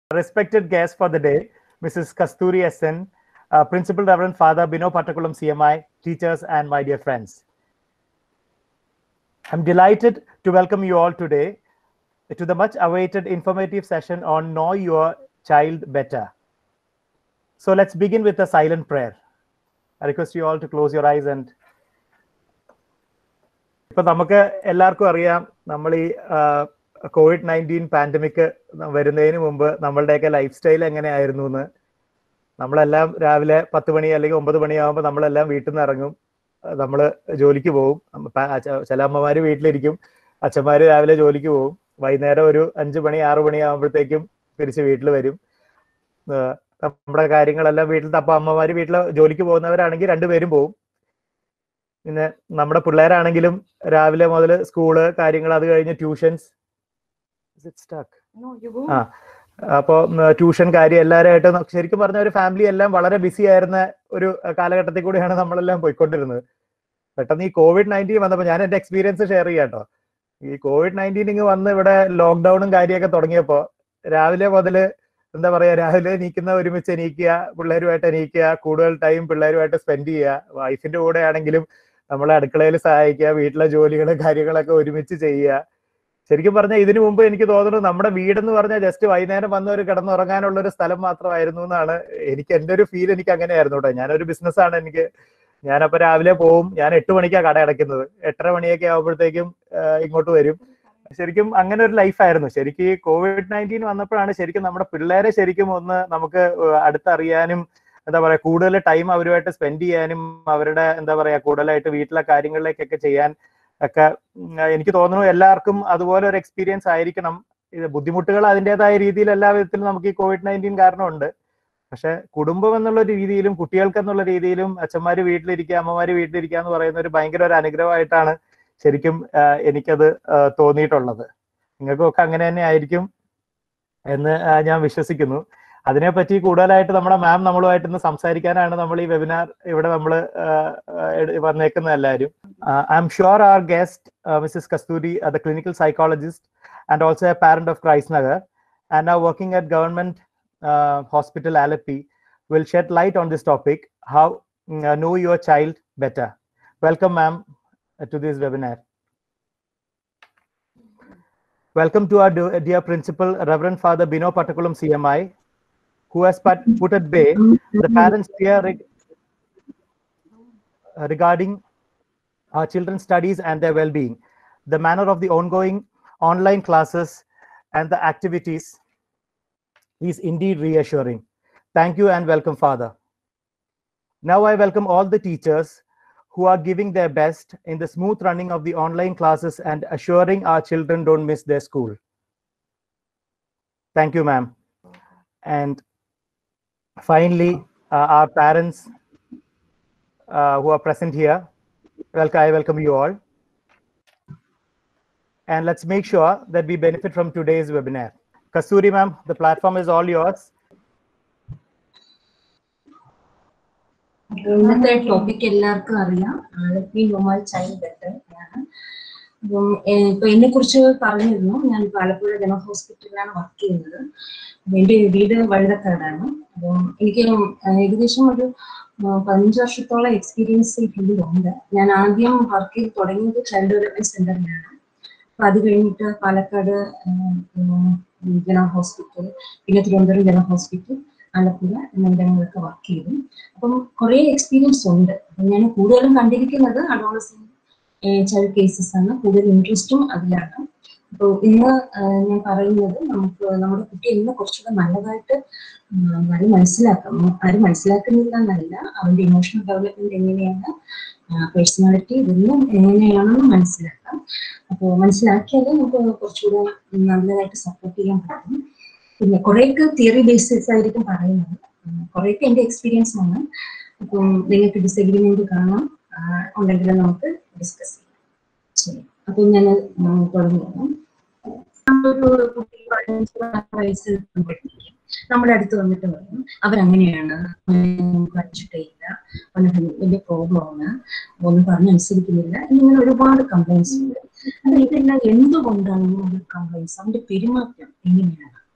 respected guest for the day, Mrs. Kasturi SN, uh, Principal Reverend Father Bino Patakulam CMI, teachers, and my dear friends. I'm delighted to welcome you all today to the much awaited informative session on Know Your Child Better. So let's begin with a silent prayer. I request you all to close your eyes and ഇപ്പൊ നമുക്ക് എല്ലാവർക്കും അറിയാം നമ്മൾ ഈ Covid nineteen pandemic വരുന്നതിന് മുമ്പ് നമ്മളുടെയൊക്കെ life style എങ്ങനെയായിരുന്നു എന്ന് നമ്മളെല്ലാം രാവിലെ പത്ത് മണി അല്ലെങ്കിൽ ഒമ്പത് മണിയാകുമ്പോൾ നമ്മളെല്ലാം വീട്ടിൽ നിന്ന് ഇറങ്ങും നമ്മൾ ജോലിക്ക് പോകും ചില അമ്മമാര് വീട്ടിലിരിക്കും അച്ഛന്മാര് രാവിലെ ജോലിക്ക് പോകും വൈകുന്നേരം ഒരു അഞ്ചു മണി ആറു മണി ആകുമ്പോഴത്തേക്കും തിരിച്ച് വീട്ടിൽ വരും നമ്മുടെ കാര്യങ്ങളെല്ലാം വീട്ടിൽ അപ്പൊ അമ്മമാര് വീട്ടിൽ ജോലിക്ക് പോകുന്നവരാണെങ്കിൽ രണ്ടുപേരും പോകും പിന്നെ നമ്മുടെ പിള്ളേരാണെങ്കിലും രാവിലെ മുതൽ സ്കൂള് കാര്യങ്ങൾ അത് കഴിഞ്ഞ് ട്യൂഷൻസ് ആ അപ്പോ ട്യൂഷൻ കാര്യം എല്ലാവരുമായിട്ട് ശരിക്കും പറഞ്ഞ ഒരു ഫാമിലി എല്ലാം വളരെ ബിസി ആയിരുന്ന ഒരു കാലഘട്ടത്തിൽ കൂടിയാണ് നമ്മളെല്ലാം പോയിക്കൊണ്ടിരുന്നത് പെട്ടെന്ന് ഈ കോവിഡ് നയൻറ്റീൻ വന്നപ്പോൾ ഞാൻ എന്റെ എക്സ്പീരിയൻസ് ഷെയർ ചെയ്യാം കേട്ടോ ഈ കോവിഡ് നയൻറ്റീൻ ഇങ്ങ് വന്ന് ഇവിടെ ലോക്ക്ഡൌണും കാര്യമൊക്കെ തുടങ്ങിയപ്പോ രാവിലെ മുതല് എന്താ പറയാ രാവിലെ എണീക്കുന്ന ഒരുമിച്ച് എണീക്കുക പിള്ളേരുമായിട്ട് എണീക്കുക കൂടുതൽ ടൈം പിള്ളേരുമായിട്ട് സ്പെൻഡ് ചെയ്യുക വൈഫിന്റെ കൂടെ ആണെങ്കിലും നമ്മളെ അടുക്കളയിൽ സഹായിക്കുക വീട്ടിലെ ജോലികളും കാര്യങ്ങളൊക്കെ ഒരുമിച്ച് ചെയ്യുക ശരിക്കും പറഞ്ഞാൽ ഇതിനു മുമ്പ് എനിക്ക് തോന്നുന്നു നമ്മുടെ വീടെന്ന് പറഞ്ഞാൽ ജസ്റ്റ് വൈകുന്നേരം വന്ന് ഒരു കിടന്നുറങ്ങാനുള്ള ഒരു സ്ഥലം മാത്രമായിരുന്നു എന്നാണ് എനിക്ക് എന്റെ ഒരു ഫീൽ എനിക്ക് അങ്ങനെയായിരുന്നു കേട്ടോ ഞാനൊരു ബിസിനസ്സാണ് എനിക്ക് ഞാനപ്പോ രാവിലെ പോവും ഞാൻ എട്ട് മണിക്കാണ് കട അടയ്ക്കുന്നത് എട്ടര മണിയൊക്കെ ആകുമ്പോഴത്തേക്കും ഇങ്ങോട്ട് വരും ശരിക്കും അങ്ങനെ ഒരു ലൈഫായിരുന്നു ശരിക്കും കോവിഡ് നയൻറ്റീൻ വന്നപ്പോഴാണ് ശരിക്കും നമ്മുടെ പിള്ളേരെ ശരിക്കും ഒന്ന് നമുക്ക് അടുത്തറിയാനും എന്താ പറയാ കൂടുതൽ ടൈം അവരുമായിട്ട് സ്പെൻഡ് ചെയ്യാനും അവരുടെ എന്താ പറയാ കൂടുതലായിട്ട് വീട്ടിലെ കാര്യങ്ങളിലേക്കൊക്കെ ചെയ്യാൻ ഒക്കെ എനിക്ക് തോന്നുന്നു എല്ലാവർക്കും അതുപോലെ ഒരു എക്സ്പീരിയൻസ് ആയിരിക്കണം ഇത് ബുദ്ധിമുട്ടുകൾ അതിൻ്റെതായ രീതിയിൽ എല്ലാ വിധത്തിലും നമുക്ക് ഈ കോവിഡ് നയൻറ്റീൻ കാരണമുണ്ട് പക്ഷെ കുടുംബം എന്നുള്ള രീതിയിലും കുട്ടികൾക്ക് എന്നുള്ള രീതിയിലും അച്ഛന്മാര് വീട്ടിലിരിക്കുക അമ്മമാര് വീട്ടിലിരിക്കുക എന്ന് പറയുന്ന ഒരു ഭയങ്കര ഒരു അനുഗ്രഹമായിട്ടാണ് ശരിക്കും എനിക്കത് തോന്നിയിട്ടുള്ളത് നിങ്ങൾക്കൊക്കെ അങ്ങനെ തന്നെ ആയിരിക്കും എന്ന് ഞാൻ വിശ്വസിക്കുന്നു അതിനെപ്പറ്റി കൂടുതലായിട്ട് നമ്മുടെ മാം നമ്മളുമായിട്ട് ഇന്ന് സംസാരിക്കാനാണ് നമ്മൾ ഈ വെബിനാർ ഇവിടെ നമ്മൾ വന്നേക്കുന്ന എല്ലാവരും I'm sure our guest Mrs Kasturi the clinical psychologist and also a parent of Christ Nagar and are working at government hospital Alleppey will shed light on this topic how uh, know your child better. Welcome, ma'am, to this webinar. Welcome to our dear principal, Reverend Father Bino Patakulam CMI, who has put at bay the parents' fear reg regarding our children's studies and their well-being, the manner of the ongoing online classes and the activities is indeed reassuring. Thank you and welcome, Father. Now I welcome all the teachers who are giving their best in the smooth running of the online classes and assuring our children don't miss their school. Thank you, ma'am. And finally, uh, our parents uh, who are present here, welcome, I welcome you all. And let's make sure that we benefit from today's webinar. Kasturi ma'am, the platform is all yours. ഇന്നത്തെ topic എല്ലാവർക്കും അറിയാം Alleppey നോമൽ child better ആണ് അപ്പം ഇപ്പൊ എന്നെ കുറിച്ച് പറഞ്ഞിരുന്നു ഞാൻ ആലപ്പുഴ ജനറൽ ഹോസ്പിറ്റലിലാണ് വർക്ക് ചെയ്യുന്നത് എന്റെ വീട് വഴുതക്കാടാണ് അപ്പം എനിക്ക് ഏകദേശം ഒരു പതിനഞ്ച് വർഷത്തോളം എക്സ്പീരിയൻസ് ഈ ഫീൽഡിലുണ്ട് ഞാൻ ആദ്യം വർക്ക് ചെയ്ത് തുടങ്ങിയത് ചൈൽഡ് ഡെവലപ്മെന്റ് സെന്ററിലാണ് അപ്പൊ അത് കഴിഞ്ഞിട്ട് പാലക്കാട് ജനറൽ ഹോസ്പിറ്റൽ പിന്നെ തിരുവനന്തപുരം ജനറൽ ഹോസ്പിറ്റൽ ആലപ്പുഴ എന്നിവിടങ്ങളിലൊക്കെ വർക്ക് ചെയ്തു അപ്പം കുറേ എക്സ്പീരിയൻസ് ഉണ്ട് അപ്പം ഞാൻ കൂടുതലും കണ്ടിരിക്കുന്നത് അഡോളസൻ ചൈൽഡ് കേസസ് ആണ് കൂടുതൽ ഇൻട്രസ്റ്റും അതിലാണ് അപ്പോൾ ഇന്ന് ഞാൻ പറയുന്നത് നമുക്ക് നമ്മുടെ കുട്ടിയെ ഇന്ന് കുറച്ചുകൂടെ നല്ലതായിട്ട് ആരും മനസ്സിലാക്കാം ആരും മനസ്സിലാക്കുന്നില്ല എന്നല്ല അവന്റെ ഇമോഷണൽ ഡെവലപ്മെന്റ് എങ്ങനെയാണ് പേഴ്സണാലിറ്റി ഇതൊന്നും എങ്ങനെയാണെന്ന് മനസ്സിലാക്കാം അപ്പോൾ മനസ്സിലാക്കിയാലേ നമുക്ക് കുറച്ചുകൂടെ നല്ലതായിട്ട് സപ്പോർട്ട് ചെയ്യാൻ പറ്റും പിന്നെ കുറേയൊക്കെ തിയറി ബേസിസ് ആയിരിക്കും പറയുന്നത് കുറേയൊക്കെ എൻ്റെ എക്സ്പീരിയൻസ് ആണ് അപ്പം നിങ്ങൾക്ക് ഡിസഗ്രിമെന്റ് കാണാം ഉണ്ടെങ്കിൽ നമുക്ക് ഡിസ്കസ് ചെയ്യാം ശരി അപ്പം ഞാൻ തുടങ്ങുന്നു ഒരു കുട്ടി പതിനഞ്ച് വയസ്സ് നമ്മുടെ അടുത്ത് വന്നിട്ട് പറയും അവരങ്ങനെയാണ് പഠിച്ചിട്ടില്ല വലിയ പ്രോബ്ലമാണ് ഒന്നും പറഞ്ഞനുസരിക്കുന്നില്ല എന്നിങ്ങനെ ഒരുപാട് കംപ്ലൈൻസ് ഉണ്ട് അപ്പൊ ഇതെല്ലാം എന്തുകൊണ്ടാണ് ഇങ്ങനെ കംപ്ലൈൻസ് അവന്റെ പെരുമാറ്റം എങ്ങനെയാണ്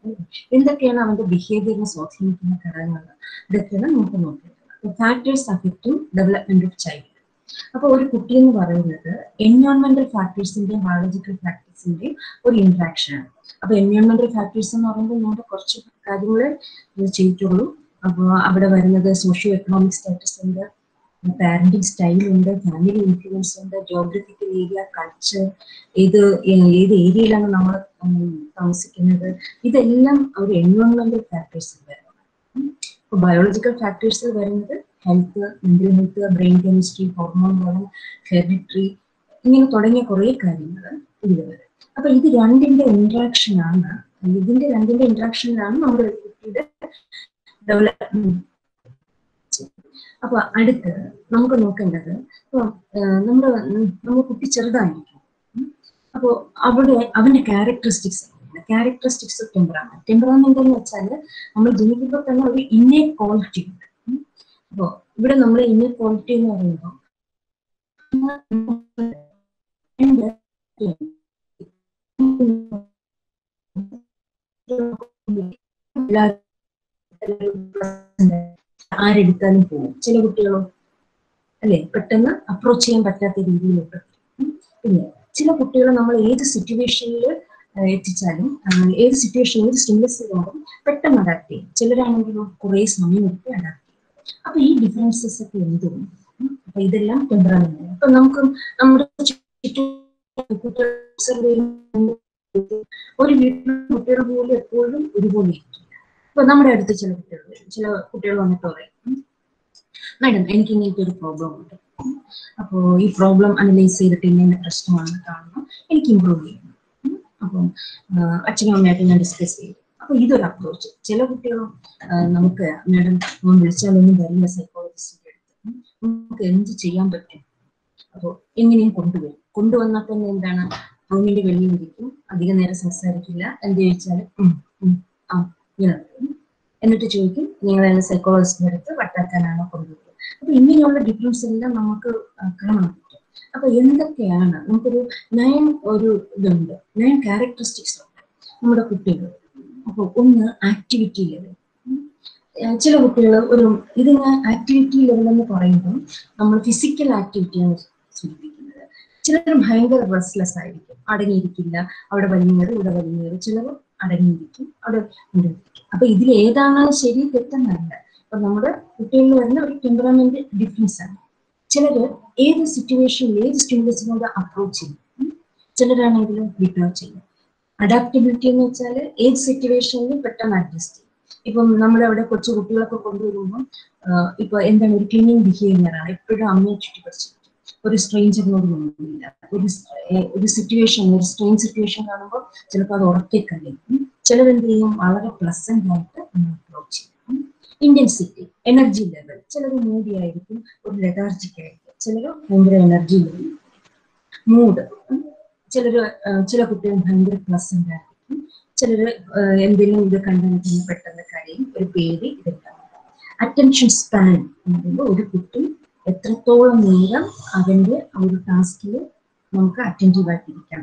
എന്തൊക്കെയാണ് അവന്റെ ബിഹേവിയറിനെ സ്വാധീനിക്കുന്ന ഘടകങ്ങൾ ഇതൊക്കെയാണ് നമുക്ക് നോക്കേണ്ടത് ഫാക്ടേഴ്സ് അഫക്റ്റും ഡെവലപ്മെന്റ് ഓഫ് ചൈൽഡ് അപ്പൊ ഒരു കുട്ടി എന്ന് പറയുന്നത് എൻവയോൺമെന്റൽ ഫാക്ടേഴ്സിന്റെയും ബയോളജിക്കൽ ഫാക്ടേഴ്സിന്റെയും ഒരു ഇന്ററാക്ഷൻ ആണ് അപ്പൊ എൻവയോൺമെന്റൽ ഫാക്ടേഴ്സ് എന്ന് പറയുമ്പോൾ നമ്മുടെ കുറച്ച് കാര്യങ്ങൾ ചെയ്തിട്ടുള്ളൂ അപ്പോൾ അവിടെ വരുന്നത് സോഷ്യോ എക്കണോമിക് സ്റ്റാറ്റസ് ഉണ്ട് പാരന്റിങ് സ്റ്റൈൽ ഉണ്ട് ഫാമിലി ഇൻഫ്ലുവൻസ് ഉണ്ട് ജോഗ്രഫിക്കൽ ഏരിയ കൾച്ചർ ഏത് ഏത് ഏരിയയിലാണ് നമ്മൾ താമസിക്കുന്നത് ഇതെല്ലാം ഒരു എൻവയോൺമെന്റൽ ഫാക്ടേഴ്സ് വരുന്നത് ബയോളജിക്കൽ ഫാക്ടേഴ്സ് വരുന്നത് health mental health brain chemistry hormone level heredity ഇങ്ങനെ തുടങ്ങിയ കുറേ കാര്യങ്ങൾ ഇതിൽ വരും അപ്പൊ ഇത് രണ്ടിന്റെ ഇന്ററാക്ഷൻ ആണ് ഇതിന്റെ രണ്ടിന്റെ ഇന്ററാക്ഷനിലാണ് നമ്മുടെ കുട്ടിയുടെ ഡെവലപ്മെന്റ് അപ്പൊ അടുത്ത് നമുക്ക് നോക്കേണ്ടത് ഇപ്പൊ നമ്മുടെ നമ്മുടെ കുട്ടി ചെറുതായിരിക്കും അപ്പോ അവിടെ അവന്റെ ക്യാരക്ടറിസ്റ്റിക്സ് ക്യാരക്ടറിസ്റ്റിക്സ് ടെമ്പറാമെന്റ് ടെമ്പറാമെന്റ് എന്ന് വെച്ചാൽ നമ്മൾ ജനിക്കുമ്പോൾ തന്നെ ഒരു ഇന്നേ ക്വാളിറ്റി ഉണ്ട് അപ്പോ ഇവിടെ നമ്മൾ ഇന്നേ ക്വാളിറ്റി എന്ന് പറയുമ്പോൾ ആരെടുത്താലും പോകും ചില കുട്ടികളോ അല്ലെ പെട്ടെന്ന് അപ്രോച്ച് ചെയ്യാൻ പറ്റാത്ത രീതിയിലോട്ട് പിന്നെ ചില കുട്ടികളെ നമ്മൾ ഏത് സിറ്റുവേഷനിൽ എത്തിച്ചാലും ഏത് സിറ്റുവേഷൻ ഏത് സ്റ്റിമുലസ് കൊണ്ടും പെട്ടെന്ന് അഡാപ്റ്റ് ചെയ്യും ചിലരാണെങ്കിലും കുറെ സമയം എടുത്ത് അഡാപ്റ്റ് ചെയ്യും അപ്പൊ ഈ ഡിഫറൻസസ് ഒക്കെ എന്തും അപ്പൊ ഇതെല്ലാം ടെമ്പറാമെന്റ് അപ്പൊ നമുക്ക് നമ്മുടെ ഒരു വീട്ടിലെ കുട്ടികൾ പോലും എപ്പോഴും ഒരുപോലെ ഇരിക്കില്ല ഇപ്പൊ നമ്മുടെ അടുത്ത് ചില കുട്ടികൾ വരും ചില കുട്ടികൾ വന്നിട്ട് പറയും മാഡം എനിക്ക് ഇങ്ങനത്തെ ഒരു പ്രോബ്ലം ഉണ്ട് അപ്പോ ഈ പ്രോബ്ലം അനലൈസ് ചെയ്തിട്ട് ഇന്ന പ്രശ്നമാണ് കാണുന്നു എനിക്ക് ഇമ്പ്രൂവ് ചെയ്യണം അപ്പം അച്ഛനും അമ്മയായിട്ട് ഞാൻ ഡിസ്കസ് ചെയ്തു അപ്പൊ ഇതൊരു അപ്രോച്ച് ചില കുട്ടികളും നമുക്ക് മാഡം വിളിച്ചാലൊന്നും വരില്ല സൈക്കോളജിസ്റ്റിന്റെ അടുത്ത് നമുക്ക് എന്ത് ചെയ്യാൻ പറ്റും അപ്പോൾ എങ്ങനെയും കൊണ്ടുവരും കൊണ്ടുവന്നാൽ തന്നെ എന്താണ് റൂമിന്റെ വെളിയിൽ ഇരിക്കും അധിക നേരം സംസാരിക്കില്ല എന്ത് ചോദിച്ചാൽ ആ ഇങ്ങനെ എന്നിട്ട് ചോദിക്കും നിങ്ങൾ എന്നെ സൈക്കോളജിസ്റ്റിന്റെ അടുത്ത് വട്ടാക്കാനാണോ കൊണ്ടുവരുന്നത് അപ്പൊ ഇങ്ങനെയുള്ള ഡിഫറൻസ് എല്ലാം നമുക്ക് കാണാൻ പറ്റും അപ്പൊ എന്തൊക്കെയാണ് നമുക്കൊരു നയൻ ഒരു ഇതുണ്ട് നയൻ ക്യാരക്ടറിസ്റ്റിക്സ് ഉണ്ട് നമ്മുടെ കുട്ടികൾ അപ്പൊ ഒന്ന് ആക്ടിവിറ്റി ലെവൽ ചില കുട്ടികൾ ഒരു ഇതിന് ആക്ടിവിറ്റി ലെവൽ എന്ന് പറയുമ്പോൾ നമ്മൾ ഫിസിക്കൽ ആക്ടിവിറ്റിയാണ് സൂചിപ്പിക്കുന്നത് ചിലർ ഭയങ്കര റെസ്റ്റ്ലെസ് ആയിരിക്കും അടങ്ങിയിരിക്കില്ല അവിടെ വലിഞ്ഞേറി ഇവിടെ വലിഞ്ഞേറി ചിലർ അടങ്ങിയിരിക്കും അവിടെ ഇരിക്കും അപ്പൊ ഇതിൽ ഏതാണ് ശരി തെറ്റെന്നല്ല അപ്പൊ നമ്മുടെ കുട്ടികളിൽ വരുന്ന ഒരു ടെമ്പറമെന്റ് ഡിഫറൻസ് ആണ് ചിലര് ഏത് സിറ്റുവേഷനിൽ ഏത് സ്റ്റിമുലസ് കൊണ്ട് അപ്രോച്ച് ചെയ്യും ചിലരാണെങ്കിലും വിഡ്രോ ചെയ്യും അഡാപ്റ്റബിലിറ്റി എന്ന് വെച്ചാൽ ഏത് സിറ്റുവേഷനിലും പെട്ടെന്ന് അഡ്ജസ്റ്റ് ചെയ്യും ഇപ്പം നമ്മളവിടെ കൊച്ചു കുട്ടികളൊക്കെ കൊണ്ടുവരുമ്പോൾ ഇപ്പൊ എന്താണ് ഒരു ക്ലീനിങ് ബിഹേവിയർ ആണ് എപ്പോഴും അമ്മയെ ചുറ്റിപ്പറിച്ചിരിക്കും ഒരു സ്ട്രേഞ്ചറിനോട് ഒന്നുമില്ല ഒരു ഒരു സിറ്റുവേഷൻ ഒരു സ്ട്രെയിൻ സിറ്റുവേഷൻ കാണുമ്പോൾ ചിലപ്പോൾ അത് ഉറക്കെ കഴിയും ചിലരെന്ത് ചെയ്യും വളരെ പ്ലസന്റ് ആയിട്ട് അപ്രോച്ച് ചെയ്യും ഇന്റൻസിറ്റി എനർജി ലെവൽ ചിലർ മൂടി ആയിരിക്കും ഒരു ലെതാർജിക് ആയിരിക്കും ചിലർ ഭയങ്കര എനർജി ലെവൽ മൂഡ് ചിലർ ചില കുട്ടികൾ ഭയങ്കര പ്ലസന്റ് ആയിരിക്കും ചിലർ എന്തെങ്കിലും ഇത് കണ്ടെങ്കിൽ പെട്ടെന്ന് കരയും ഒരു പേടി ഇതെല്ലാം അറ്റൻഷൻ സ്പാൻ എന്ന് പറയുമ്പോൾ ഒരു കുട്ടി എത്രത്തോളം നേരം അവന്റെ ഒരു ടാസ്കിൽ നമുക്ക് അറ്റൻറ്റീവ് ആയിട്ടിരിക്കാൻ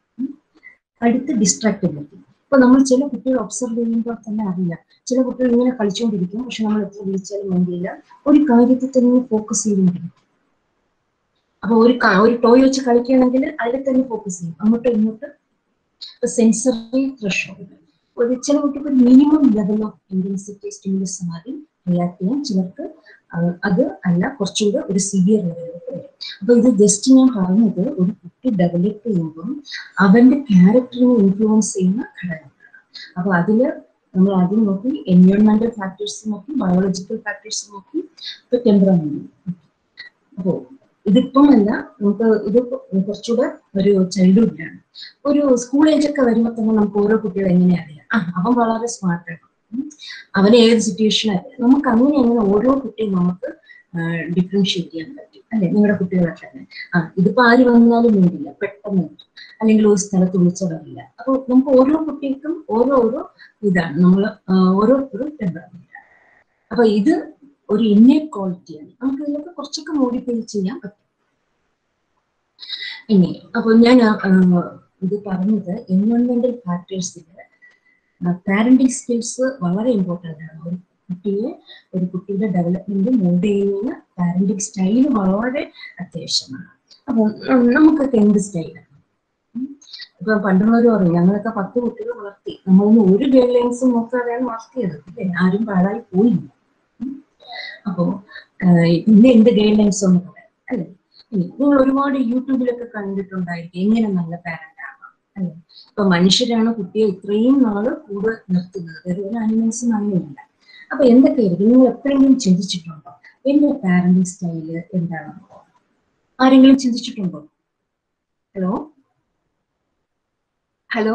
അടുത്ത് ഡിസ്ട്രാക്റ്റബിലിറ്റി ഇപ്പൊ നമ്മൾ ചില കുട്ടികൾ ഒബ്സർവ് ചെയ്യുമ്പോൾ തന്നെ അറിയാം ചില കുട്ടികൾ ഇങ്ങനെ കളിച്ചുകൊണ്ടിരിക്കും പക്ഷെ നമ്മൾ എത്ര വിളിച്ചാലും വേണ്ടിയില്ല ഒരു കാര്യത്തിൽ തന്നെ ഫോക്കസ് ചെയ്തുകൊണ്ടിരിക്കും അപ്പൊ ഒരു ഒരു ടോയ് വെച്ച് കളിക്കുകയാണെങ്കിൽ അതിൽ തന്നെ ഫോക്കസ് ചെയ്യും അങ്ങോട്ടും ഇങ്ങോട്ടും സെൻസറി ത്രഷോൾഡ് ഒരു ചില കുട്ടിക്ക് ഒരു minimum level of intensity stimulus മതി റിയാക്ട് ചെയ്യാൻ ചിലർക്ക് അത് അല്ല കുറച്ചുകൂടെ ഒരു സിവിയർ ലെവലിലേക്ക് വരും അപ്പൊ ഇത് ജസ്റ്റ് ഞാൻ പറഞ്ഞത് ഒരു കുട്ടി ഡെവലപ്പ് ചെയ്യുമ്പോൾ അവന്റെ ക്യാരക്ടറിനെ ഇൻഫ്ലുവൻസ് ചെയ്യുന്ന ഘടകങ്ങളാണ് അപ്പൊ അതില് നമ്മൾ ആദ്യം നോക്കി എൻവയോൺമെന്റൽ ഫാക്ടേഴ്സ് നോക്കി ബയോളജിക്കൽ ഫാക്ടേഴ്സ് നോക്കി ഇപ്പൊ ടെമ്പറമെന്റ് അപ്പോ ഇതിപ്പം അല്ല നമുക്ക് ഇത് കുറച്ചുകൂടെ ഒരു ചൈൽഡ്ഹുഡിലാണ് ഒരു സ്കൂൾ ഏജ് ഒക്കെ വരുമ്പോൾ തന്നെ നമുക്ക് ഓരോ കുട്ടികളെ എങ്ങനെ അറിയാം ആ അവൻ വളരെ സ്മാർട്ടാണ് അവന് ഏത് സിറ്റുവേഷൻ നമുക്ക് അങ്ങനെ അങ്ങനെ ഓരോ കുട്ടിയും നമുക്ക് ഡിഫറൻഷിയേറ്റ് ചെയ്യാൻ പറ്റും അല്ലെ നിങ്ങളുടെ കുട്ടികളെ തന്നെ ആ ഇതിപ്പോ ആര് വന്നാലും വേണ്ടില്ല പെട്ടെന്ന് അല്ലെങ്കിൽ ഒരു സ്ഥലത്ത് വിളിച്ചാൽ വരില്ല അപ്പൊ നമുക്ക് ഓരോ കുട്ടികൾക്കും ഓരോ ഓരോ ഇതാണ് നമ്മൾ ഓരോരുത്തരും ടെമ്പറമെന്റ് അപ്പൊ ഇത് ഒരു ഇന്നേ ക്വാളിറ്റിയാണ് നമുക്ക് ഇതിലൊക്കെ കുറച്ചൊക്കെ മോഡിഫൈ ചെയ്യാൻ പറ്റും ഇനി അപ്പൊ ഞാൻ ഇത് പറഞ്ഞത് എൻവയോൺമെന്റൽ ഫാക്ടേഴ്സിൽ പാരന്റിങ് സ്കിൽസ് വളരെ ഇമ്പോർട്ടൻ്റ് ആണ് ഒരു കുട്ടിയെ ഒരു കുട്ടിയുടെ ഡെവലപ്മെന്റ് മോൾഡ് ചെയ്യുന്ന പാരന്റിങ് സ്റ്റൈൽ വളരെ അത്യാവശ്യമാണ് അപ്പോൾ നമുക്കൊക്കെ എന്ത് സ്റ്റൈലാണ് ഇപ്പൊ പണ്ടുള്ളവർ പറയും ഞങ്ങളൊക്കെ പത്ത് കുട്ടികൾ വളർത്തി നമ്മളൊന്നും ഒരു ഗൈഡ് ലൈൻസും നോക്കാതെയാണ് വളർത്തിയത് അല്ലേ ആരും പാഴായി പോയില്ല അപ്പോ പിന്നെ എന്ത് ഗൈഡ് ലൈൻസ് ഒന്ന് പറയാം അല്ലെ ഇനി നിങ്ങൾ ഒരുപാട് യൂട്യൂബിലൊക്കെ കണ്ടിട്ടുണ്ടായിരിക്കും എങ്ങനെ നല്ല പാരന്റ് ആവാം അല്ലെ ഇപ്പൊ മനുഷ്യരാണ് കുട്ടിയെ ഇത്രയും നാള് കൂടെ നിർത്തുന്നത് വേറെ ഒരു അനിമൽസും അങ്ങനെയില്ല അപ്പൊ എന്തൊക്കെയായിരിക്കും നിങ്ങൾ എപ്പോഴെങ്കിലും ചിന്തിച്ചിട്ടുണ്ടോ എന്റെ പാരന്റിങ് സ്റ്റൈല് എന്താണ് ആരെങ്കിലും ചിന്തിച്ചിട്ടുണ്ടോ ഹലോ ഹലോ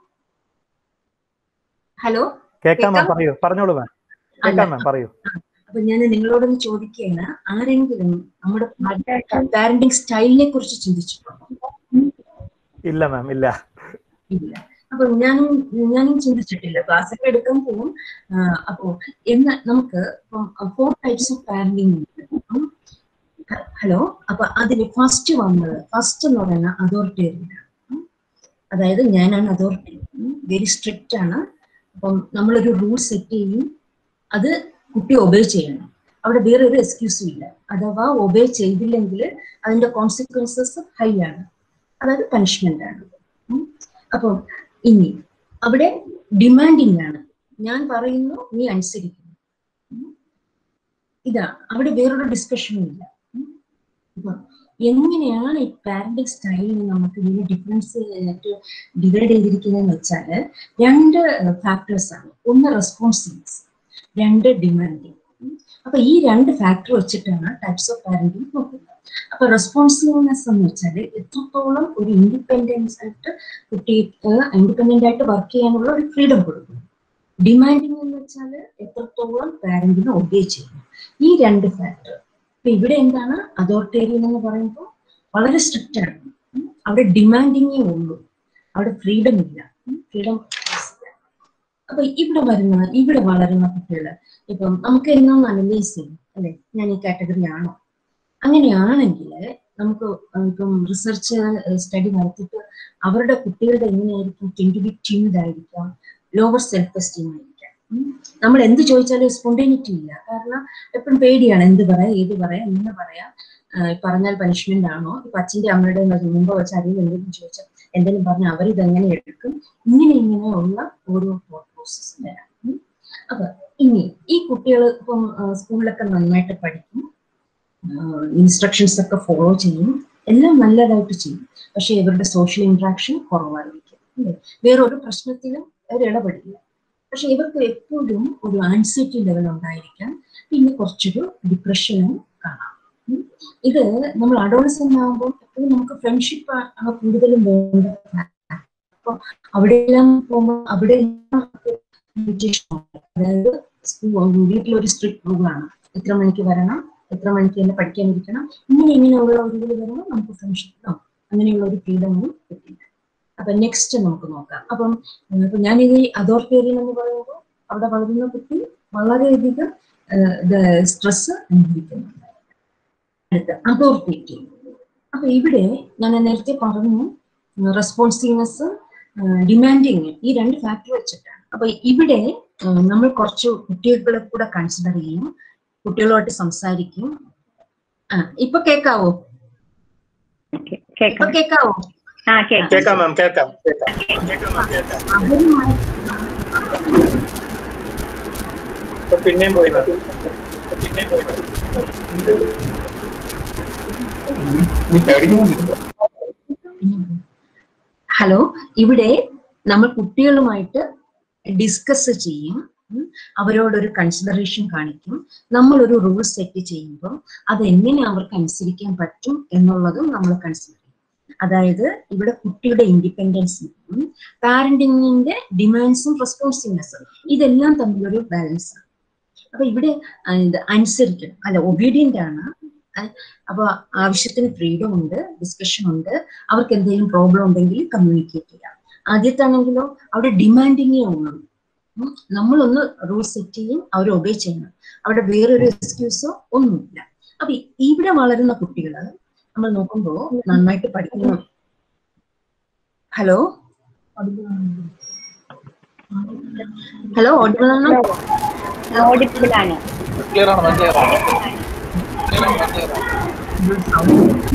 ഹലോ കേൾക്കാം മാം കേൾക്കാം? പറയൂ പറഞ്ഞോളൂ മാം കേൾക്കാം മാം പറയൂ അപ്പൊ ഞാൻ നിങ്ങളോടൊന്ന് ചോദിക്കുകയാണ് ആരെങ്കിലും നമ്മുടെ പാരന്റിങ് സ്റ്റൈലിനെ കുറിച്ച് ചിന്തിച്ചിട്ടുണ്ടോ ഇല്ല മാം ഇല്ല ഇല്ല അപ്പൊ ഞാനും ഞാനും ചിന്തിച്ചിട്ടില്ല ക്ലാസ് ഒക്കെ എടുക്കാൻ പോകും ആ, അപ്പോ എന്ന് നമുക്ക് ഫോർ ടൈപ്സ് ഓഫ് പാരന്റിങ് ഉണ്ട് ഹലോ അപ്പൊ അതിൽ ഫസ്റ്റ് വന്നത് ഫസ്റ്റ് എന്ന് പറയുന്ന അതോറിറ്റേറിയൻ അതായത് ഞാനാണ് അതോറിറ്റി വെരി സ്ട്രിക്റ്റ് ആണ് അപ്പം നമ്മളൊരു റൂൾ സെറ്റ് ചെയ്യും അത് കുട്ടി ഒബേ ചെയ്യണം അവിടെ വേറെ ഒരു എക്സ്ക്യൂസും ഇല്ല അഥവാ ഒബേ ചെയ്തില്ലെങ്കിൽ അതിന്റെ കോൺസിക്വൻസസ് ഹൈ ആണ് അതായത് പനിഷ്മെന്റ് ആണ് ഉം. അപ്പം ഇനി അവിടെ ഡിമാൻഡിങ് ആണ് ഞാൻ പറയുന്നു നീ അനുസരിക്കുന്നു ഉം. ഇതാ അവിടെ വേറൊരു ഡിസ്കഷനും ഇല്ല ഉം. ഇപ്പം എങ്ങനെയാണ് ഈ പാരന്റിങ് സ്റ്റൈലിനെ നമുക്ക് ഇതിന് ഡിഫറൻസ് ഡിവൈഡ് ചെയ്തിരിക്കുന്നതെന്ന് വെച്ചാൽ രണ്ട് ഫാക്ടേഴ്സ് ആണ് ഒന്ന് റെസ്പോൺസിബിലിറ്റി രണ്ട് ഡിമാൻഡിങ് അപ്പൊ ഈ രണ്ട് ഫാക്ടർ വെച്ചിട്ടാണ് ടൈപ്സ് ഓഫ് പാരന്റിങ് നോക്കുന്നത് അപ്പൊ റെസ്പോൺസിബിൾനെസ് എന്ന് വെച്ചാൽ എത്രത്തോളം ഒരു ഇൻഡിപെൻഡൻസ് ആയിട്ട് കുട്ടിക്ക് ഇൻഡിപെൻഡന്റ് ആയിട്ട് വർക്ക് ചെയ്യാനുള്ള ഒരു ഫ്രീഡം കൊടുക്കും ഡിമാൻഡിങ് എന്ന് വെച്ചാൽ എത്രത്തോളം പാരന്റിനെ ഒബേ ചെയ്യും ഈ രണ്ട് ഫാക്ടർ ഇപ്പൊ ഇവിടെ എന്താണ് അതോറിറ്റേറിയൻ എന്ന് പറയുമ്പോൾ വളരെ സ്ട്രിക്റ്റ് ആണ് ഉം. അവിടെ ഡിമാൻഡിങ്ങേ ഉള്ളൂ അവിടെ ഫ്രീഡം ഇല്ല ഫ്രീഡം അപ്പൊ ഇവിടെ വരുന്ന ഇവിടെ വളരുന്ന കുട്ടികള് ഇപ്പം നമുക്ക് എന്നൊന്ന് അനലൈസ് ചെയ്യും അല്ലെ ഞാൻ ഈ കാറ്റഗറി ആണോ അങ്ങനെയാണെങ്കിൽ നമുക്ക് ഇപ്പം റിസർച്ച് സ്റ്റഡി നടത്തിയിട്ട് അവരുടെ കുട്ടികളുടെ എങ്ങനെയായിരിക്കും ടെൻഡ് ബി ടീംഡ് ആയിരിക്കാം ലോവർ സെൽഫ് എസ്റ്റീം ആയിരിക്കാം ഉം. നമ്മൾ എന്ത് ചോദിച്ചാലും സ്പോണ്ടേനിറ്റി ഇല്ല കാരണം എപ്പോഴും പേടിയാണ് എന്ത് പറയാം ഏത് പറയാം എങ്ങനെ പറയാം ആ, പറഞ്ഞാൽ പനിഷ്മെന്റ് ആണോ ഇപ്പൊ അച്ഛന്റെ അമ്മയുടെ മുമ്പ് വെച്ച് ആരെങ്കിലും എന്തെങ്കിലും ചോദിച്ചാൽ എന്തെങ്കിലും പറഞ്ഞാൽ അവരിതെങ്ങനെ എടുക്കും ഇങ്ങനെ ഇങ്ങനെയുള്ള ഓരോ പ്രോസസ് വരാം ഉം. അപ്പൊ ഇനി ഈ കുട്ടികൾ ഇപ്പം ആ, സ്കൂളിലൊക്കെ നന്നായിട്ട് പഠിക്കും ഇൻസ്ട്രക്ഷൻസ് ഒക്കെ ഫോളോ ചെയ്യും എല്ലാം നല്ലതായിട്ട് ചെയ്യും പക്ഷെ ഇവരുടെ സോഷ്യൽ ഇന്ററാക്ഷൻ കുറവായിരിക്കും അല്ലേ വേറൊരു പ്രശ്നത്തിലും അവർ ഇടപെടില്ല പക്ഷെ ഇവർക്ക് എപ്പോഴും ഒരു ആൻസൈറ്റി ലെവൽ ഉണ്ടായിരിക്കാം പിന്നെ കുറച്ചൊരു ഡിപ്രഷനും കാണാം ഉം. ഇത് നമ്മൾ അഡോളസെന്റ് ആകുമ്പോൾ എപ്പോഴും നമുക്ക് ഫ്രണ്ട്ഷിപ്പ് ആണ് കൂടുതലും വേണ്ടത് അപ്പൊ അവിടെയെല്ലാം പോകുമ്പോൾ അവിടെ അതായത് സ്കൂൾ വീട്ടിലൊരു സ്ട്രിക്ട് റൂളാണ് എത്ര മണിക്ക് വരണം എത്ര മണിക്ക് തന്നെ പഠിക്കാനിരിക്കണം ഇങ്ങനെ ഇങ്ങനെയുള്ള ഒരു ഇത് വരുമ്പോൾ നമുക്ക് ഫ്രണ്ട്ഷിപ്പ് അങ്ങനെയുള്ള ഒരു ഫ്രീഡമൊന്നും കിട്ടില്ല അപ്പൊ നെക്സ്റ്റ് നമുക്ക് നോക്കാം അപ്പം ഉം, ഇപ്പൊ ഞാനിത് അതോറിറ്റേറിയൻ എന്ന് പറയുമ്പോൾ അവിടെ വളരുന്ന കുട്ടി വളരെയധികം സ്ട്രെസ് അനുഭവിക്കുന്നുണ്ട് അടുത്ത അതോറിറ്റേറ്റീവ് അപ്പൊ ഇവിടെ ഞാൻ നേരത്തെ പറഞ്ഞു റെസ്പോൺസീവ്നെസ് ഡിമാൻഡിങ് ഈ രണ്ട് ഫാക്ടർ വെച്ചിട്ടാണ് അപ്പൊ ഇവിടെ ഉം, നമ്മൾ കുറച്ച് കുട്ടികളെ കൂടെ കൺസിഡർ ചെയ്യും കുട്ടികളുമായിട്ട് സംസാരിക്കും ആ ഇപ്പൊ കേക്കാവോ ഓക്കെ ഇപ്പൊ കേൾക്കാം കേക്കാവോ ആ കേൾക്കാം കേൾക്കാം മാം കേൾക്കാം കേൾക്കാം അവരുമായി ഇപ്പൊ പിന്നെയും പോയി മാം പിന്നെയും പോയി ഹലോ ഇവിടെ നമ്മൾ കുട്ടികളുമായിട്ട് ഡിസ്കസ് ചെയ്യും ഉം. അവരോടൊരു കൺസിഡറേഷൻ കാണിക്കും നമ്മൾ ഒരു റൂൾ സെറ്റ് ചെയ്യുമ്പോൾ അത് എങ്ങനെ അവർക്ക് അനുസരിക്കാൻ പറ്റും എന്നുള്ളതും നമ്മൾ കൺസിഡർ ചെയ്യും അതായത് ഇവിടെ കുട്ടിയുടെ ഇൻഡിപെൻഡൻസും പാരന്റിങ്ങിന്റെ ഡിമാൻഡ്സും റെസ്പോൺസിവ്നെസ്സും ഇതെല്ലാം തമ്മിലൊരു ബാലൻസ് ആണ് അപ്പൊ ഇവിടെ ആ, ഇത് അനുസരിക്കണം അല്ല ഒബീഡിയന്റ് ആണ് അഹ് അപ്പൊ ആവശ്യത്തിന് ഫ്രീഡം ഉണ്ട് ഡിസ്കഷൻ ഉണ്ട് അവർക്ക് എന്തെങ്കിലും പ്രോബ്ലം ഉണ്ടെങ്കിൽ കമ്മ്യൂണിക്കേറ്റ് ചെയ്യാം ആദ്യത്താണെങ്കിലോ അവിടെ ഡിമാൻഡിങ്ങേ ഉള്ളൂ ഉം. നമ്മളൊന്ന് റൂൾ സെറ്റ് ചെയ്യും അവർ ഒബേ ചെയ്യണം അവിടെ വേറൊരു എക്സ്ക്യൂസോ ഒന്നുമില്ല അപ്പൊ ഇ- ഇവിടെ വളരുന്ന കുട്ടികള് നമ്മൾ നോക്കുമ്പോ നന്നായിട്ട് പഠിക്കുന്നു ഹലോ ഹലോ ഓഡിബിൾ ആണോ ഓഡിറ്റബിൾ ആണ് ക്ലിയർ ആണ് ക്ലിയർ ആണ് ക്ലിയർ ആണ് ക്ലിയർ ആണ്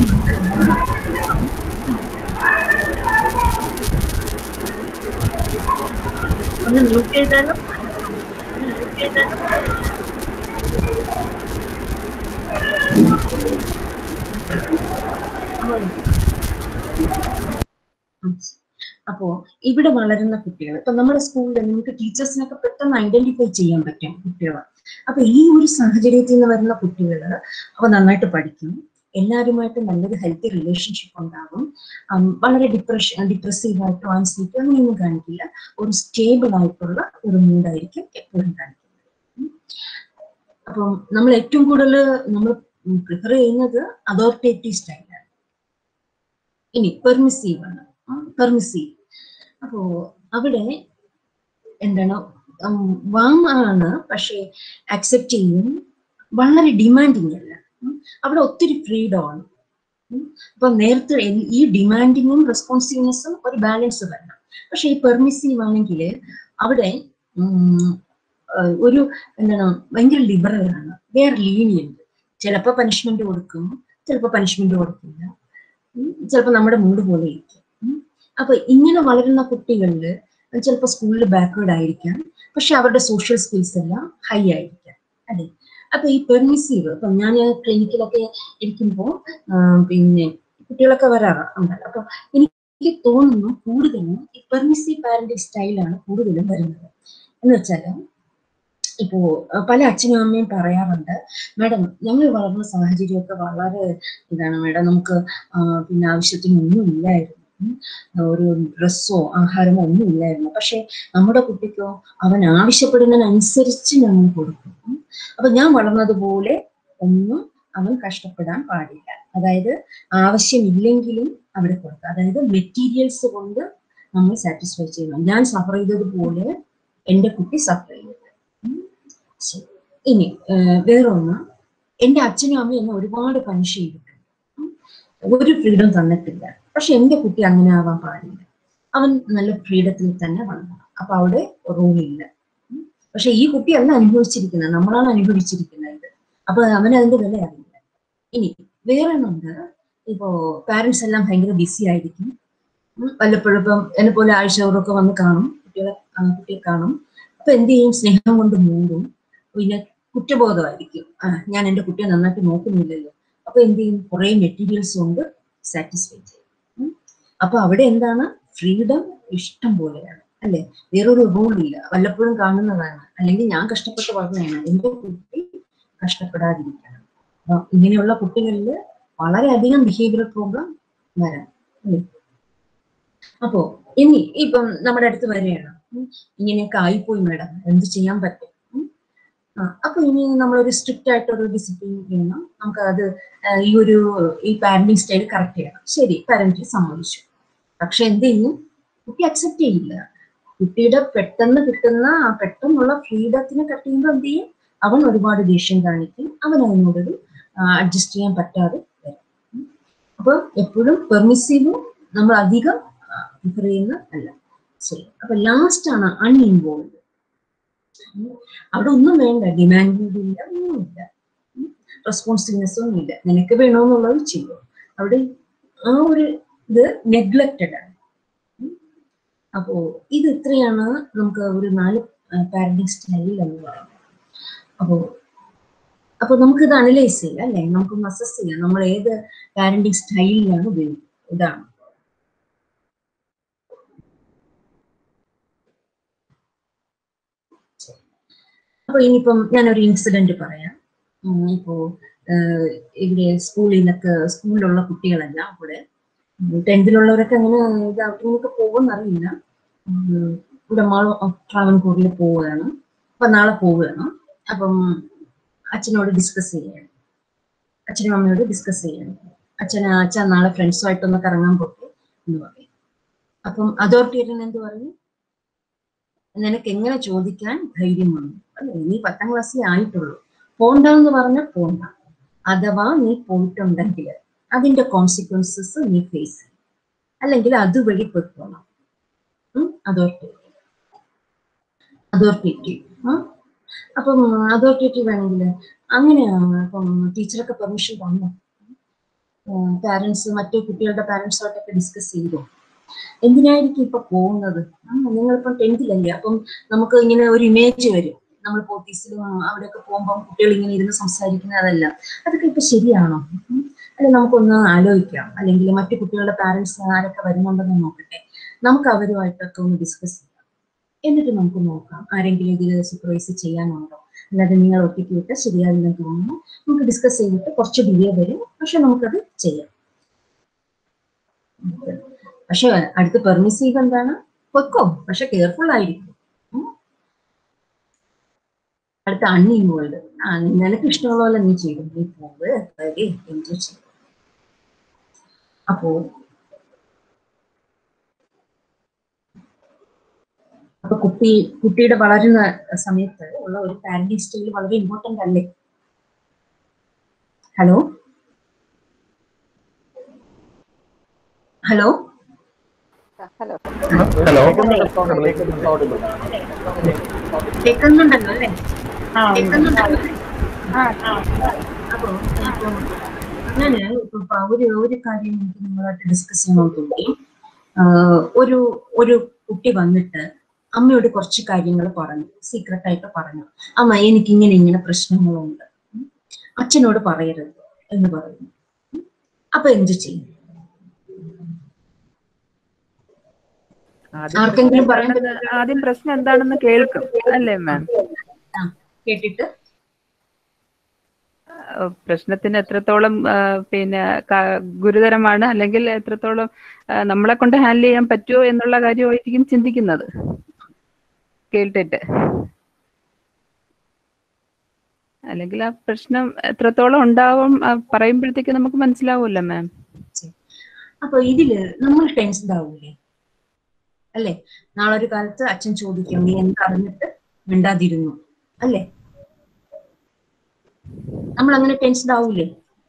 ഒന്ന് മ്യൂട്ട് ചെയ്താലും അപ്പോ ഇവിടെ വളരുന്ന കുട്ടികൾ ഇപ്പൊ നമ്മുടെ സ്കൂളിൽ നമുക്ക് ടീച്ചേഴ്സിനൊക്കെ പെട്ടെന്ന് ഐഡന്റിഫൈ ചെയ്യാൻ പറ്റും കുട്ടികളെ അപ്പൊ ഈ ഒരു സാഹചര്യത്തിൽ നിന്ന് വരുന്ന കുട്ടികൾ അവ നന്നായിട്ട് പഠിക്കും എല്ലാവരുമായിട്ട് നല്ലൊരു ഹെൽത്തി റിലേഷൻഷിപ്പ് ഉണ്ടാകും ഉം, വളരെ ഡിപ്രഷൻ ഡിപ്രസീവ് ആയിട്ടോ ആൻസൈറ്റി അങ്ങനെയൊന്നും കാണിക്കില്ല ഒരു സ്റ്റേബിൾ ആയിട്ടുള്ള ഒരു മൂഡായിരിക്കും എപ്പോഴും കാണിക്കുന്നത് ഉം. അപ്പം നമ്മൾ ഏറ്റവും കൂടുതൽ നമ്മൾ പ്രിഫർ ചെയ്യുന്നത് അതോറിറ്റേറ്റീവ് സ്റ്റൈലാണ് ഇനി പെർമിസീവ് ആണ് പെർമിസീവ് അപ്പോ അവിടെ എന്താണ് വാം ആണ് പക്ഷേ അക്സെപ്റ്റ് ചെയ്യും വളരെ ഡിമാൻഡിങ് അല്ല ഉം. അവിടെ ഒത്തിരി ഫ്രീഡം ആണ് ഉം. അപ്പൊ നേരത്തെ എൽ- ഈ ഡിമാൻഡിങ്ങും റെസ്പോൺസീവ്നെസ്സും ഒരു ബാലൻസ് വരണം പക്ഷെ ഈ പെർമിസീവ് ആണെങ്കിൽ അവിടെ ഉം, ഏഹ് ഒരു എന്താണ് ഭയങ്കര ലിബറൽ ആണ് വേറെ ലീനിയന്റ് ചിലപ്പോൾ പനിഷ്മെന്റ് കൊടുക്കും ചിലപ്പോൾ പനിഷ്മെന്റ് കൊടുക്കില്ല ചിലപ്പോൾ നമ്മുടെ മൂഡ് പോലെ ഇരിക്കും ഉം. അപ്പൊ ഇങ്ങനെ വളരുന്ന കുട്ടികളിൽ ചിലപ്പോൾ സ്കൂളിൽ ബാക്ക്വേർഡ് ആയിരിക്കാം പക്ഷെ അവരുടെ സോഷ്യൽ സ്കിൽസ് എല്ലാം ഹൈ ആയിരിക്കാം അല്ലെ അപ്പൊ ഈ പെർമിസീവ് ഇപ്പൊ ഞാൻ ക്ലിനിക്കിലൊക്കെ ഇരിക്കുമ്പോൾ പിന്നെ കുട്ടികളൊക്കെ വരാറുണ്ട് അപ്പൊ എനിക്ക് തോന്നുന്നു കൂടുതലും ഈ പെർമിസീവ് പാരന്റിങ് സ്റ്റൈലാണ് കൂടുതലും വരുന്നത് എന്ന് വെച്ചാല് ഇപ്പോ അഹ് പല അച്ഛനും അമ്മയും പറയാറുണ്ട് മാഡം ഞങ്ങൾ വളർന്ന സാഹചര്യമൊക്കെ വളരെ ഇതാണ് മാഡം നമുക്ക് ആ, പിന്നെ ആവശ്യത്തിന് ഒന്നും ഇല്ലായിരുന്നു ഉം. ഒരു ഡ്രസ്സോ ആഹാരമോ ഒന്നും ഇല്ലായിരുന്നു പക്ഷെ നമ്മുടെ കുട്ടിക്കോ അവൻ ആവശ്യപ്പെടുന്നതിനനുസരിച്ച് ഞങ്ങൾ കൊടുക്കും ഉം. അപ്പൊ ഞാൻ വളർന്നതുപോലെ ഒന്നും അവൻ കഷ്ടപ്പെടാൻ പാടില്ല അതായത് ആവശ്യമില്ലെങ്കിലും അവിടെ കൊടുക്കുക അതായത് മെറ്റീരിയൽസ് കൊണ്ട് നമ്മൾ സാറ്റിസ്ഫൈ ചെയ്യണം ഞാൻ സഫർ ചെയ്തതുപോലെ എന്റെ കുട്ടി സഫർ ചെയ്യരുത് ഉം. ശരി. ഇനി ഏഹ്, വേറൊന്ന് എന്റെ അച്ഛനും അമ്മയും എന്നെ ഒരുപാട് പണിഷ് ചെയ്തിട്ടുണ്ട് ഉം. ഒരു ഫ്രീഡം തന്നിട്ടില്ല പക്ഷെ എന്റെ കുട്ടി അങ്ങനെ ആവാൻ പാടില്ല അവൻ നല്ല ഫ്രീഡത്തിൽ തന്നെ വളരണം അപ്പൊ അവിടെ റൂളില്ല പക്ഷെ ഈ കുട്ടിയല്ല അനുഭവിച്ചിരിക്കുന്നത് നമ്മളാണ് അനുഭവിച്ചിരിക്കുന്നത് അപ്പൊ അവന് അതിന്റെ വില അറിയില്ല ഇനി വേറെ ഒന്നുണ്ട് ഇപ്പോ പാരന്റ്സ് എല്ലാം ഭയങ്കര ബിസി ആയിരിക്കും ഉം, വല്ലപ്പോഴും ഇപ്പം എന്നെ പോലെ ആഴ്ചകളൊക്കെ വന്ന് കാണും കുട്ടികളെ ആ, കുട്ടിയെ കാണും അപ്പൊ എന്ത് ചെയ്യും സ്നേഹം കൊണ്ട് മൂടും പിന്നെ കുറ്റബോധമായിരിക്കും ആ ഞാൻ എന്റെ കുട്ടിയെ നന്നായിട്ട് നോക്കുന്നില്ലല്ലോ അപ്പൊ എന്ത് ചെയ്യും കുറെ മെറ്റീരിയൽസ് കൊണ്ട് സാറ്റിസ്ഫൈ ചെയ്യും ഉം. അപ്പൊ അവിടെ എന്താണ് ഫ്രീഡം ഇഷ്ടം പോലെയാണ് അല്ലെ വേറൊരു റൂൾ ഇല്ല വല്ലപ്പോഴും കാണുന്നതാണ് അല്ലെങ്കിൽ ഞാൻ കഷ്ടപ്പെട്ട് വളർന്നതാണ് എന്റെ കുട്ടി കഷ്ടപ്പെടാതിരിക്കണം അപ്പൊ ഇങ്ങനെയുള്ള കുട്ടികളിൽ വളരെയധികം ബിഹേവിയർ പ്രോബ്ലം വരാം അല്ലേ അപ്പോ ഇനി ഇപ്പം നമ്മുടെ അടുത്ത് വരികയാണ് ഉം. ഇങ്ങനെയൊക്കെ ആയിപ്പോയി മാഡം എന്ത് ചെയ്യാൻ പറ്റും ഉം. ആ, അപ്പൊ ഇനി നമ്മളൊരു സ്ട്രിക്റ്റ് ആയിട്ട് ഒരു ഡിസിപ്ലിൻ ചെയ്യണം നമുക്ക് അത് ആ, ഈ ഒരു ഈ പാരന്റിങ് സ്റ്റൈൽ കറക്റ്റ് ചെയ്യണം ശരി പാരന്റ് സമ്മതിച്ചു പക്ഷെ എന്ത് ചെയ്യും കുട്ടി അക്സെപ്റ്റ് ചെയ്യില്ല കുട്ടിയുടെ പെട്ടെന്ന് കിട്ടുന്ന ആ പെട്ടെന്നുള്ള ഫ്രീഡത്തിനെ കട്ട് ചെയ്യുമ്പോൾ എന്ത് ചെയ്യും അവൻ ഒരുപാട് ദേഷ്യം കാണിക്കും അവൻ അതിനോടൊരു അഡ്ജസ്റ്റ് ചെയ്യാൻ പറ്റാതെ വരും ഉം. അപ്പൊ എപ്പോഴും പെർമിസീവും നമ്മൾ അധികം പ്രിഫർ ചെയ്യുന്ന അല്ല ശരി അപ്പൊ ലാസ്റ്റ് ആണ് അൺഇൻവോൾവ് അവിടെ ഒന്നും വേണ്ട ഡിമാൻഡ് ഇല്ല ഒന്നുമില്ല റെസ്പോൺസിബ്നെസ് ഒന്നും ഇല്ല നിനക്ക് വേണമെന്നുള്ളത് ചെയ്യും അവിടെ ആ ഒരു ഇത് നെഗ്ലക്റ്റഡ് ആണ് ഉം. അപ്പോ ഇത് ഇത്രയാണ് നമുക്ക് ഒരു നാല് പാരന്റിങ് സ്റ്റൈൽ എന്ന് പറയുന്നത് അപ്പോ അപ്പൊ നമുക്ക് ഇത് അനലൈസ് ചെയ്യാം അല്ലെ നമുക്ക് അസസ് ചെയ്യാം നമ്മൾ ഏത് പാരന്റിങ് സ്റ്റൈലിലാണ് ഉപയോഗിക്കുന്നത് ഇതാണ് അപ്പൊ ഇനിയിപ്പം ഞാനൊരു ഇൻസിഡന്റ് പറയാം ഉം, ഇപ്പോ ആഹ്, ഇവിടെ സ്കൂളിൽ നിന്നൊക്കെ സ്കൂളിലുള്ള കുട്ടികളെല്ലാം കൂടെ ടെൻത്തിലുള്ളവരൊക്കെ അങ്ങനെ ഇത് ഔട്ടിങ്ങിനൊക്കെ പോകുമെന്നറിയില്ല ഉം, ഇവിടെ മാൾ ട്രാവൻകൂറിൽ പോവുകയാണ് അപ്പൊ നാളെ പോവുകയാണ് അപ്പം അച്ഛനോട് ഡിസ്കസ് ചെയ്യാണ് അച്ഛനും അമ്മയോട് ഡിസ്കസ് ചെയ്യാണ് അച്ഛൻ അച്ഛൻ നാളെ ഫ്രണ്ട്സുമായിട്ടൊന്ന് കറങ്ങാൻ പോട്ടെ എന്ന് പറയും അപ്പം അതോറിറ്റേറിയൻ എന്ത് പറയും നിനക്ക് എങ്ങനെ ചോദിക്കാൻ ധൈര്യം വന്നു അല്ലെ നീ പത്താം ക്ലാസ്സിലേ ആയിട്ടുള്ളൂ പോണ്ടെന്ന് പറഞ്ഞാൽ പോണ്ട അഥവാ നീ പോയിട്ടുണ്ടെങ്കിൽ അതിന്റെ കോൺസിക്വൻസസ് നീ ഫേസ് ചെയ്യും അല്ലെങ്കിൽ അതുവഴി പൊയ്ക്കോണം അതോറിറ്റേറിയൻ അതോറിറ്റേറ്റീവ് അപ്പം അതോറിറ്റേറ്റീവ് ആണെങ്കിൽ അങ്ങനെയാണ് അപ്പം ടീച്ചറൊക്കെ പെർമിഷൻ തന്നു പാരന്റ്സ് മറ്റു കുട്ടികളുടെ പാരന്റ്സുമായിട്ടൊക്കെ ഡിസ്കസ് ചെയ്തു എന്തിനായിരിക്കും ഇപ്പൊ പോകുന്നത് ആ, നിങ്ങളിപ്പം ടെൻത്തിലല്ലേ അപ്പം നമുക്ക് ഇങ്ങനെ ഒരു ഇമേജ് വരും നമ്മൾ പോത്തീസിലും അവിടെയൊക്കെ പോകുമ്പോൾ കുട്ടികൾ ഇങ്ങനെ ഇരുന്ന് സംസാരിക്കുന്നത് അതല്ല അതൊക്കെ ഇപ്പൊ ശരിയാണോ ഉം. അല്ലെ നമുക്കൊന്ന് ആലോചിക്കാം അല്ലെങ്കിൽ മറ്റു കുട്ടികളുടെ പാരന്റ്സ് ആരൊക്കെ വരുന്നുണ്ടെന്ന് നോക്കട്ടെ നമുക്ക് അവരുമായിട്ടൊക്കെ ഒന്ന് ഡിസ്കസ് ചെയ്യാം എന്നിട്ട് നമുക്ക് നോക്കാം ആരെങ്കിലും ഇതിൽ സൂപ്പർവൈസ് ചെയ്യാനുണ്ടോ അല്ലാതെ നിങ്ങൾ ഒറ്റയ്ക്ക് വിട്ട് ശരിയാവില്ലെന്ന് തോന്നുന്നു നമുക്ക് ഡിസ്കസ് ചെയ്തിട്ട് കുറച്ച് ഡിലേ വരും പക്ഷെ നമുക്കത് ചെയ്യാം പക്ഷെ അടുത്ത് പെർമിസീവ് എന്താണ് വെക്കോ പക്ഷെ കെയർഫുൾ ആയിരിക്കും ഉം. അടുത്ത അൺഇൻവോൾവ് ആ നിനക്ക് ഇഷ്ടമുള്ള പോലെ നീ ചെയ്തു നീ പോവ് എൻജോയ് ചെയ്യും അപ്പോ അപ്പൊ കുട്ടി കുട്ടിയുടെ വളരുന്ന സമയത്ത് ഉള്ള ഒരു പാരന്റിങ് സ്റ്റൈൽ വളരെ ഇമ്പോർട്ടന്റ് അല്ലേ ഹലോ ഹലോ ഹലോ ഹലോ കേൾക്കുന്നുണ്ടല്ലോ അല്ലേ ആ ഉണ്ട്. കേൾക്കുന്നുണ്ടല്ലോ ആ അപ്പൊ ഇപ്പൊ ഞാന് ഇപ്പൊ പ- ഒരു ഒരു കാര്യം എനിക്ക് നിങ്ങളായിട്ട് ഡിസ്കസ് ചെയ്യണമെന്ന് തോന്നി ആഹ് ഒരു ഒരു കുട്ടി വന്നിട്ട് അമ്മയോട് കുറച്ച് കാര്യങ്ങൾ പറഞ്ഞു സീക്രട്ട് ആയിട്ട് പറഞ്ഞു അമ്മ എനിക്ക് ഇങ്ങനെ ഇങ്ങനെ പ്രശ്നങ്ങളുണ്ട് ഉം. അച്ഛനോട് പറയരുത് എന്ന് പറയുന്നു ഉം. അപ്പൊ എന്ത് ചെയ്യും ആദ്യം ആർക്കെങ്കിലും പറയാൻ എന്താണെന്ന് ആദ്യം പ്രശ്നം എന്താണെന്ന് കേൾക്കും അല്ലേ മാം ആ, കേട്ടിട്ട് ഏഹ് പ്രശ്നത്തിന് എത്രത്തോളം ഏഹ് പിന്നെ ക- ഗുരുതരമാണ് അല്ലെങ്കിൽ എത്രത്തോളം ഏഹ് നമ്മളെ കൊണ്ട് ഹാൻഡിൽ ചെയ്യാൻ പറ്റുമോ എന്നുള്ള കാര്യമായിരിക്കും ചിന്തിക്കുന്നത് കേട്ടിട്ട് അല്ലെങ്കിൽ ആ പ്രശ്നം എത്രത്തോളം ഉണ്ടാവും ആ പറയുമ്പോഴത്തേക്ക് നമുക്ക് മനസ്സിലാവുമല്ലോ മാം അപ്പൊ ഇതില് നമ്മൾ ടെൻസ്ഡ് ആവൂലേ അല്ലേ നാളെ ഒരു കാലത്ത് അച്ഛൻ ചോദിക്കും നീ എന്തറിഞ്ഞിട്ട് മിണ്ടാതിരുന്നു അല്ലേ നമ്മൾ അങ്ങനെ ടെൻസ്ഡ് ആവൂലേ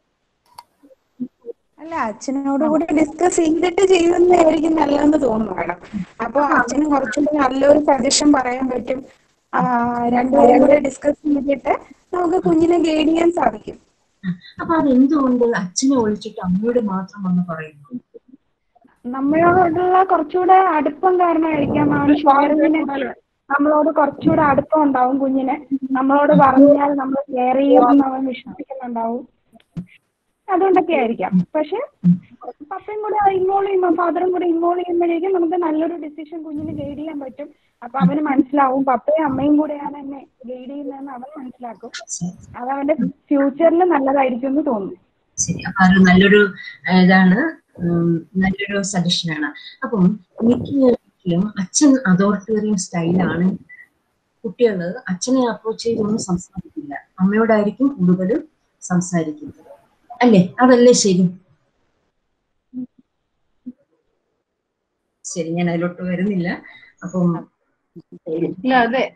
അല്ല അച്ഛനോട് കൂടി ഡിസ്കസ് ചെയ്തിട്ട് ചെയ്യുന്നതായിരിക്കും നല്ലതെന്ന് തോന്നുന്നു മാഡം അപ്പൊ അച്ഛന് കുറച്ചുകൂടി നല്ലൊരു സജഷൻ പറയാൻ പറ്റും ആ, രണ്ടുപേരും കൂടെ ഡിസ്കസ് ചെയ്തിട്ട് നമുക്ക് കുഞ്ഞിനെ ഗൈഡ് ചെയ്യാൻ സാധിക്കും അപ്പൊ അതെന്തുകൊണ്ട് അച്ഛനെ ഒഴിച്ചിട്ട് അമ്മയോട് മാത്രം വന്ന് പറയുന്നു നമ്മളോടുള്ള കുറച്ചുകൂടെ അടുപ്പം കാരണമായിരിക്കാം ആ ഷെയറിങ്ങിന് നമ്മളോട് കുറച്ചുകൂടെ അടുപ്പം ഉണ്ടാവും കുഞ്ഞിന് നമ്മളോട് പറഞ്ഞാൽ നമ്മൾ കെയർ ചെയ്യുമെന്ന് അവൻ വിശ്വസിക്കുന്നുണ്ടാവും അതുകൊണ്ടൊക്കെ ആയിരിക്കാം പക്ഷെ പപ്പയും കൂടെ ഇൻവോൾവ് ചെയ്യുമ്പോൾ ഫാദറും കൂടെ ഇൻവോൾവ് ചെയ്യുമ്പോഴേക്കും നമുക്ക് നല്ലൊരു ഡിസിഷൻ കുഞ്ഞിന് ഗൈഡ് ചെയ്യാൻ പറ്റും അപ്പൊ അവന് മനസ്സിലാവും പപ്പയും അമ്മയും കൂടെയാണ് എന്നെ ഗൈഡ് ചെയ്യുന്നതെന്ന് അവൻ മനസ്സിലാക്കും അത് അവന്റെ ഫ്യൂച്ചറിൽ നല്ലതായിരിക്കും എന്ന് തോന്നുന്നു ശരി അപ്പൊ അത് നല്ലൊരു ആ, ഇതാണ് ഉം, നല്ലൊരു സജഷനാണ് അപ്പം മിക്കലും അച്ഛൻ അതോറിറ്റേറിയൻ സ്റ്റൈലാണ് കുട്ടികള് അച്ഛനെ അപ്രോച്ച് ചെയ്തൊന്നും സംസാരിക്കില്ല അമ്മയോടായിരിക്കും കൂടുതലും സംസാരിക്കുന്നത് അല്ലേ അതല്ലേ ശരി ശരി ഞാൻ അതിലോട്ട് വരുന്നില്ല അപ്പം അതെ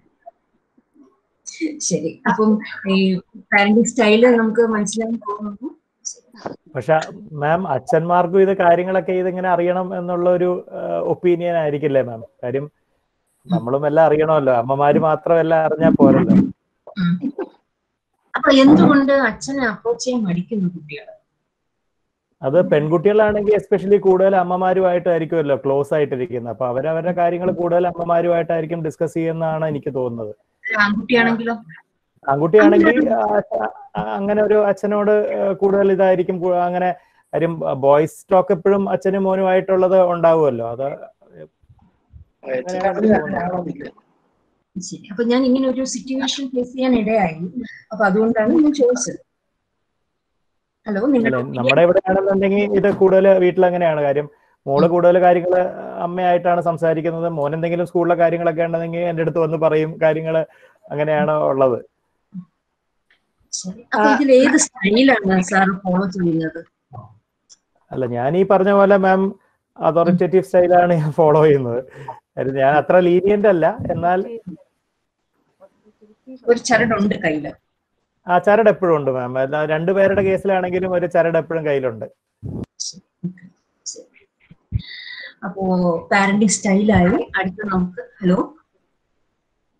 ശരി അപ്പം ഈ പാരന്റിങ് സ്റ്റൈല് നമുക്ക് മനസ്സിലാക്കി പോകുന്നു പക്ഷെ മാം അച്ഛന്മാർക്കും ഇത് കാര്യങ്ങളൊക്കെ ഇതിങ്ങനെ അറിയണം എന്നുള്ള ഒരു ഒപ്പീനിയൻ ആയിരിക്കില്ലേ മാം കാര്യം നമ്മളും എല്ലാം അറിയണമല്ലോ അമ്മമാര് മാത്രമല്ല അറിഞ്ഞാൽ പോരല്ലോ ഉം. അപ്പൊ എന്തുകൊണ്ട് അച്ഛനെ അപ്രോച്ച് ചെയ്യാൻ മടിക്കുന്നു കുട്ടികൾ അത് പെൺകുട്ടികളാണെങ്കിൽ എസ്പെഷ്യലി കൂടുതൽ അമ്മമാരുമായിട്ടായിരിക്കുമല്ലോ ക്ലോസ് ആയിട്ടിരിക്കുന്നത് അപ്പൊ അവരവരുടെ കാര്യങ്ങൾ കൂടുതൽ അമ്മമാരുമായിട്ടായിരിക്കും ഡിസ്കസ് ചെയ്യുന്നതാണ് എനിക്ക് തോന്നുന്നത് ആൺകുട്ടിയാണെങ്കിലോ ആൺകുട്ടിയാണെങ്കിൽ ആ, ആ, അങ്ങനെ ഒരു അച്ഛനോട് ആ, കൂടുതൽ ഇതായിരിക്കും കൂ- അങ്ങനെ കാര്യം ബോയ്സ് ടോക്ക് എപ്പോഴും അച്ഛനും മോനുമായിട്ടുള്ളത് ഉണ്ടാവുമല്ലോ അത് അങ്ങനെയാണ് എനിക്ക് തോന്നുന്നത്. ശരി അപ്പൊ ഞാൻ ഇങ്ങനെ ഒരു സിറ്റുവേഷൻ ഫേസ് ചെയ്യാൻ ഇടയായി അപ്പൊ അതുകൊണ്ടാണ് ഞാൻ ചോദിച്ചത് ഹലോ അല്ല നിങ്ങളുടെ നമ്മുടെ ഇവിടെ ആണെന്നുണ്ടെങ്കിൽ ഇത് കൂടുതൽ വീട്ടിൽ അങ്ങനെയാണ് കാര്യം മോള് കൂടുതൽ കാര്യങ്ങൾ അമ്മയായിട്ടാണ് സംസാരിക്കുന്നത് മോൻ എന്തെങ്കിലും സ്കൂളിലെ കാര്യങ്ങളൊക്കെ ഉണ്ടെങ്കിൽ എൻ്റെ അടുത്ത് വന്ന് പറയും കാര്യങ്ങൾ അങ്ങനെയാണ് ഉള്ളത് ശരി അപ്പൊ ഇതിൽ ഏത് സ്റ്റൈലാണ് സാർ ഫോളോ ചെയ്യുന്നത് അല്ല ഞാൻ ഈ പറഞ്ഞ പോലെ മാം അതോറിറ്റേറ്റീവ് സ്റ്റൈലാണ് ഞാൻ ഫോളോ ചെയ്യുന്നത് കാര്യം ഞാൻ അത്ര ലീനിയന്റ് അല്ല എന്നാൽ ഒരു ചരടുണ്ട് കയ്യില് ആ ചരട് എപ്പോഴും ഉണ്ട് മാം രണ്ടുപേരുടെ കേസിലാണെങ്കിലും ഒരു ചരട് എപ്പോഴും കയ്യിലുണ്ട് അപ്പോ പാരന്റിങ് സ്റ്റൈലായി അടുത്ത നമുക്ക് ഹലോ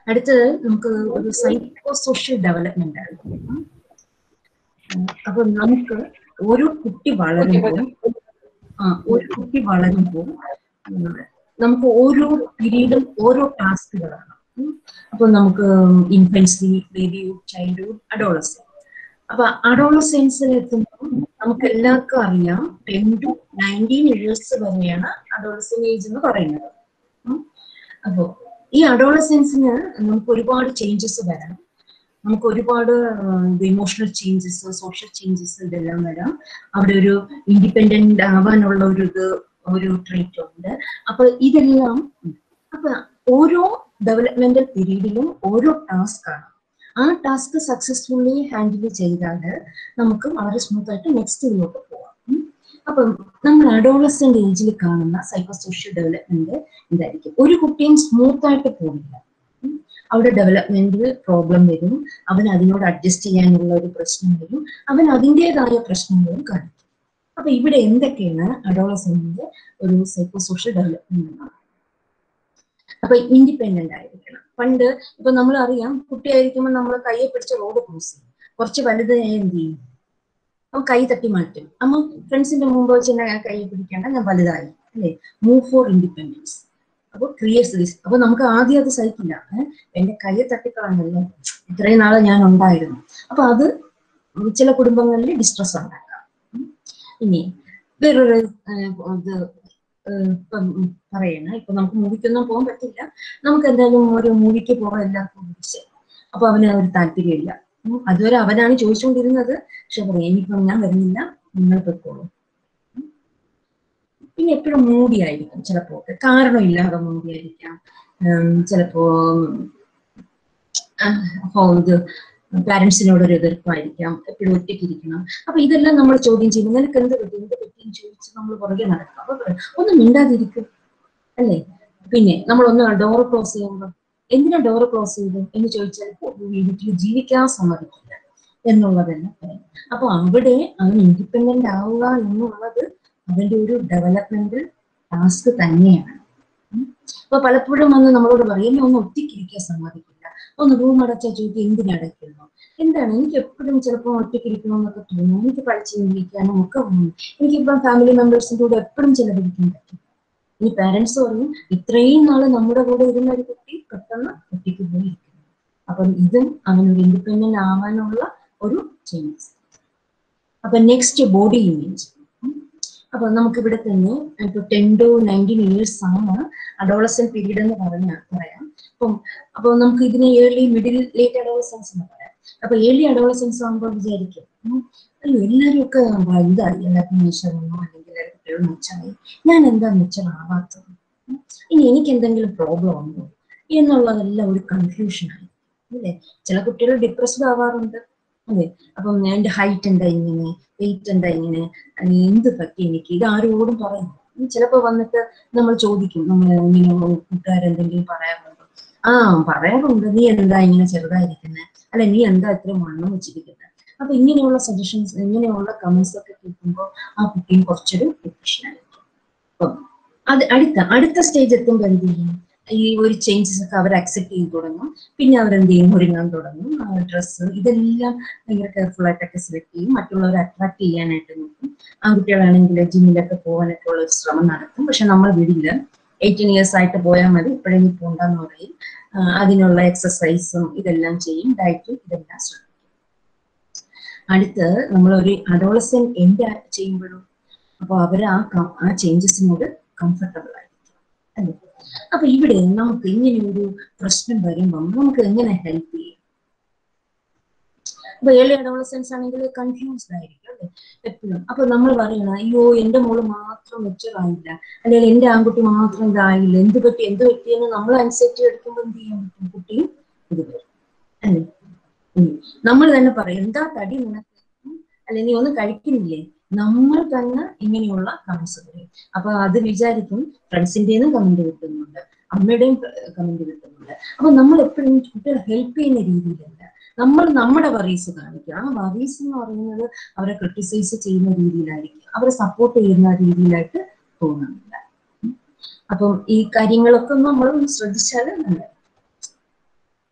അടുത്തത് നമുക്ക് ഒരു സൈക്കോ സോഷ്യൽ ഡെവലപ്മെന്റ് ആണ് ഉം. അപ്പൊ നമുക്ക് ഓരോ കുട്ടി വളരുമ്പോൾ ആ ഒരു കുട്ടി വളരുമ്പോൾ ഉം, നമുക്ക് ഓരോ പീരീഡും ഓരോ ടാസ്കുകളാണ് ഉം. അപ്പൊ നമുക്ക് ഇൻഫൻസി ബേബിഹുഡ് ചൈൽഡ്ഹുഡ് അഡോളസൻ അപ്പൊ അഡോളസെൻസിൽ എത്തുമ്പോൾ നമുക്ക് എല്ലാവർക്കും അറിയാം ടെൻ ടു നയൻറ്റീൻ ഇയേഴ്സ് വരെയാണ് അഡോളസൻ ഏജ് എന്ന് പറയുന്നത് ഉം. അപ്പോ ഈ അഡോളസെൻസിന് നമുക്ക് ഒരുപാട് ചേഞ്ചസ് വരാം നമുക്ക് ഒരുപാട് ഇമോഷണൽ ചേഞ്ചസ് സോഷ്യൽ ചേഞ്ചസ് ഇതെല്ലാം വരാം അവിടെ ഒരു ഇൻഡിപെൻഡന്റ് ആവാനുള്ള ഒരു ഇത് ഒരു ട്രീറ്റ് ഉണ്ട് അപ്പൊ ഇതെല്ലാം ഉണ്ട്. അപ്പൊ ഓരോ ഡെവലപ്മെന്റൽ പീരീഡിലും ഓരോ ടാസ്ക് ആണ് ആ ടാസ്ക് സക്സസ്ഫുള്ളി ഹാൻഡിൽ ചെയ്താൽ നമുക്ക് വളരെ സ്മൂത്ത് ആയിട്ട് നെക്സ്റ്റ് ഇതിലോട്ട് പോവാം ഉം. അപ്പം നമ്മൾ അഡോളസെന്റ് ഏജിൽ കാണുന്ന സൈക്കോ സോഷ്യൽ ഡെവലപ്മെന്റ് ഇതായിരിക്കും ഒരു കുട്ടിയും സ്മൂത്ത് ആയിട്ട് പോകില്ല ഉം. അവിടെ ഡെവലപ്മെന്റിൽ പ്രോബ്ലം വരും അവൻ അതിനോട് അഡ്ജസ്റ്റ് ചെയ്യാനുള്ള ഒരു പ്രശ്നം വരും അവൻ അതിൻ്റെതായ പ്രശ്നങ്ങളും കാണിക്കും അപ്പൊ ഇവിടെ എന്തൊക്കെയാണ് അഡോളസെന്റിന്റെ ഒരു സൈക്കോ സോഷ്യൽ ഡെവലപ്മെന്റ് എന്നാണ് അപ്പൊ ഇൻഡിപെൻഡന്റ് ആയിരിക്കണം പണ്ട് ഇപ്പൊ നമ്മൾ അറിയാം കുട്ടിയായിരിക്കുമ്പോൾ നമ്മൾ കയ്യെ പിടിച്ച് റോഡ് ക്രോസ് ചെയ്യും കുറച്ച് വലുതായ എന്ത് ചെയ്യും അവൻ കൈ തട്ടി മാറ്റും അമ്മ ഫ്രണ്ട്സിന്റെ മുമ്പ് വെച്ച് എന്നെ കൈ പിടിക്കേണ്ട ഞാൻ വലുതായി അല്ലേ മൂവ് ഫോർ ഇൻഡിപെൻഡൻസ് അപ്പൊ ക്രിയേറ്റ്സ് ദിസ് അപ്പൊ നമുക്ക് ആദ്യം അത് സഹിക്കില്ല ഏഹ് എന്റെ കൈയെ തട്ടിക്കളഞ്ഞല്ലോ ഇത്രയും നാളെ ഞാൻ ഉണ്ടായിരുന്നു അപ്പൊ അത് ചില കുടുംബങ്ങളിൽ ഡിസ്ട്രസ് ഉണ്ടാക്കാം ഉം. ഇനി വേറൊരു ഏഹ്, ഇത് ഏഹ്, ഇപ്പം പറയണ ഇപ്പൊ നമുക്ക് മൂവിക്കൊന്നും പോകാൻ പറ്റില്ല നമുക്ക് എന്തായാലും ഒരു മൂവിക്ക് പോകാൻ എല്ലാവർക്കും വിളിച്ച് അപ്പൊ അവന് ഒരു താല്പര്യമില്ല ഉം. അതുവരെ അവനാണ് ചോദിച്ചുകൊണ്ടിരുന്നത് പക്ഷെ പറയാം ഇനിയിപ്പം ഞാൻ വരുന്നില്ല നിങ്ങൾ പൊയ്ക്കോളൂ ഉം. പിന്നെ എപ്പോഴും മൂടി ആയിരിക്കും ചിലപ്പോ കാരണമില്ലാതെ മൂടി ആയിരിക്കാം ഉം, ചിലപ്പോ ആ, അപ്പോ ഇത് പാരന്റ്സിനോട് ഒരു എതിർപ്പായിരിക്കാം എപ്പോഴും ഒറ്റയ്ക്കിരിക്കണം അപ്പൊ ഇതെല്ലാം നമ്മൾ ചോദ്യം ചെയ്യും നിനക്ക് എന്ത് പറ്റി എന്ത് പറ്റി എന്ന് ചോദിച്ച് നമ്മൾ പുറകെ നടക്കും അപ്പൊ പറയും, ഒന്ന് മിണ്ടാതിരിക്കും അല്ലേ പിന്നെ നമ്മൾ ഒന്ന് ഡോർ ക്ലോസ് ചെയ്യുമ്പോൾ എന്തിനാ ഡോർ ക്ലോസ് ചെയ്തു എന്ന് ചോദിച്ചാൽ "ഓ, ഈ വീട്ടിൽ ജീവിക്കാൻ സമ്മതിക്കില്ല എന്നുള്ളതെല്ലാം പറയും അപ്പൊ അവിടെ അവൻ ഇൻഡിപെൻഡന്റ് ആവുക എന്നുള്ളത് അതിന്റെ ഒരു ഡെവലപ്മെന്റ് ടാസ്ക് തന്നെയാണ് ഉം. അപ്പൊ പലപ്പോഴും വന്ന് നമ്മളോട് പറയും "എന്നെ ഒന്ന് ഒറ്റയ്ക്കിരിക്കാൻ സമ്മതിക്കില്ല ഒന്ന് റൂം അടച്ചാൽ ചോദിക്കും എന്തിനടയ്ക്കുന്നു എന്താണ് എനിക്ക് എപ്പോഴും ചിലപ്പോൾ ഒറ്റയ്ക്കിരിക്കണമെന്നൊക്കെ തോന്നും എനിക്ക് പഠിച്ച് ചിന്തിക്കാനും ഒക്കെ തോന്നും എനിക്കിപ്പം ഫാമിലി മെമ്പേഴ്സിന്റെ കൂടെ എപ്പോഴും ചിലവഴിക്കാൻ പറ്റും ഈ പാരന്റ്സ് പറയും ഇത്രയും നാള് നമ്മുടെ കൂടെ ഇരുന്ന ഒരു കുട്ടി പെട്ടെന്ന് ഒറ്റയ്ക്ക് പോയി ഇരിക്കുന്നു അപ്പം ഇതും അവനൊരു ഇൻഡിപെൻഡന്റ് ആവാനുള്ള ഒരു ചേഞ്ച് അപ്പൊ നെക്സ്റ്റ് ബോഡി ഇമേജ് അപ്പൊ നമുക്ക് ഇവിടെ തന്നെ ഇപ്പൊ ടെൻ ടു നയൻറ്റീൻ ഇയേഴ്സ് ആണ് അഡോളസൻ പീരീഡ് എന്ന് പറഞ്ഞ പറയാം അപ്പം അപ്പൊ നമുക്ക് ഇതിനെ ഏർലി മിഡിൽ ലേറ്റ് അഡോളസൻസ് എന്ന് പറയാം അപ്പൊ ഏർലി അഡോളസൻസ് ആകുമ്പോൾ വിചാരിക്കും ഉം, അയ്യോ എല്ലാവരും ഒക്കെ വലുതായി എല്ലാവർക്കും മെച്ചറൊന്നും അല്ലെങ്കിൽ എല്ലാ കുട്ടികളും മെച്ചമായി ഞാൻ എന്താ മെച്ചറാവാത്തത് ഉം, ഇനി എനിക്ക് എന്തെങ്കിലും പ്രോബ്ലം ഉണ്ടോ എന്നുള്ളതെല്ലാം ഒരു കൺഫ്യൂഷനായി അല്ലേ ചില കുട്ടികൾ ഡിപ്രസ്ഡ് ആവാറുണ്ട് അതെ അപ്പം എന്റെ ഹൈറ്റ് എന്താ ഇങ്ങനെ വെയിറ്റ് എന്താ ഇങ്ങനെ അല്ലെ എന്ത് പറ്റി എനിക്ക് ഇത് ആരോടും പറയും ചിലപ്പോ വന്നിട്ട് നമ്മൾ ചോദിക്കും നമ്മൾ ഇങ്ങനെ കൂട്ടുകാരെന്തെങ്കിലും പറയാറുണ്ടോ ആ പറയാറുണ്ട് നീ എന്താ ഇങ്ങനെ ചെറുതായിരിക്കുന്നത് അല്ലെ നീ എന്താ ഇത്ര വണ്ണം വെച്ചിരിക്കുന്നത് അപ്പൊ ഇങ്ങനെയുള്ള സജഷൻസ് ഇങ്ങനെയുള്ള കമന്റ്സ് ഒക്കെ കേൾക്കുമ്പോൾ ആ കുട്ടിയും കുറച്ചൊരു ഡിപ്രഷൻ ആയിരിക്കും അപ്പം അത് അടുത്ത അടുത്ത സ്റ്റേജ് എത്തുമ്പോൾ എന്ത് ചെയ്യും ഈ ഒരു ചേഞ്ചസ് ഒക്കെ അവർ അക്സെപ്റ്റ് ചെയ്ത് തുടങ്ങും പിന്നെ അവരെന്ത് ചെയ്യും ഒരുങ്ങാൻ തുടങ്ങും ഡ്രസ്സ് ഇതെല്ലാം ഭയങ്കര കെയർഫുൾ ആയിട്ടൊക്കെ സെലക്ട് ചെയ്യും മറ്റുള്ളവരെ അട്രാക്ട് ചെയ്യാനായിട്ട് നോക്കും ആൺകുട്ടികളാണെങ്കിൽ ജിമ്മിലൊക്കെ പോകാനൊക്കെ ഉള്ള ഒരു ശ്രമം നടത്തും പക്ഷെ നമ്മൾ വിടില്ല എയ്റ്റീൻ ഇയേഴ്സ് ആയിട്ട് പോയാൽ മതി ഇപ്പോഴെങ്കിൽ പോണ്ടെന്ന് പറയും ആ, അതിനുള്ള എക്സസൈസും ഇതെല്ലാം ചെയ്യും ഡയറ്റും ഇതെല്ലാം ശ്രമിക്കും അടുത്ത് നമ്മൾ ഒരു അഡോളസൻ എൻഡ് ചെയ്യുമ്പോഴും അപ്പോൾ അവർ ആ കം- ആ ചേഞ്ചസിനോട് കംഫർട്ടബിൾ ആയിരിക്കും അല്ലേ അപ്പൊ ഇവിടെ നമുക്ക് ഇങ്ങനെ ഒരു പ്രശ്നം വരുമ്പം നമുക്ക് എങ്ങനെ ഹെൽപ്പ് ചെയ്യും അപ്പൊ ഏർലി അഡോളസൻസ് ആണെങ്കിൽ കൺഫ്യൂസ്ഡ് ആയിരിക്കും അല്ലേ എപ്പോഴും അപ്പൊ നമ്മൾ പറയണ അയ്യോ എന്റെ മോള് മാത്രം മെച്ചുവർ ആയില്ല അല്ലെങ്കിൽ എന്റെ ആൺകുട്ടി മാത്രം ഇതായില്ല എന്ത് പറ്റി എന്ത് പറ്റിയെന്ന് നമ്മൾ അനുസരിച്ച് എടുക്കുമ്പോൾ എന്ത് ചെയ്യാൻ പറ്റും കുട്ടിയും ഇത് വരും അല്ലേ ഉം. നമ്മൾ തന്നെ പറയും എന്താ തടി നിനക്ക് ഉം. അല്ലെ നീ ഒന്നും കഴിക്കുന്നില്ലേ നമ്മൾ തന്നെ ഇങ്ങനെയുള്ള കമന്റ്സ് പറയും അപ്പൊ അത് വിചാരിക്കും ഫ്രണ്ട്സിന്റെയും കമന്റ് കിട്ടുന്നുണ്ട് അമ്മയുടെയും കമന്റ് കിട്ടുന്നുണ്ട് അപ്പൊ നമ്മൾ എപ്പോഴും കുട്ടികളെ ഹെൽപ്പ് ചെയ്യുന്ന രീതിയിലല്ല നമ്മൾ നമ്മുടെ വറീസ് കാണിക്കുക ആ വറീസ് എന്ന് പറയുന്നത് അവരെ ക്രിട്ടിസൈസ് ചെയ്യുന്ന രീതിയിലായിരിക്കും അവരെ സപ്പോർട്ട് ചെയ്യുന്ന രീതിയിലായിട്ട് തോന്നുന്നില്ല ഉം. അപ്പം ഈ കാര്യങ്ങളൊക്കെ നമ്മൾ ശ്രദ്ധിച്ചാൽ നല്ലത്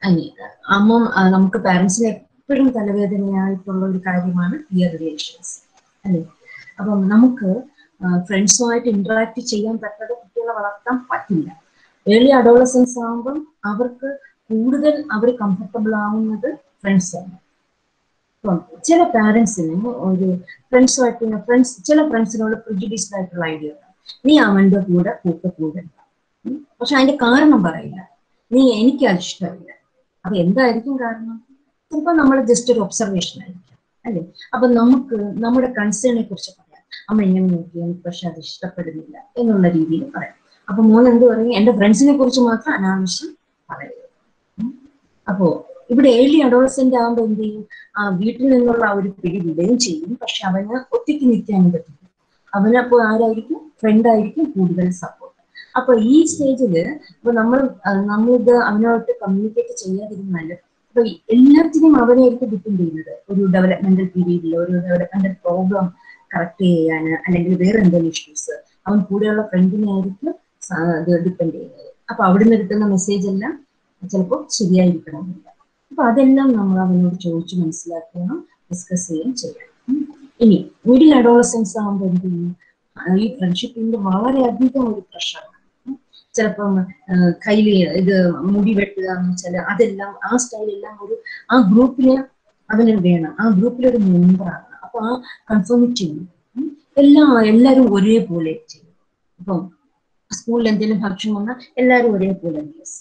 അനി അമ്മ ആ, നമുക്ക് പാരന്റ്സിന് എപ്പോഴും തലവേദനയായിട്ടുള്ള ഒരു കാര്യമാണ് പിയർ റിലേഷൻസ് അല്ലേ അപ്പം നമുക്ക് ഫ്രണ്ട്സുമായിട്ട് ഇന്ററാക്ട് ചെയ്യാൻ പറ്റാതെ കുട്ടികളെ വളർത്താൻ പറ്റില്ല ഏർലി അഡോളസൻസ് ആകുമ്പം അവർക്ക് കൂടുതൽ അവർ കംഫർട്ടബിൾ ആവുന്നത് ഫ്രണ്ട്സാണ് ഇപ്പം ചില പാരന്റ്സിന് ഒരു ഫ്രണ്ട്സുമായിട്ട് ഫ്രണ്ട്സ് ചില ഫ്രണ്ട്സിനോട് പ്രിജുഡീസ്ഡ് ആയിട്ടുള്ള ഐഡിയ നീ അവന്റെ കൂടെ കൂട്ട കൂടെ പക്ഷെ അതിന്റെ കാരണം പറയില്ല നീ എനിക്ക് അത് ഇഷ്ടമില്ല അപ്പൊ എന്തായിരിക്കും കാരണം ചിലപ്പോൾ നമ്മൾ ജസ്റ്റ് ഒരു ഒബ്സർവേഷൻ ആയിരിക്കും അല്ലേ അപ്പൊ നമുക്ക് നമ്മുടെ കൺസേണിനെ കുറിച്ച് പറയാം അമ്മ ഇങ്ങനെ നോക്കി എനിക്ക് പക്ഷെ അത് ഇഷ്ടപ്പെടുന്നില്ല എന്നുള്ള രീതിയിൽ പറയാം അപ്പൊ മോൻ എന്ത് പറയും എന്റെ ഫ്രണ്ട്സിനെ കുറിച്ച് മാത്രം അനാവശ്യം പറയരുത് ഉം. അപ്പോ ഇവിടെ ഏർലി അഡോളസെന്റ് ആകുമ്പോൾ എന്ത് ചെയ്യും ആ വീട്ടിൽ നിന്നുള്ള ആ ഒരു പിടി വിടുകയും ചെയ്യും പക്ഷെ അവന് ഒറ്റയ്ക്ക് നിൽക്കാനും പറ്റില്ല അവനപ്പോ ആരായിരിക്കും ഫ്രണ്ട് ആയിരിക്കും കൂടുതൽ സപ്പോർട്ട് അപ്പൊ ഈ സ്റ്റേജില് ഇപ്പൊ നമ്മൾ നമ്മളിത് അവനോട്ട് കമ്മ്യൂണിക്കേറ്റ് ചെയ്യാതിരുന്നാൽ അപ്പൊ ഈ എല്ലാത്തിനും അവനായിരിക്കും ഡിപ്പെൻഡ് ചെയ്യുന്നത് ഒരു ഡെവലപ്മെന്റൽ പീരീഡിൽ ഒരു ഡെവലപ്മെന്റൽ പ്രോബ്ലം കറക്റ്റ് ചെയ്യാൻ അല്ലെങ്കിൽ വേറെ എന്തെങ്കിലും ഇഷ്യൂസ് അവൻ കൂടെയുള്ള ഫ്രണ്ടിനെ ആയിരിക്കും ഡിപ്പെൻഡ് ചെയ്യുന്നത് അപ്പൊ അവിടുന്ന് കിട്ടുന്ന മെസ്സേജ് എല്ലാം ചിലപ്പോൾ ശരിയായിരിക്കണമെന്നില്ല അപ്പൊ അതെല്ലാം നമ്മൾ അവനോട് ചോദിച്ച് മനസ്സിലാക്കണം ഡിസ്കസ് ചെയ്യുകയും ചെയ്യണം ഉം. ഇനി മിഡിൽ അഡോളസൻസ് ആകുമ്പോൾ എന്ത് ചെയ്യും ആ, ഈ ഫ്രണ്ട്ഷിപ്പിന്റെ വളരെയധികം ഒരു പ്രഷറാണ് ചിലപ്പം കയ്യില് ഇത് മുടി വെട്ടുക എന്ന് വെച്ചാൽ അതെല്ലാം ആ സ്റ്റൈലെല്ലാം ഒരു ആ ഗ്രൂപ്പില് അവന് വേണം ആ ഗ്രൂപ്പിലൊരു മെമ്പറാണ് അപ്പൊ ആ കൺഫോമിറ്റി ഉണ്ട് ഉം. എല്ലാ എല്ലാവരും ഒരേപോലെ ചെയ്യും ഇപ്പം സ്കൂളിൽ എന്തെങ്കിലും ഫംഗ്ഷൻ വന്നാൽ എല്ലാവരും ഒരേപോലെ ഡ്രസ്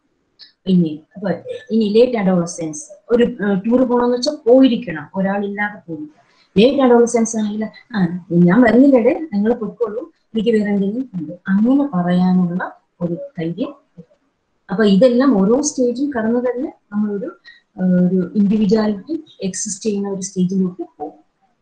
ഇനി അപ്പൊ ഇനി ലേറ്റ് അഡോളസെൻസ് ഒരു ടൂർ പോകണമെന്ന് വെച്ചാൽ പോയിരിക്കണം ഒരാളില്ലാതെ പോയിരിക്കണം ലേറ്റ് അഡോളസെൻസ് ആണെങ്കിൽ ആ ഞാൻ വരുന്നില്ലേ നിങ്ങൾ പൊയ്ക്കോളൂ എനിക്ക് വേറെ എന്തെങ്കിലും ഉണ്ട് അങ്ങനെ പറയാനുള്ള ഒരു ധൈര്യം അപ്പൊ ഇതെല്ലാം ഓരോ സ്റ്റേജും കടന്നു തന്നെ നമ്മളൊരു ആ, ഒരു ഇൻഡിവിജ്വാലിറ്റി എക്സിസ്റ്റ് ചെയ്യുന്ന ഒരു സ്റ്റേജിലേക്ക് പോകും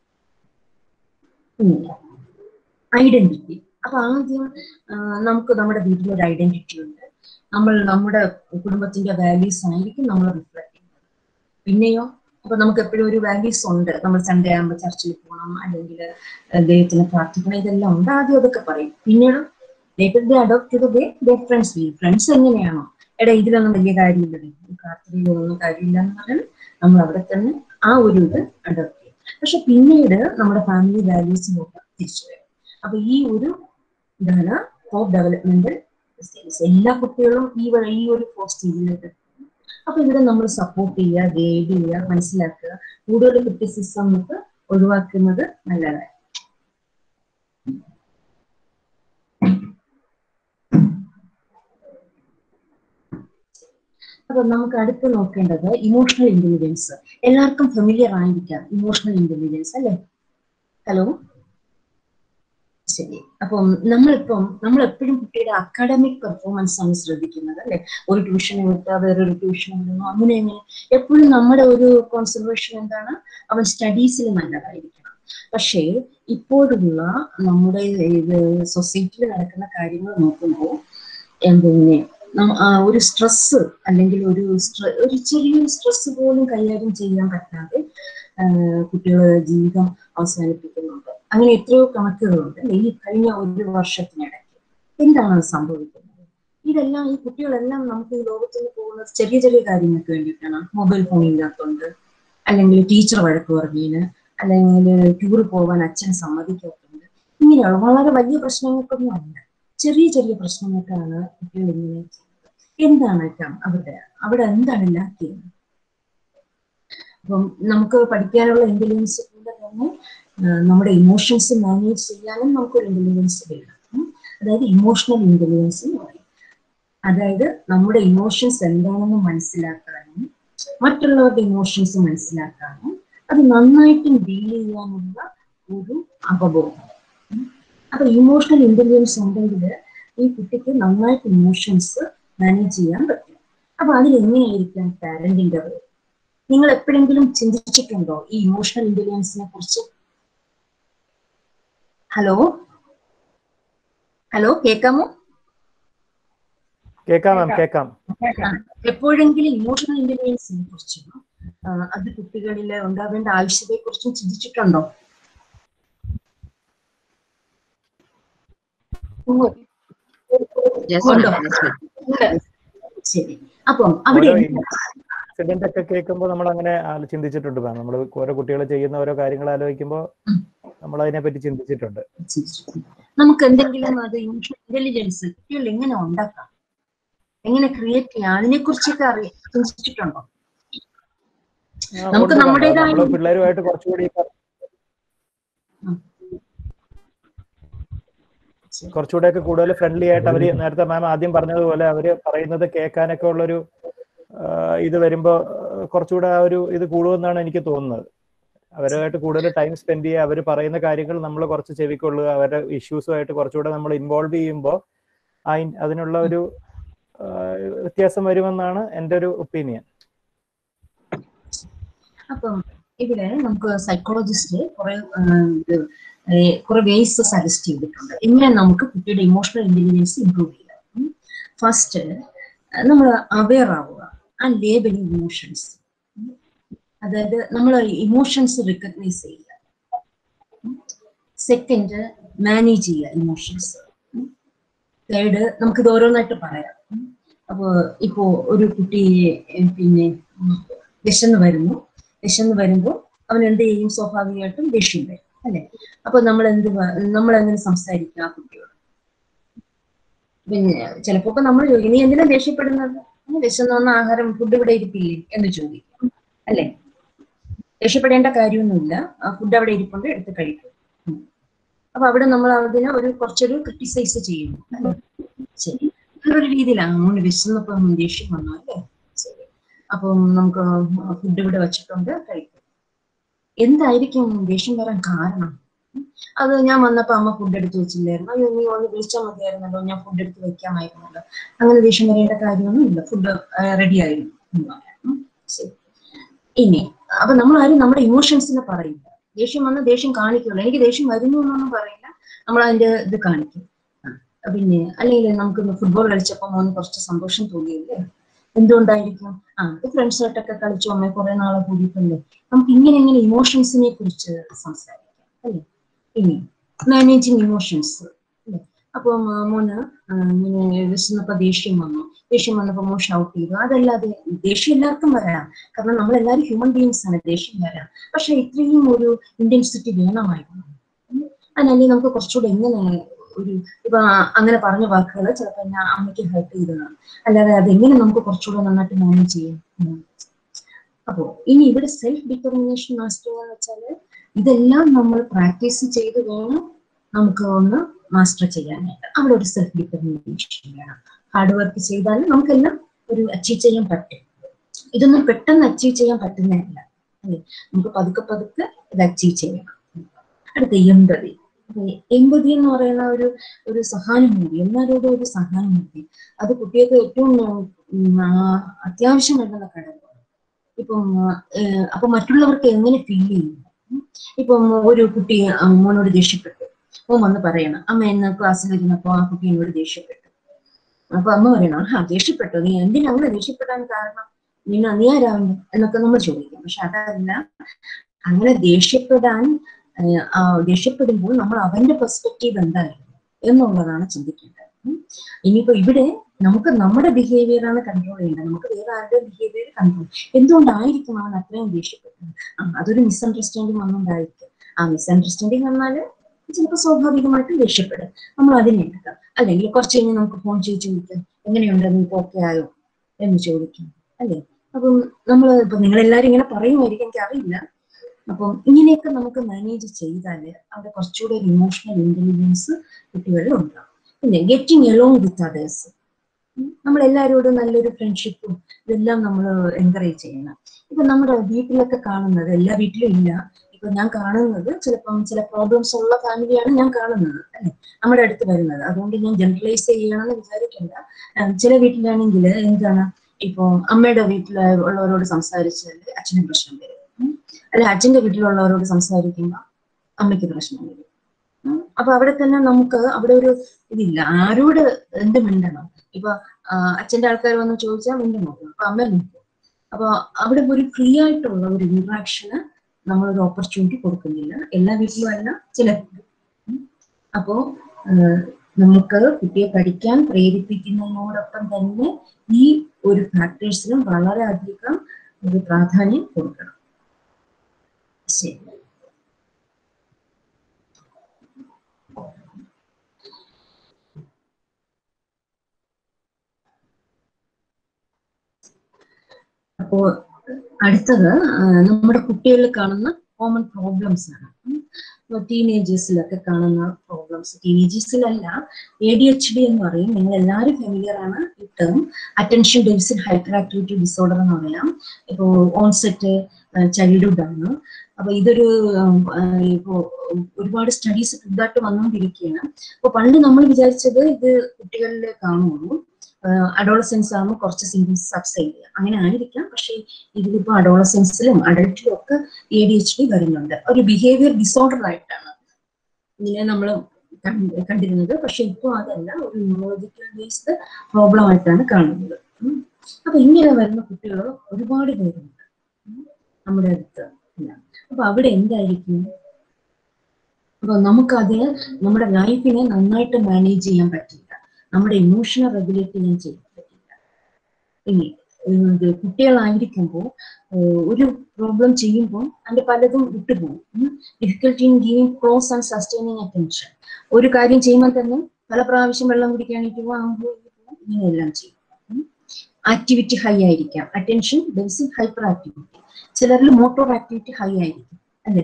ഐഡന്റിറ്റി അപ്പൊ ആദ്യം ആ, നമുക്ക് നമ്മുടെ വീട്ടിലൊരു ഐഡന്റിറ്റി ഉണ്ട് നമ്മൾ നമ്മുടെ കുടുംബത്തിന്റെ വാല്യൂസ് ആയിരിക്കും നമ്മൾ റിഫ്ലക്ട് ചെയ്യുന്നത് പിന്നെയോ അപ്പൊ നമുക്ക് എപ്പോഴും ഒരു വാല്യൂസ് ഉണ്ട് നമ്മൾ സൺഡേ ആകുമ്പോൾ ചർച്ചിൽ പോകണം അല്ലെങ്കിൽ ദൈവത്തിന് പ്രാർത്ഥിക്കണം ഇതെല്ലാം ഉണ്ട് ആദ്യം അതൊക്കെ പറയും പിന്നീട് ലേറ്റർ ദേ അഡോപ്റ്റ് ചെയ്ത് they they friends we friends എങ്ങനെയാണോ എടാ ഇതിലൊന്നും വലിയ കാര്യമില്ല പ്രാർത്ഥനയിലൊന്നും കാര്യമില്ല എന്ന് പറഞ്ഞാൽ നമ്മൾ അവിടെ തന്നെ ആ ഒരു ഇത് അഡോപ്റ്റ് ചെയ്യും പക്ഷെ പിന്നീട് നമ്മുടെ ഫാമിലി വാല്യൂസിനൊക്കെ തിരിച്ചു വരും അപ്പൊ ഈ ഒരു ഇതാണ് ടോപ്പ് ഡെവലപ്മെന്റൽ സ്റ്റേജസ് എല്ലാ കുട്ടികളും ഈ വ- ഈ ഒരു സ്റ്റേജിലേക്ക് അപ്പൊ ഇവിടെ നമ്മൾ സപ്പോർട്ട് ചെയ്യുക ഗൈഡ് ചെയ്യുക മനസ്സിലാക്കുക കൂടുതൽ ക്രിറ്റിസിസം നമുക്ക് ഒഴിവാക്കുന്നത് നല്ലതാണ് അപ്പൊ നമുക്ക് അടുത്ത് നോക്കേണ്ടത് ഇമോഷണൽ ഇന്റലിജൻസ് എല്ലാവർക്കും ഫെമിലിയർ ആയിരിക്കാം ഇമോഷണൽ ഇന്റലിജൻസ് അല്ലേ ഹലോ ശരി അപ്പം നമ്മളിപ്പം നമ്മൾ എപ്പോഴും കുട്ടിയുടെ അക്കാഡമിക് പെർഫോമൻസ് ആണ് ശ്രദ്ധിക്കുന്നത് അല്ലെ ഒരു ട്യൂഷൻ വിട്ടാൽ വേറൊരു ട്യൂഷൻ വിടുന്നു അങ്ങനെ എങ്ങനെ എപ്പോഴും നമ്മുടെ ഒരു കോൺസെൻട്രേഷൻ എന്താണ് അവൻ സ്റ്റഡീസിൽ നല്ലതായിരിക്കണം പക്ഷേ ഇപ്പോഴുള്ള നമ്മുടെ ഇത് സൊസൈറ്റിയിൽ നടക്കുന്ന കാര്യങ്ങൾ നോക്കുമ്പോൾ പിന്നെ നം- ആ ഒരു സ്ട്രെസ് അല്ലെങ്കിൽ ഒരു സ്ട്ര- ഒരു ചെറിയൊരു സ്ട്രെസ് പോലും കൈകാര്യം ചെയ്യാൻ പറ്റാതെ കുട്ടികളുടെ ജീവിതം അവസാനിപ്പിക്കുന്നുണ്ട് അങ്ങനെ എത്രയോ കണക്കുകളുണ്ട് ഈ കഴിഞ്ഞ ഒരു വർഷത്തിനിടയ്ക്ക് എന്താണ് സംഭവിക്കുന്നത് ഇതെല്ലാം ഈ കുട്ടികളെല്ലാം നമുക്ക് ഈ ലോകത്തിൽ നിന്ന് പോകുന്നത് ചെറിയ ചെറിയ കാര്യങ്ങൾക്ക് വേണ്ടിയിട്ടാണ് മൊബൈൽ ഫോൺ ഇല്ലാത്തതുകൊണ്ട് അല്ലെങ്കിൽ ടീച്ചർ വഴക്ക് പറഞ്ഞതിന് അല്ലെങ്കിൽ ടൂർ പോകാൻ അച്ഛൻ സമ്മതിക്കാത്തതുകൊണ്ട് ഇങ്ങനെയുള്ള വളരെ വലിയ പ്രശ്നങ്ങൾക്കൊന്നും അല്ല ചെറിയ ചെറിയ പ്രശ്നങ്ങൾക്കാണ് കുട്ടികൾ ഇങ്ങനെ ചെയ്യുന്നത് എന്താണ് ഇപ്പം അവരുടെ അവിടെ എന്താണ് ലാക്ക് ചെയ്യുന്നത് അപ്പം നമുക്ക് പഠിക്കാനുള്ള ഇന്റലിജൻസ് കൊണ്ട് തന്നെ ആ, നമ്മുടെ ഇമോഷൻസ് മാനേജ് ചെയ്യാനും നമുക്കൊരു ഇന്റലിജൻസ് വേണം ഉം. അതായത് ഇമോഷണൽ ഇന്റലിജൻസ് എന്ന് പറയും അതായത് നമ്മുടെ ഇമോഷൻസ് എന്താണെന്ന് മനസ്സിലാക്കാനും മറ്റുള്ളവരുടെ ഇമോഷൻസ് മനസ്സിലാക്കാനും അത് നന്നായിട്ട് ഡീൽ ചെയ്യാനുള്ള ഒരു അവബോധം ഉം. അപ്പൊ ഇമോഷണൽ ഇന്റലിജൻസ് ഉണ്ടെങ്കിൽ ഈ കുട്ടിക്ക് നന്നായിട്ട് ഇമോഷൻസ് മാനേജ് ചെയ്യാൻ പറ്റും അപ്പൊ അതിൽ എങ്ങനെയായിരിക്കാം പാരന്റിന്റെ റോൾ നിങ്ങൾ എപ്പോഴെങ്കിലും ചിന്തിച്ചിട്ടുണ്ടോ ഈ ഇമോഷണൽ ഇന്റലിജൻസിനെ കുറിച്ച് ഹലോ ഹലോ കേൾക്കാമോ കേക്കാം മാം കേക്കാം ആ, എപ്പോഴെങ്കിലും ഇമോഷണൽ ഇന്റലിജൻസിനെ കുറിച്ചും ആ, അത് കുട്ടികളിൽ ഉണ്ടാവേണ്ട ആവശ്യത്തെ കുറിച്ചും ചിന്തിച്ചിട്ടുണ്ടോ ഉണ്ടോ ശരി അപ്പം അവിടെ ഓരോ ഇൻസിഡന്റ് ഒക്കെ കേൾക്കുമ്പോൾ നമ്മൾ അങ്ങനെ ആലോ- ചിന്തിച്ചിട്ടുണ്ട് മാം നമ്മൾ ഓരോ കുട്ടികൾ ചെയ്യുന്ന ഓരോ കാര്യങ്ങൾ ആലോചിക്കുമ്പോൾ ഉം. നമ്മൾ അതിനെ പറ്റി ചിന്തിച്ചിട്ടുണ്ട് നമുക്ക് എന്തെങ്കിലും അത് ഇന്റലിജൻസ് കുട്ടികൾ എങ്ങനെ ഉണ്ടാക്കാം എങ്ങനെ ക്രിയേറ്റ് ചെയ്യാം അതിനെ കുറിച്ചൊക്കെ അറിയ ചിന്തിച്ചിട്ടുണ്ടോ ആ, നമുക്ക് ഉണ്ട് മാം. നമ്മുടേതായ- നമ്മള് പിള്ളേരുമായിട്ട് കുറച്ചുകൂടി ഉം. കുറച്ചുകൂടെ ഒക്കെ കൂടുതൽ ഫ്രണ്ട്ലി ആയിട്ട് അവര് നേരത്തെ മാം ആദ്യം പറഞ്ഞതുപോലെ അവര് പറയുന്നത് കേൾക്കാനൊക്കെ ഉള്ളൊരു ആ, ഇത് വരുമ്പോ ആ, കുറച്ചുകൂടെ ആ ഒരു ഇത് കൂടുമെന്നാണ് എനിക്ക് തോന്നുന്നത് അവരുമായിട്ട് കൂടുതൽ ടൈം സ്പെൻഡ് ചെയ്യുക അവർ പറയുന്ന കാര്യങ്ങൾ നമ്മൾ കുറച്ച് ചെവിക്കൊള്ളുക അവരുടെ ഇഷ്യൂസുമായിട്ട് കുറച്ചുകൂടെ നമ്മൾ ഇൻവോൾവ് ചെയ്യുമ്പോൾ അതിനുള്ള ഒരു ആ, വ്യത്യാസം വരുമെന്നാണ് എൻ്റെ ഒരു ഒപ്പീനിയൻ അപ്പം ഇവിടെ നമുക്ക് സൈക്കോളജിസ്റ്റ് കുറെ ഇത് ഏഹ് കുറെ വേസ് സജസ്റ്റ് ചെയ്തിട്ടുണ്ട് എങ്ങനെ നമുക്ക് കുട്ടിയുടെ ഇമോഷണൽ ഇന്റലിജൻസ് ഇംപ്രൂവ് ചെയ്യാം ഫസ്റ്റ് നമ്മൾ അവെയർ ആവുക ആ ലേബലിംഗ് ഇമോഷൻസ് അതായത് നമ്മൾ ഇമോഷൻസ് റിക്കഗ്നൈസ് ചെയ്യുക സെക്കൻഡ് മാനേജ് ചെയ്യുക ഇമോഷൻസ് തേർഡ് നമുക്കിത് ഓരോന്നായിട്ട് പറയാം അപ്പോൾ ഇപ്പോ ഒരു കുട്ടി ഏഹ് പിന്നെ ഉം, വിശന്ന് വരുന്നു വിശന്ന് വരുമ്പോൾ അവൻ എന്ത് ചെയ്യും സ്വാഭാവികമായിട്ടും ദേഷ്യം വരും അല്ലെ അപ്പൊ നമ്മൾ എന്ത് പ- നമ്മൾ എങ്ങനെ സംസാരിക്കുക ആ കുട്ടിയോട് പിന്നെ ചിലപ്പോ ഇപ്പൊ നമ്മൾ ചോദിക്കും നീ എന്തിനാ ദേഷ്യപ്പെടുന്നത് "ഉം, വിശന്ന് വന്ന ആഹാരം ഫുഡ് ഇവിടെ ഇരിപ്പില്ലേ എന്ന് ചോദിക്കും അല്ലെ ദേഷ്യപ്പെടേണ്ട കാര്യമൊന്നുമില്ല ആ ഫുഡ് അവിടെ ഇരിപ്പുണ്ട് എടുത്ത് കഴിക്കും ഉം. അപ്പൊ അവിടെ നമ്മൾ അതിനെ ഒരു കുറച്ചൊരു ക്രിട്ടിസൈസ് ചെയ്യുന്നു അല്ലേ? ശരി വേറൊരു രീതിയിലാണ് അങ്ങനെ വിശന്നപ്പോ ദേഷ്യം വന്നു അല്ലേ ശരി അപ്പം നമുക്ക് ഫുഡ് ഇവിടെ വെച്ചിട്ടുണ്ട് കഴിക്കും എന്തായിരിക്കും ദേഷ്യം വരാൻ കാരണം ഉം. അത് ഞാൻ വന്നപ്പോ അമ്മ ഫുഡ് എടുത്ത് വെച്ചില്ലായിരുന്നു അയ്യോ നീ ഒന്ന് വിളിച്ചാൽ മതിയായിരുന്നല്ലോ ഞാൻ ഫുഡ് എടുത്ത് വെക്കാമായിരുന്നല്ലോ അങ്ങനെ ദേഷ്യം വരേണ്ട കാര്യമൊന്നും ഇല്ല ഫുഡ് റെഡി ആയിരുന്നു എന്ന് പറയാം ഉം. ശരി ഇനി അപ്പൊ നമ്മൾ ആരും നമ്മുടെ ഇമോഷൻസിനെ പറയില്ല ദേഷ്യം വന്ന ദേഷ്യം കാണിക്കുള്ളൂ എനിക്ക് ദേഷ്യം വരുന്നു എന്നൊന്നും പറയില്ല നമ്മൾ അതിന്റെ ഇത് കാണിക്കും ആ, പിന്നെ അല്ലെങ്കിൽ നമുക്ക് ഫുട്ബോൾ കളിച്ചപ്പോൾ മോന് കുറച്ച് സന്തോഷം തോന്നിയില്ലേ എന്തുകൊണ്ടായിരിക്കും ആ അത് ഫ്രണ്ട്സായിട്ടൊക്കെ കളിച്ചു അമ്മ കുറെ നാളെ കൂടിയിട്ടുണ്ട് നമുക്ക് ഇങ്ങനെ ഇങ്ങനെ ഇമോഷൻസിനെ കുറിച്ച് സംസാരിക്കാം അല്ലേ ഇനി മാനേജിങ് ഇമോഷൻസ് അല്ലേ അപ്പം ആ, മോന് ആ, ഇങ്ങനെ വിശന്നപ്പോ ദേഷ്യം വന്നു ദേഷ്യം വന്നപ്പോ മോൻ ഷൗട്ട് ചെയ്തു അതല്ലാതെ ദേഷ്യം എല്ലാവർക്കും വരാം കാരണം നമ്മൾ എല്ലാവരും ഹ്യൂമൻ ബീങ്സ് ആണ് ദേഷ്യം വരാം പക്ഷെ ഇത്രയും ഒരു ഇന്റൻസിറ്റി വേണമായിരുന്നു ഉം. അതല്ലെങ്കിൽ നമുക്ക് കുറച്ചുകൂടെ എങ്ങനെ ഒരു ഇപ്പൊ ആ, അങ്ങനെ പറഞ്ഞ വാക്കുകൾ ചിലപ്പോൾ എന്നെ അമ്മയ്ക്ക് ഹെൽപ്പ് ചെയ്തതാണ് അല്ലാതെ അതെങ്ങനെ നമുക്ക് കുറച്ചുകൂടെ നന്നായിട്ട് മാനേജ് ചെയ്യാം ഉം. അപ്പോ ഇനി ഇവിടെ സെൽഫ് ഡിറ്റർമിനേഷൻ മാസ്റ്ററിംഗ് എന്ന് വെച്ചാല് ഇതെല്ലാം നമ്മൾ പ്രാക്ടീസ് ചെയ്ത് വേണം നമുക്ക് ഒന്ന് മാസ്റ്റർ ചെയ്യാനായിട്ട് അവിടെ ഒരു സെൽഫ് ഡിറ്റർമിനേഷൻ വേണം ഹാർഡ് വർക്ക് ചെയ്താൽ നമുക്കെല്ലാം ഒരു അച്ചീവ് ചെയ്യാൻ പറ്റും ഇതൊന്നും പെട്ടെന്ന് അച്ചീവ് ചെയ്യാൻ പറ്റുന്നതല്ല അല്ലേ നമുക്ക് പതുക്കെ പതുക്കെ ഇത് അച്ചീവ് ചെയ്യണം അടുത്ത എമ്പതി എമ്പതി എന്ന് പറയുന്ന ഒരു ഒരു സഹാനുഭൂതി എല്ലാവരോടും ഒരു സഹാനുഭൂതി അത് കുട്ടികൾക്ക് ഏറ്റവും ഉം, ആ, അത്യാവശ്യം വേണ്ടുന്ന ഘടകമാണ് ഇപ്പം ഏഹ്, അപ്പൊ മറ്റുള്ളവർക്ക് എങ്ങനെ ഫീൽ ചെയ്യും ഉം. ഇപ്പം ഒരു കുട്ടി ആ, മോനോട് ദേഷ്യപ്പെട്ടു മോൻ വന്ന് പറയണം അമ്മ ഇന്ന് ക്ലാസ്സിൽ ഇരുന്നപ്പോ ആ കുട്ടി എന്നോട് ദേഷ്യപ്പെട്ടു അപ്പൊ അമ്മ പറയണം ആ ദേഷ്യപ്പെട്ടു നീ എന്തിനാ അങ്ങനെ ദേഷ്യപ്പെടാൻ കാരണം നിന്ന നീ ആരാവുന്നു എന്നൊക്കെ നമ്മൾ ചോദിക്കും പക്ഷെ അതല്ല അങ്ങനെ ദേഷ്യപ്പെടാൻ ഏഹ്, ആ, ദേഷ്യപ്പെടുമ്പോൾ നമ്മൾ അവന്റെ പെർസ്പെക്റ്റീവ് എന്തായിരുന്നു എന്നുള്ളതാണ് ചിന്തിക്കേണ്ടത് ഉം. ഇനിയിപ്പോ ഇവിടെ നമുക്ക് നമ്മുടെ ബിഹേവിയർ ആണ് കൺട്രോൾ ചെയ്യേണ്ടത് നമുക്ക് വേറെ ആരുടെ ബിഹേവിയർ കൺട്രോൾ എന്തുകൊണ്ടായിരിക്കും അവൻ അത്രയും ദേഷ്യപ്പെട്ടത് ആ, അതൊരു മിസ്അണ്ടർസ്റ്റാൻഡിങ് വന്നുകൊണ്ടായിരിക്കും ആ മിസ്അണ്ടർസ്റ്റാൻഡിങ് വന്നാൽ ചിലപ്പോൾ സ്വാഭാവികമായിട്ടും ദേഷ്യപ്പെടും നമ്മൾ അതിനെ എടുക്കാം അല്ലെങ്കിൽ കുറച്ച് കഴിഞ്ഞ് നമുക്ക് ഫോൺ ചെയ്ത് ചോദിക്കാം എങ്ങനെയുണ്ട് നീ ഓക്കെ ആയോ എന്ന് ചോദിക്കാം അല്ലേ അപ്പം നമ്മൾ ഇപ്പൊ നിങ്ങളെല്ലാരും ഇങ്ങനെ പറയുമായിരിക്കും എനിക്ക് അറിയില്ല അപ്പം ഇങ്ങനെയൊക്കെ നമുക്ക് മാനേജ് ചെയ്താൽ അവിടെ കുറച്ചുകൂടെ ഒരു ഇമോഷണൽ ഇന്റലിജൻസ് കുട്ടികളിൽ ഉണ്ടാവും പിന്നെ ഗെറ്റിംഗ് എലോങ് വിത്ത് അതേഴ്സ് നമ്മൾ എല്ലാവരോടും നല്ലൊരു ഫ്രണ്ട്ഷിപ്പും ഇതെല്ലാം നമ്മൾ എൻകറേജ് ചെയ്യണം ഇപ്പൊ നമ്മുടെ വീട്ടിലൊക്കെ കാണുന്നത് എല്ലാ വീട്ടിലും ഇല്ല ഇപ്പൊ ഞാൻ കാണുന്നത് ചിലപ്പം ചില പ്രോബ്ലംസ് ഉള്ള ഫാമിലിയാണ് ഞാൻ കാണുന്നത് അല്ലെ നമ്മുടെ അടുത്ത് വരുന്നത് അതുകൊണ്ട് ഞാൻ ജനറലൈസ് ചെയ്യണമെന്ന് വിചാരിക്കില്ല ആ, ചില വീട്ടിലാണെങ്കിൽ എന്താണ് ഇപ്പൊ അമ്മയുടെ വീട്ടിൽ ഉള്ളവരോട് സംസാരിച്ചാൽ അച്ഛന് പ്രശ്നം വരും ഉം. അല്ല അച്ഛന്റെ വീട്ടിലുള്ളവരോട് സംസാരിക്കുമ്പോൾ അമ്മയ്ക്ക് പ്രശ്നം വരും ഉം. അപ്പൊ അവിടെ തന്നെ നമുക്ക് അവിടെ ഒരു ഇതില്ല ആരോട് എന്ത് മിണ്ടണം ഇപ്പൊ ആ, അച്ഛന്റെ ആൾക്കാർ വന്ന് ചോദിച്ചാൽ മിണ്ടണം അപ്പൊ അമ്മ നിൽക്കും അപ്പൊ അവിടെ ഒരു ഫ്രീ ആയിട്ടുള്ള ഒരു ഇന്ററാക്ഷന് നമ്മളൊരു ഓപ്പർച്യൂണിറ്റി കൊടുക്കുന്നില്ല എല്ലാ വീട്ടിലും അല്ല ചില വീട്ടിൽ. ഉം. അപ്പോ നമുക്ക് കുട്ടിയെ പഠിക്കാൻ പ്രേരിപ്പിക്കുന്നതിനോടൊപ്പം തന്നെ ഈ ഒരു ഫാക്ടേഴ്സിനും വളരെയധികം ഒരു പ്രാധാന്യം കൊടുക്കണം ശരി അപ്പോ അടുത്തത് ആ, നമ്മുടെ കുട്ടികളിൽ കാണുന്ന കോമൺ പ്രോബ്ലംസ് ആണ് ടീനേജേഴ്സിലൊക്കെ കാണുന്ന പ്രോബ്ലംസ് ടീനേജേഴ്സിലല്ല എ ഡി എച്ച് ഡി എന്ന് പറയും നിങ്ങൾ എല്ലാവരും ഫെമിലിയർ ആണ് ഈ term attention deficit hyper activity disorder എന്ന് പറയാം ഇപ്പോൾ ഓൺസെറ്റ് ചൈൽഡ്ഹുഡ് ആണ് അപ്പൊ ഇതൊരു ഉം, ആ, ഇപ്പോ ഒരുപാട് സ്റ്റഡീസ് പുതുതായിട്ട് വന്നുകൊണ്ടിരിക്കുകയാണ് അപ്പൊ പണ്ട് നമ്മൾ വിചാരിച്ചത് ഇത് കുട്ടികളിൽ കാണുള്ളൂ അഡോളസെൻസ് ആകുമ്പോൾ കുറച്ച് സിംറ്റംസ് സബ്സൈഡ് ചെയ്യുക അങ്ങനെ ആയിരിക്കാം പക്ഷേ ഇതിലിപ്പോ അഡോളസെൻസിലും അഡൽട്ടിലും ഒക്കെ എ ഡി എച്ച് ഡി വരുന്നുണ്ട് ഒരു ബിഹേവിയർ ഡിസോർഡർ ആയിട്ടാണ് ഇതിനെ നമ്മൾ കണ്ടിരുന്നത് പക്ഷെ ഇപ്പോൾ അതല്ല ഒരു ന്യൂറോളജിക്കൽ ബേസ്ഡ് പ്രോബ്ലം ആയിട്ടാണ് കാണുന്നത് ഉം. അപ്പൊ ഇങ്ങനെ വരുന്ന കുട്ടികൾ ഒരുപാട് പേരുണ്ട് ഉം. നമ്മുടെ അടുത്ത് എല്ലാം അപ്പൊ അവിടെ എന്തായിരിക്കും അപ്പൊ നമുക്കത് നമ്മുടെ ലൈഫിനെ നന്നായിട്ട് മാനേജ് ചെയ്യാൻ പറ്റില്ല നമ്മുടെ ഇമോഷനെ റെഗുലേറ്റ് ചെയ്യാൻ ചെയ്യാൻ പറ്റില്ല ഇനി ഇത് കുട്ടികളായിരിക്കുമ്പോൾ ഒരു പ്രോബ്ലം ചെയ്യുമ്പോൾ അതിന്റെ പലതും വിട്ടുപോകും difficulty in giving close and sustaining attention ഒരു കാര്യം ചെയ്യുമ്പോൾ തന്നെ പല പ്രാവശ്യം വെള്ളം കുടിക്കാനായിട്ട് ആകുമ്പോൾ ഇങ്ങനെയെല്ലാം ചെയ്യും ആക്ടിവിറ്റി ഹൈ ആയിരിക്കാം അറ്റൻഷൻ ഡെഫിസിറ്റ് ഹൈപ്പർ ആക്ടിവിറ്റി ചിലരിൽ മോട്ടോർ ആക്ടിവിറ്റി ഹൈ ആയിരിക്കും അല്ലെ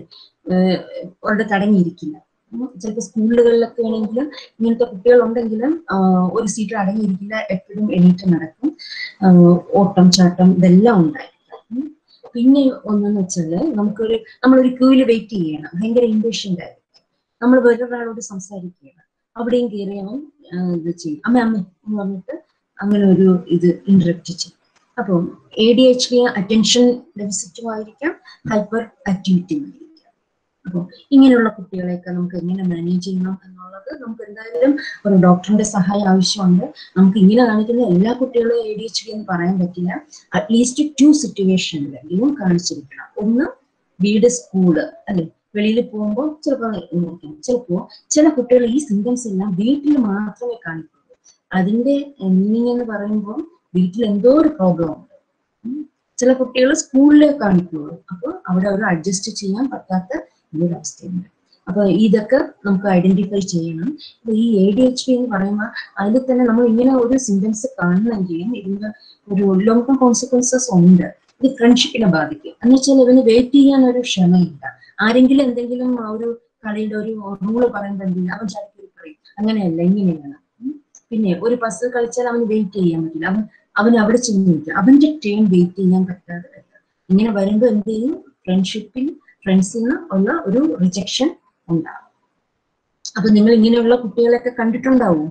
അവരുടെ തടങ്ങിയിരിക്കില്ല ചിലപ്പോൾ സ്കൂളുകളിലൊക്കെ ആണെങ്കിലും ഇങ്ങനത്തെ കുട്ടികൾ ഉണ്ടെങ്കിലും ഒരു സീറ്റിൽ അടങ്ങിയിരിക്കില്ല എപ്പോഴും എണീറ്റ് നടക്കും ആഹ് ഓട്ടം ചാട്ടം ഇതെല്ലാം ഉണ്ടായിരിക്കും ഉം. പിന്നെ ഒന്നെന്ന് വെച്ചാല് നമുക്കൊരു നമ്മളൊരു ക്യൂവിൽ വെയിറ്റ് ചെയ്യണം ഭയങ്കര ഇമ്പേഷ്യന്റ് ആയിരിക്കും നമ്മൾ വേറൊരാളോട് സംസാരിക്കുകയാണ് അവിടെയും കയറി അവൻ ആഹ് ഇത് ചെയ്യും അമ്മ അമ്മ എന്ന് പറഞ്ഞിട്ട് അങ്ങനെ ഒരു ഇത് ഇന്ററപ്റ്റ് ചെയ്യും അപ്പം A D H D attention ഡെഫിസിറ്റും ആയിരിക്കാം ഹൈപ്പർ ആക്ടിവിറ്റിയും ആയിരിക്കാം അപ്പോൾ ഇങ്ങനെയുള്ള കുട്ടികളെയൊക്കെ നമുക്ക് എങ്ങനെ മാനേജ് ചെയ്യണം എന്നുള്ളത് നമുക്ക് എന്തായാലും ഒരു ഡോക്ടറിന്റെ സഹായം ആവശ്യമുണ്ട് നമുക്ക് ഇങ്ങനെ കാണിക്കുന്ന എല്ലാ കുട്ടികളും എ ഡി എച്ച് ഡി എന്ന് പറയാൻ പറ്റില്ല അറ്റ്ലീസ്റ്റ് ടു സിറ്റുവേഷനിലെങ്കിലും കാണിച്ചിരിക്കണം ഒന്ന് വീട് സ്കൂള് അല്ലെ വെളിയിൽ പോകുമ്പോൾ ചിലപ്പോൾ ചിലപ്പോ ചില കുട്ടികൾ ഈ സിംറ്റംസ് എല്ലാം വീട്ടിൽ മാത്രമേ കാണിക്കുള്ളൂ അതിന്റെ മീനിങ് എന്ന് പറയുമ്പോൾ വീട്ടിൽ എന്തോ ഒരു പ്രോബ്ലം ഉണ്ട് ഉം. ചില കുട്ടികൾ സ്കൂളിലേ കാണിക്കുള്ളൂ അപ്പൊ അവിടെ അവർ അഡ്ജസ്റ്റ് ചെയ്യാൻ പറ്റാത്ത ഒരു അവസ്ഥയുണ്ട് അപ്പൊ ഇതൊക്കെ നമുക്ക് ഐഡന്റിഫൈ ചെയ്യണം അപ്പൊ ഈ എ ഡി എച്ച് ഡി എന്ന് പറയുമ്പോൾ അതിൽ തന്നെ നമ്മൾ ഇങ്ങനെ ഒരു സിംറ്റംസ് കാണുന്നെങ്കിലും ഇതിന്റെ ഒരു ലോങ് ടേം കോൺസിക്വൻസസ് ഉണ്ട് ഇത് ഫ്രണ്ട്ഷിപ്പിനെ ബാധിക്കും എന്ന് വെച്ചാൽ ഇവന് വെയിറ്റ് ചെയ്യാൻ ഒരു ക്ഷമയില്ല ആരെങ്കിലും എന്തെങ്കിലും ആ ഒരു കളിയുടെ ഒരു റൂള് പറയുമ്പോൾ എന്തെങ്കിലും അവൻ ചാടി പറയും അങ്ങനെയല്ല ഇങ്ങനെയാണ് ഉം. പിന്നെ ഒരു പസ് കളിച്ചാൽ അവന് വെയിറ്റ് ചെയ്യാൻ പറ്റില്ല അവൻ അവൻ അവിടെ ചെന്ന് നിൽക്കും അവന്റെ ടേൺ വെയിറ്റ് ചെയ്യാൻ പറ്റാതെ വരും ഇങ്ങനെ വരുമ്പോൾ എന്ത് ചെയ്യും ഫ്രണ്ട്ഷിപ്പിൽ ഫ്രണ്ട്സിൽ നിന്ന് ഉള്ള ഒരു റിജക്ഷൻ ഉണ്ടാവും അപ്പൊ നിങ്ങൾ ഇങ്ങനെയുള്ള കുട്ടികളെയൊക്കെ കണ്ടിട്ടുണ്ടാവും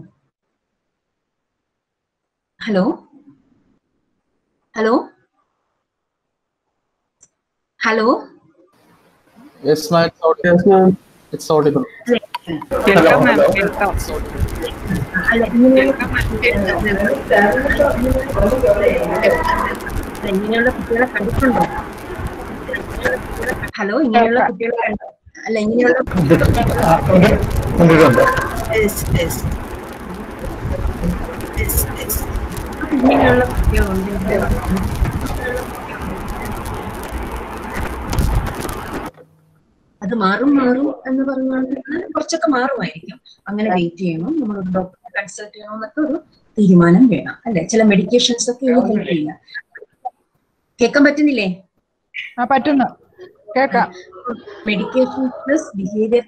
hello hello hello Yes, ma'am. It's audible. Yes, ma'am. It's audible. കേൾക്കാം മാം കേൾക്കാം അല്ല ഇങ്ങനെയുള്ള ഇങ്ങനെയുള്ള കുട്ടികളെ കണ്ടിട്ടുണ്ടോ ഹലോ ഇങ്ങനെയുള്ള കുട്ടികളെ കണ്ടോ അല്ല ഇങ്ങനെയുള്ള കണ്ടിട്ടുണ്ട് ഇങ്ങനെയുള്ള കുട്ടികളുണ്ടെങ്കിൽ അത് മാറും മാറും എന്ന് പറഞ്ഞാൽ കുറച്ചൊക്കെ മാറുമായിരിക്കും അങ്ങനെ വെയിറ്റ് ചെയ്യണം നമ്മൾ ഡോക്ടറെ കൺസൾട്ട് ചെയ്യണം എന്നൊക്കെ ഒരു തീരുമാനം വേണം അല്ലെ ചില മെഡിക്കേഷൻസ് ഒക്കെ ഹെൽപ്പ് ചെയ്യില്ല കേൾക്കാൻ പറ്റുന്നില്ലേ ആ പറ്റുന്നു കേക്കാം medication plus behaviour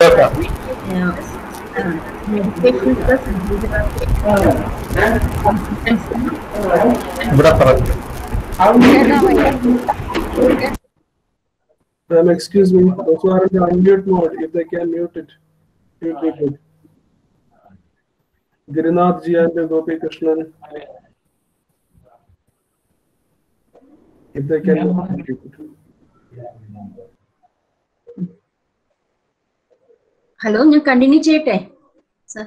medication plus ഇവിടെ പറഞ്ഞു കേൾക്കാൻ വയ്യ Ma'am, excuse me, those who are in the unmute mode, if they can mute it, it would be good. Girinath ji and Gopi Krishnan. If they can mute it. Hello ഞാൻ continue ചെയ്യട്ടെ sir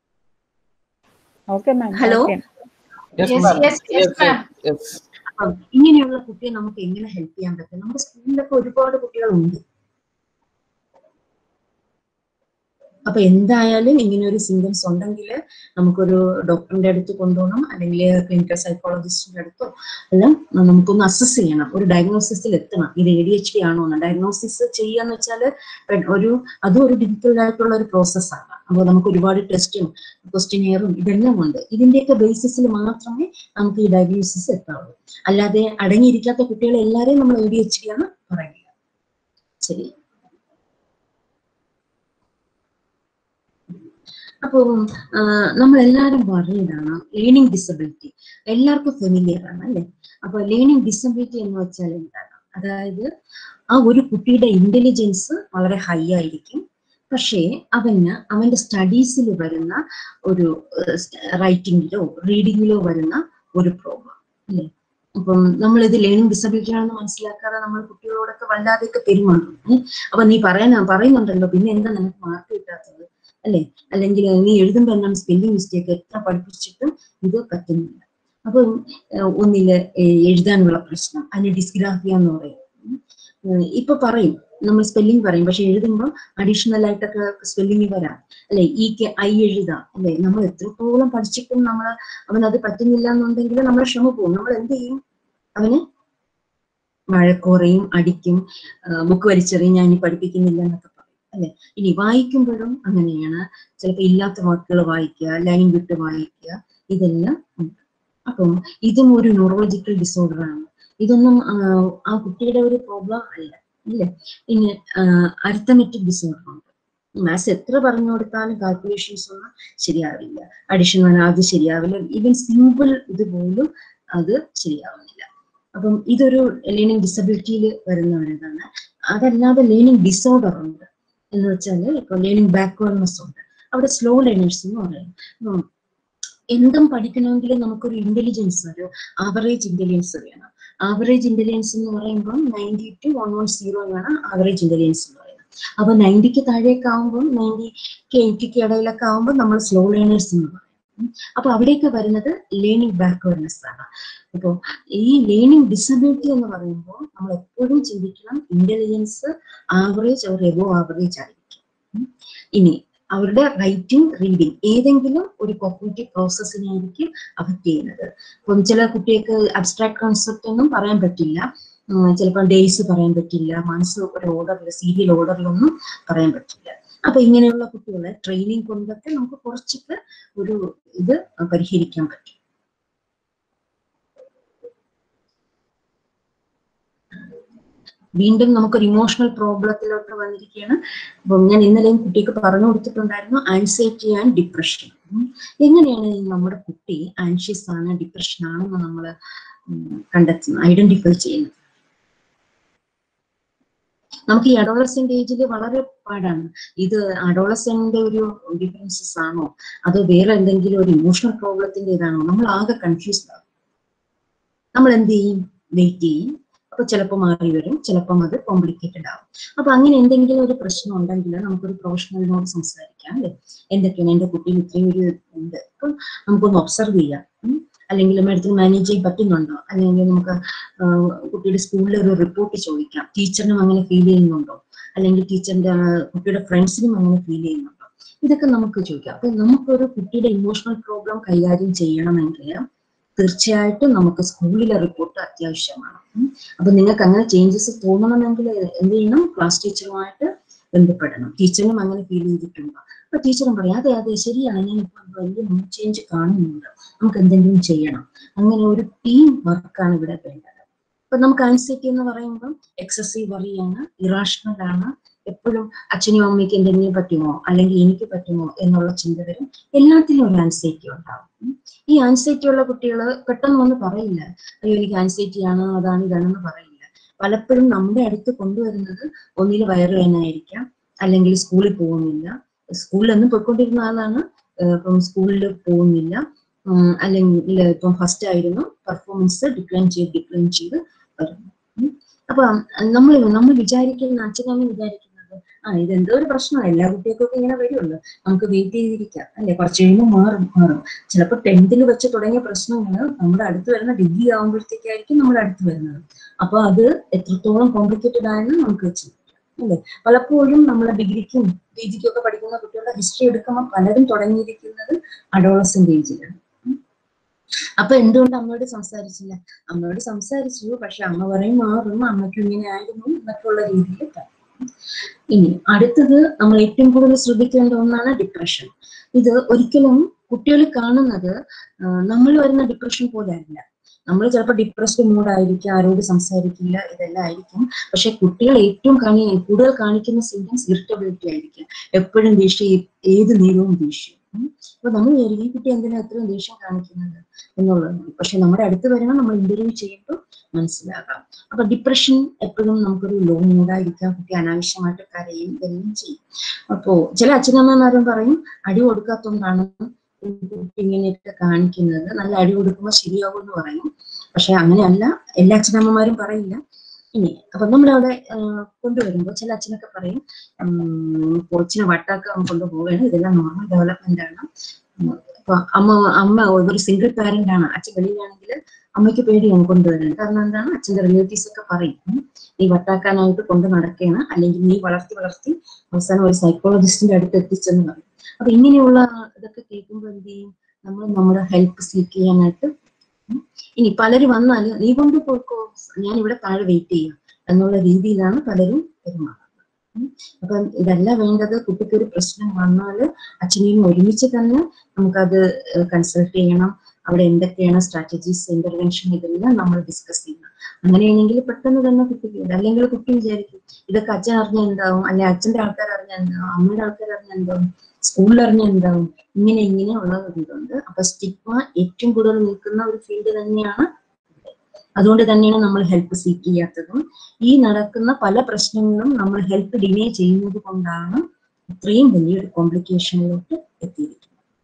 okay ma'am hello Yes, Yes, ma'am. yes, yes, ma'am. yes. അപ്പം ഇങ്ങനെയുള്ള കുട്ടിയെ നമുക്ക് എങ്ങനെ help ചെയ്യാൻ പറ്റും നമ്മുടെ സ്കൂളിലൊക്കെ ഒരുപാട് കുട്ടികളുണ്ട് അപ്പൊ എന്തായാലും ഇങ്ങനെ ഒരു സിംറ്റംസ് ഉണ്ടെങ്കിൽ നമുക്കൊരു ഡോക്ടറിന്റെ അടുത്ത് കൊണ്ടുപോകണം അല്ലെങ്കിൽ ക്ലിനിക്കൽ സൈക്കോളജിസ്റ്റിന്റെ അടുത്തോ എല്ലാം നമുക്കൊന്ന് അസസ് ചെയ്യണം ഒരു ഡയഗ്നോസിസിൽ എത്തണം ഇത് എ ഡി എച്ച് ഡി ആണോ എന്ന് ഡയഗ്നോസിസ് ചെയ്യാന്ന് വെച്ചാൽ ഒരു അതും ഒരു ഡിഫിക്കൽട്ട് ആയിട്ടുള്ള ഒരു പ്രോസസ്സാണ് അപ്പോൾ നമുക്ക് ഒരുപാട് ടെസ്റ്റും ക്വസ്റ്റിനെയറും ഇതെല്ലാം ഉണ്ട് ഇതിന്റെയൊക്കെ ബേസിസിൽ മാത്രമേ നമുക്ക് ഈ ഡയഗ്നോസിസ് എത്താവുള്ളൂ അല്ലാതെ അടങ്ങിയിരിക്കാത്ത കുട്ടികളെ എല്ലാവരെയും നമ്മൾ എ ഡി എച്ച് ഡി ആണ് പറയുക ശരി അപ്പോൾ നമ്മൾ എല്ലാവരും പറയുന്നതാണ് ലേണിംഗ് ഡിസബിലിറ്റി എല്ലാവർക്കും ഫെമിലിയർ ആണ് അല്ലെ അപ്പൊ ലേണിംഗ് ഡിസബിലിറ്റി എന്ന് വെച്ചാൽ എന്താണ് അതായത് ആ ഒരു കുട്ടിയുടെ ഇന്റലിജൻസ് വളരെ ഹൈ ആയിരിക്കും പക്ഷേ അവന് അവന്റെ സ്റ്റഡീസിൽ വരുന്ന ഒരു റൈറ്റിംഗിലോ റീഡിങ്ങിലോ വരുന്ന ഒരു പ്രോബ്ലം അല്ലേ അപ്പം നമ്മൾ ഇത് ലേണിംഗ് ഡിസബിലിറ്റി ആണെന്ന് മനസ്സിലാക്കാതെ നമ്മൾ കുട്ടികളോടൊക്കെ വല്ലാതെയൊക്കെ പെരുമാറും ഏ? അപ്പൊ നീ പറയാൻ പറയുന്നുണ്ടല്ലോ പിന്നെ എന്താ നിനക്ക് മാർക്ക് കിട്ടാത്തത് അല്ലെ അല്ലെങ്കിൽ നീ എഴുതുമ്പോൾ എന്താണ് സ്പെല്ലിംഗ് മിസ്റ്റേക്ക് എത്ര പഠിപ്പിച്ചിട്ടും ഇത് പറ്റുന്നില്ല അപ്പം ഏഹ് ഒന്നില് ഏഹ് എഴുതാനുള്ള പ്രശ്നം അതിന് ഡിസ്ഗ്രാഫിയ എന്ന് പറയും ഉം ഇപ്പൊ പറയും നമ്മൾ സ്പെല്ലിംഗ് പറയും പക്ഷെ എഴുതുമ്പോൾ അഡീഷണൽ ആയിട്ടൊക്കെ സ്പെല്ലിംഗ് വരാം അല്ലെ ഈക്ക് ഐ എഴുതാം അല്ലെ നമ്മൾ എത്രത്തോളം പഠിച്ചിട്ടും നമ്മൾ അവൻ അത് പറ്റുന്നില്ല എന്നുണ്ടെങ്കിൽ നമ്മളെ ക്ഷമ പോകും നമ്മൾ എന്ത് ചെയ്യും അവന് മഴക്കോറയും അടിക്കും ബുക്ക് വലിച്ചെറിയും ഞാൻ ഇനി പഠിപ്പിക്കുന്നില്ല എന്നൊക്കെ പറയും അല്ലെ ഇനി വായിക്കുമ്പോഴും അങ്ങനെയാണ് ചിലപ്പോൾ ഇല്ലാത്ത വാക്കുകൾ വായിക്കുക ലൈൻ വിട്ട് വായിക്കുക ഇതെല്ലാം ഉണ്ട് അപ്പം ഇതും ഒരു ന്യൂറോളജിക്കൽ ഡിസോർഡർ ആണ് ഇതൊന്നും ആ, ആ കുട്ടിയുടെ ഒരു പ്രോബ്ലം അല്ല ഇല്ലേ പിന്നെ അരിത്തമെറ്റിക് ഡിസോർഡർ ഉണ്ട് മാത്സ് എത്ര പറഞ്ഞു കൊടുത്താലും കാൽക്കുലേഷൻസ് ഒന്നും ശരിയാവില്ല അഡിഷൻ അത് ശരിയാവില്ല ഈവൻ സിമ്പിൾ ഇതുപോലും അത് ശരിയാവുന്നില്ല അപ്പം ഇതൊരു ലേണിംഗ് ഡിസബിലിറ്റിയിൽ വരുന്ന ഒരു ഇതാണ് അതല്ലാതെ ലേണിംഗ് ഡിസോർഡർ ഉണ്ട് എന്ന് വെച്ചാൽ ഇപ്പൊ ലേണിംഗ് ബാക്ക്വേർഡ്നെസ് ഉണ്ട് അവിടെ സ്ലോ ലേണേഴ്സ് എന്ന് പറയും ഉം. എന്തും പഠിക്കണമെങ്കിൽ നമുക്കൊരു ഇന്റലിജൻസ് ഒരു ആവറേജ് ഇന്റലിജൻസ് വേണം ആവറേജ് ഇന്റലിജൻസ് എന്ന് പറയുമ്പോൾ ninety to one one zero ആണ് ആവറേജ് ഇന്റലിജൻസ് എന്ന് പറയുന്നത് അപ്പൊ നയൻറ്റിക്ക് താഴേക്ക് ആകുമ്പോൾ നയൻറ്റിക്ക് എയ്റ്റിക്ക് ഇടയിലൊക്കെ ആകുമ്പോൾ നമ്മൾ സ്ലോ ലേണേഴ്സ് എന്ന് പറയും ഉം. അപ്പൊ അവിടേക്ക് വരുന്നത് ലേണിംഗ് ബാക്ക്വേർഡ്നെസ് ആണ് അപ്പോൾ ഈ ലേണിംഗ് ഡിസബിലിറ്റി എന്ന് പറയുമ്പോൾ നമ്മൾ എപ്പോഴും ചിന്തിക്കണം ഇന്റലിജൻസ് ആവറേജ് അവർ എബോ ആവറേജ് ആയിരിക്കും ഉം. ഇനി അവരുടെ റൈറ്റിംഗ് റീഡിംഗ് ഏതെങ്കിലും ഒരു കോഗ്നിറ്റീവ് പ്രോസസ്സിനെ ആയിരിക്കും അഫക്ട് ചെയ്യുന്നത് ഇപ്പം ചില കുട്ടികൾക്ക് അബ്സ്ട്രാക്ട് കോൺസെപ്റ്റ് ഒന്നും പറയാൻ പറ്റില്ല ഉം, ചിലപ്പോൾ ഡേയ്സ് പറയാൻ പറ്റില്ല മനസ്സ് ഒരു ഓർഡറിൽ സീരിയൽ ഓർഡറിലൊന്നും പറയാൻ പറ്റില്ല അപ്പൊ ഇങ്ങനെയുള്ള കുട്ടികളെ ട്രെയിനിങ് കൊണ്ടൊക്കെ നമുക്ക് കുറച്ചൊക്കെ ഒരു ഇത് പരിഹരിക്കാൻ പറ്റും വീണ്ടും നമുക്കൊരു ഇമോഷണൽ പ്രോബ്ലത്തിലോട്ട് വന്നിരിക്കുകയാണ് അപ്പം ഞാൻ ഇന്നലെയും കുട്ടിക്ക് പറഞ്ഞു കൊടുത്തിട്ടുണ്ടായിരുന്നു ആൻസൈറ്റി ആൻഡ് ഡിപ്രഷൻ എങ്ങനെയാണ് ഈ നമ്മുടെ കുട്ടി ആൻഷ്യസ് ആണ് ഡിപ്രഷൻ ആണെന്ന് നമ്മൾ കണ്ടെത്തുന്നത് ഐഡന്റിഫൈ ചെയ്യുന്നത് നമുക്ക് ഈ അഡോളസെന്റ് ഏജിൽ വളരെ പാടാണ് ഇത് അഡോളസെന്റ് ഒരു ഡിഫറൻസസ് ആണോ അതോ വേറെ എന്തെങ്കിലും ഒരു ഇമോഷണൽ പ്രോബ്ലത്തിന്റെ ഇതാണോ നമ്മൾ ആകെ കൺഫ്യൂസ്ഡ് ആകും നമ്മൾ എന്ത് ചെയ്യും വെയിറ്റ് ചെയ്യും അപ്പൊ ചിലപ്പോൾ മാറി വരും ചിലപ്പം അത് കോംപ്ലിക്കേറ്റഡ് ആവും അപ്പൊ അങ്ങനെ എന്തെങ്കിലും ഒരു പ്രശ്നം ഉണ്ടെങ്കിൽ നമുക്കൊരു പ്രൊഫഷണലിനോട് സംസാരിക്കാം അല്ലെ എന്തൊക്കെയാണ് എന്റെ കുട്ടിയിൽ ഇത്രയും ഒരു ഉണ്ട് അപ്പം നമുക്കൊന്ന് ഒബ്സർവ് ചെയ്യാം ഉം. അല്ലെങ്കിൽ മേഡത്തിന് മാനേജ് ചെയ്യാൻ പറ്റുന്നുണ്ടോ അല്ലെങ്കിൽ നമുക്ക് ആഹ് കുട്ടിയുടെ സ്കൂളിൽ ഒരു റിപ്പോർട്ട് ചോദിക്കാം ടീച്ചറിനും അങ്ങനെ ഫീൽ ചെയ്യുന്നുണ്ടോ അല്ലെങ്കിൽ ടീച്ചറിന്റെ കുട്ടിയുടെ ഫ്രണ്ട്സിനും അങ്ങനെ ഫീൽ ചെയ്യുന്നുണ്ടോ ഇതൊക്കെ നമുക്ക് ചോദിക്കാം അപ്പൊ നമുക്കൊരു കുട്ടിയുടെ ഇമോഷണൽ പ്രോബ്ലം കൈകാര്യം ചെയ്യണമെങ്കിൽ തീർച്ചയായിട്ടും നമുക്ക് സ്കൂളിലെ റിപ്പോർട്ട് അത്യാവശ്യമാണ് ഉം. അപ്പൊ നിങ്ങൾക്ക് അങ്ങനെ ചേഞ്ചസ് തോന്നണമെങ്കിൽ എന്ത് ചെയ്യണം ക്ലാസ് ടീച്ചറുമായിട്ട് ബന്ധപ്പെടണം ടീച്ചറിനും അങ്ങനെ ഫീൽ ചെയ്തിട്ടുണ്ടോ അപ്പൊ ടീച്ചറും പറയാം അതെ അതെ ശരിയാണ് ഞാൻ ഇപ്പൊ വലിയ മൂഡ് ചേഞ്ച് കാണുന്നുണ്ട് നമുക്ക് എന്തെങ്കിലും ചെയ്യണം അങ്ങനെ ഒരു ടീം വർക്കാണ് ഇവിടെ വേണ്ടത് ഇപ്പൊ നമുക്ക് ആൻസൈറ്റി എന്ന് പറയുമ്പോൾ എക്സസീവ് വറിയാണ് ഇറാഷണൽ ആണ് എപ്പോഴും അച്ഛനും അമ്മയ്ക്ക് എന്തെങ്കിലും പറ്റുമോ അല്ലെങ്കിൽ എനിക്ക് പറ്റുമോ എന്നുള്ള ചിന്ത വരും എല്ലാത്തിലും ഒരു ആൻസൈറ്റി ഉണ്ടാവും ഉം. ഈ ആൻസൈറ്റി ഉള്ള കുട്ടികൾ പെട്ടെന്ന് വന്ന് പറയില്ല അയ്യോ എനിക്ക് ആൻസൈറ്റി ആണ് അതാണ് ഇതാണെന്ന് പറയില്ല പലപ്പോഴും നമ്മുടെ അടുത്ത് കൊണ്ടുവരുന്നത് ഒന്നിൽ വയറുവേദനയായിരിക്കാം അല്ലെങ്കിൽ സ്കൂളിൽ പോകുന്നില്ല സ്കൂളിൽ നിന്ന് പോയിക്കൊണ്ടിരുന്ന ആളാണ് ഏഹ് ഇപ്പം സ്കൂളിൽ പോകുന്നില്ല ഉം, അല്ലെങ്കിൽ ഇപ്പം ഫസ്റ്റ് ആയിരുന്നു പെർഫോമൻസ് ഡിക്ലൈൻ ചെയ്ത് ഡിക്ലൈൻ ചെയ്ത് വരുന്നു ഉം. അപ്പൊ നമ്മൾ നമ്മൾ വിചാരിക്കുന്ന അച്ഛനമ്മ വിചാരിക്കുന്നത് ആ ഇതെന്തോ ഒരു പ്രശ്നമാണ് എല്ലാ കുട്ടികൾക്കൊക്കെ ഇങ്ങനെ വരുമല്ലോ നമുക്ക് വെയിറ്റ് ചെയ്തിരിക്കാം അല്ലെ കുറച്ച് കഴിയുമ്പോൾ മാറും മാറും ചിലപ്പോൾ ടെൻത്തിൽ വെച്ച് തുടങ്ങിയ പ്രശ്നങ്ങൾ നമ്മുടെ അടുത്ത് വരുന്ന ഡിഗ്രി ആകുമ്പോഴത്തേക്കായിരിക്കും നമ്മുടെ അടുത്ത് വരുന്നത് അപ്പൊ അത് എത്രത്തോളം കോംപ്ലിക്കേറ്റഡ് ആയെന്ന് നമുക്ക് ചിന്തിക്കാം അല്ലെ പലപ്പോഴും നമ്മൾ ഡിഗ്രിക്കും പി ജിക്കും ഒക്കെ പഠിക്കുന്ന കുട്ടികളുടെ ഹിസ്റ്ററി എടുക്കുമ്പോൾ പലരും തുടങ്ങിയിരിക്കുന്നത് അഡോളസെന്റ് ഏജിലാണ് അപ്പൊ എന്തുകൊണ്ട് അമ്മയോട് സംസാരിച്ചില്ല അമ്മയോട് സംസാരിച്ചു പക്ഷെ അമ്മ പറയും മാറും അമ്മയ്ക്ക് ഇങ്ങനെ ആയിരുന്നു എന്നൊക്കെയുള്ള രീതിയിൽ പറയും ഇനി അടുത്തത് നമ്മൾ ഏറ്റവും കൂടുതൽ ശ്രദ്ധിക്കേണ്ട ഒന്നാണ് ഡിപ്രഷൻ ഇത് ഒരിക്കലും കുട്ടികൾ കാണുന്നത് നമ്മൾ വരുന്ന ഡിപ്രഷൻ പോലെ അല്ല നമ്മൾ ചിലപ്പോൾ ഡിപ്രസ്ഡ് മൂഡായിരിക്കും ആരോട് സംസാരിക്കില്ല ഇതെല്ലാം ആയിരിക്കും പക്ഷെ കുട്ടികൾ ഏറ്റവും കാണി കൂടുതൽ കാണിക്കുന്ന സിംറ്റംസ് ഇറിറ്റബിലിറ്റി ആയിരിക്കും എപ്പോഴും ദേഷ്യം ഏത് നേരവും ദേഷ്യം ഉം. അപ്പൊ നമ്മൾ വിചാരിക്കും ഈ കുട്ടി എന്തിനാ എത്രയും ദേഷ്യം കാണിക്കുന്നത് എന്നുള്ളത് പക്ഷെ നമ്മുടെ അടുത്ത് വരുമ്പോൾ നമ്മൾ ഇന്റർവ്യൂ ചെയ്യുമ്പോൾ മനസ്സിലാകാം അപ്പൊ ഡിപ്രഷൻ എപ്പോഴും നമുക്കൊരു ലോ മൂഡായിരിക്കാം കുട്ടി അനാവശ്യമായിട്ട് കരയും ഇതെല്ലാം ചെയ്യും അപ്പോ ചില അച്ഛനമ്മമാരും പറയും അടി കൊടുക്കാത്തതുകൊണ്ടാണ് ഈ കുട്ടി ഇങ്ങനെയൊക്കെ കാണിക്കുന്നത് നല്ല അടി കൊടുക്കുമ്പോൾ ശരിയാവും എന്ന് പറയും പക്ഷെ അങ്ങനെയല്ല എല്ലാ അച്ഛനമ്മമാരും പറയില്ല ഇനി അപ്പൊ നമ്മളവിടെ ആഹ് കൊണ്ടുവരുമ്പോൾ ചില അച്ഛനൊക്കെ പറയും ഉം, കൊച്ചിനെ വട്ടാക്കാൻ കൊണ്ടുപോവുകയാണ് ഇതെല്ലാം നോർമൽ ഡെവലപ്മെന്റ് ആണ് ഉം, അപ്പൊ അമ്മ അമ്മ ഒരു സിംഗിൾ പാരന്റ് ആണ് അച്ഛൻ വെളിയിലാണെങ്കിൽ അമ്മയ്ക്ക് പേടിയാണ് കൊണ്ടുവരുന്നത് കാരണം എന്താണ് അച്ഛന്റെ റിലേറ്റീവ്സ് ഒക്കെ പറയും ഉം, നീ വട്ടാക്കാനായിട്ട് കൊണ്ട് നടക്കുകയാണ് അല്ലെങ്കിൽ നീ വളർത്തി വളർത്തി അവസാനം ഒരു സൈക്കോളജിസ്റ്റിന്റെ അടുത്ത് എത്തിച്ചെന്ന് പറയും അപ്പൊ ഇങ്ങനെയുള്ള ഇതൊക്കെ കേൾക്കുമ്പോൾ എന്ത് ചെയ്യും നമ്മൾ നമ്മുടെ ഹെൽപ്പ് സീക്ക് ചെയ്യാനായിട്ട് ഉം, ഇനി പലര് വന്നാല് നീ കൊണ്ട് പോയിക്കോ ഞാൻ ഇവിടെ താഴെ വെയിറ്റ് ചെയ്യാം എന്നുള്ള രീതിയിലാണ് പലരും പെരുമാറുന്നത് ഉം. അപ്പം ഇതല്ല വേണ്ടത് കുട്ടിക്ക് ഒരു പ്രശ്നം വന്നാൽ അച്ഛനെയും ഒരുമിച്ച് തന്നെ നമുക്കത് കൺസൾട്ട് ചെയ്യണം അവിടെ എന്തൊക്കെയാണ് സ്ട്രാറ്റജീസ് ഇന്റർവെൻഷൻ ഇതെല്ലാം നമ്മൾ ഡിസ്കസ് ചെയ്യണം അങ്ങനെയാണെങ്കിൽ പെട്ടെന്ന് തന്നെ കുട്ടിക്ക് വരും അല്ലെങ്കിൽ കുട്ടി വിചാരിക്കും ഇതൊക്കെ അച്ഛൻ അറിഞ്ഞാൽ എന്താവും അല്ലെ അച്ഛന്റെ ആൾക്കാർ അറിഞ്ഞാൽ എന്താവും അമ്മയുടെ ആൾക്കാർ അറിഞ്ഞാൽ എന്താവും സ്കൂളിൽ അറിഞ്ഞാൽ എന്താവും ഇങ്ങനെ ഇങ്ങനെ ഉള്ള ഒരു ഇതുണ്ട് അപ്പൊ സ്റ്റിഗ്മ ഏറ്റവും കൂടുതൽ നിൽക്കുന്ന ഒരു ഫീൽഡ് തന്നെയാണ് അതുകൊണ്ട് തന്നെയാണ് നമ്മൾ ഹെൽപ്പ് സീക്ക് ചെയ്യാത്തതും ഈ നടക്കുന്ന പല പ്രശ്നങ്ങളും നമ്മൾ ഹെൽപ്പ് ഡിനേ ചെയ്യുന്നത് കൊണ്ടാണ് ഇത്രയും വലിയൊരു കോംപ്ലിക്കേഷനിലോട്ട് എത്തിയിരിക്കുന്നത്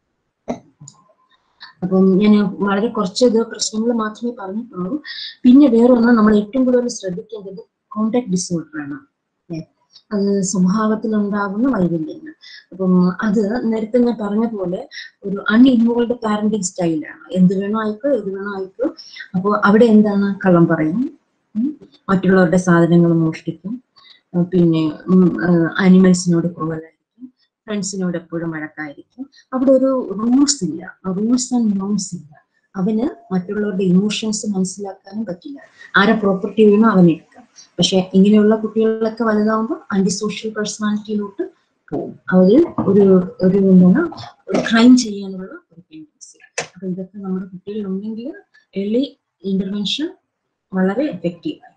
അപ്പം ഞാൻ വളരെ കുറച്ച് ഇത് പ്രശ്നങ്ങൾ മാത്രമേ പറഞ്ഞിട്ടുള്ളൂ പിന്നെ വേറൊന്ന് നമ്മൾ ഏറ്റവും കൂടുതൽ ശ്രദ്ധിക്കേണ്ടത് കോണ്ടാക്ട് ഡിസോർഡർ ആണ് ഏ, അത് സ്വഭാവത്തിൽ ഉണ്ടാകുന്ന വൈകല്യങ്ങൾ അപ്പം അത് നേരത്തെ ഞാൻ പറഞ്ഞ പോലെ ഒരു അൺഇൻവോൾവ് പാരന്റിങ് സ്റ്റൈലാണ് എന്ത് വേണോ ആയിക്കോ ഏത് വേണോ ആയിക്കോ അപ്പോൾ അവിടെ എന്താണ് കള്ളം പറയും ഉം. മറ്റുള്ളവരുടെ സാധനങ്ങൾ മോഷ്ടിക്കും ഉം, പിന്നെ ആനിമൽസിനോട് ക്രൂവലായിരിക്കും ഫ്രണ്ട്സിനോട് എപ്പോഴും വഴക്കായിരിക്കും അവിടെ ഒരു റൂൾസ് ഇല്ല റൂൾസ് ആൻഡ് നോംസ് ഇല്ല അവന് മറ്റുള്ളവരുടെ ഇമോഷൻസ് മനസ്സിലാക്കാനും പറ്റില്ല ആരെ പ്രോപ്പർട്ടി വേണോ അവൻ എടുക്കാം പക്ഷെ ഇങ്ങനെയുള്ള കുട്ടികളൊക്കെ വലുതാവുമ്പോൾ ആന്റി സോഷ്യൽ പേഴ്സണാലിറ്റിയിലോട്ട് പോകും അവര് ഒരു ഒരു എന്താണ് ഒരു ക്രൈം ചെയ്യാനുള്ള ഒരു ടെൻഡൻസി അപ്പൊ ഇതൊക്കെ നമ്മുടെ കുട്ടികളിൽ ഉണ്ടെങ്കിൽ ഏർലി ഇന്റർവെൻഷൻ വളരെ എഫക്റ്റീവ് ആയിരിക്കും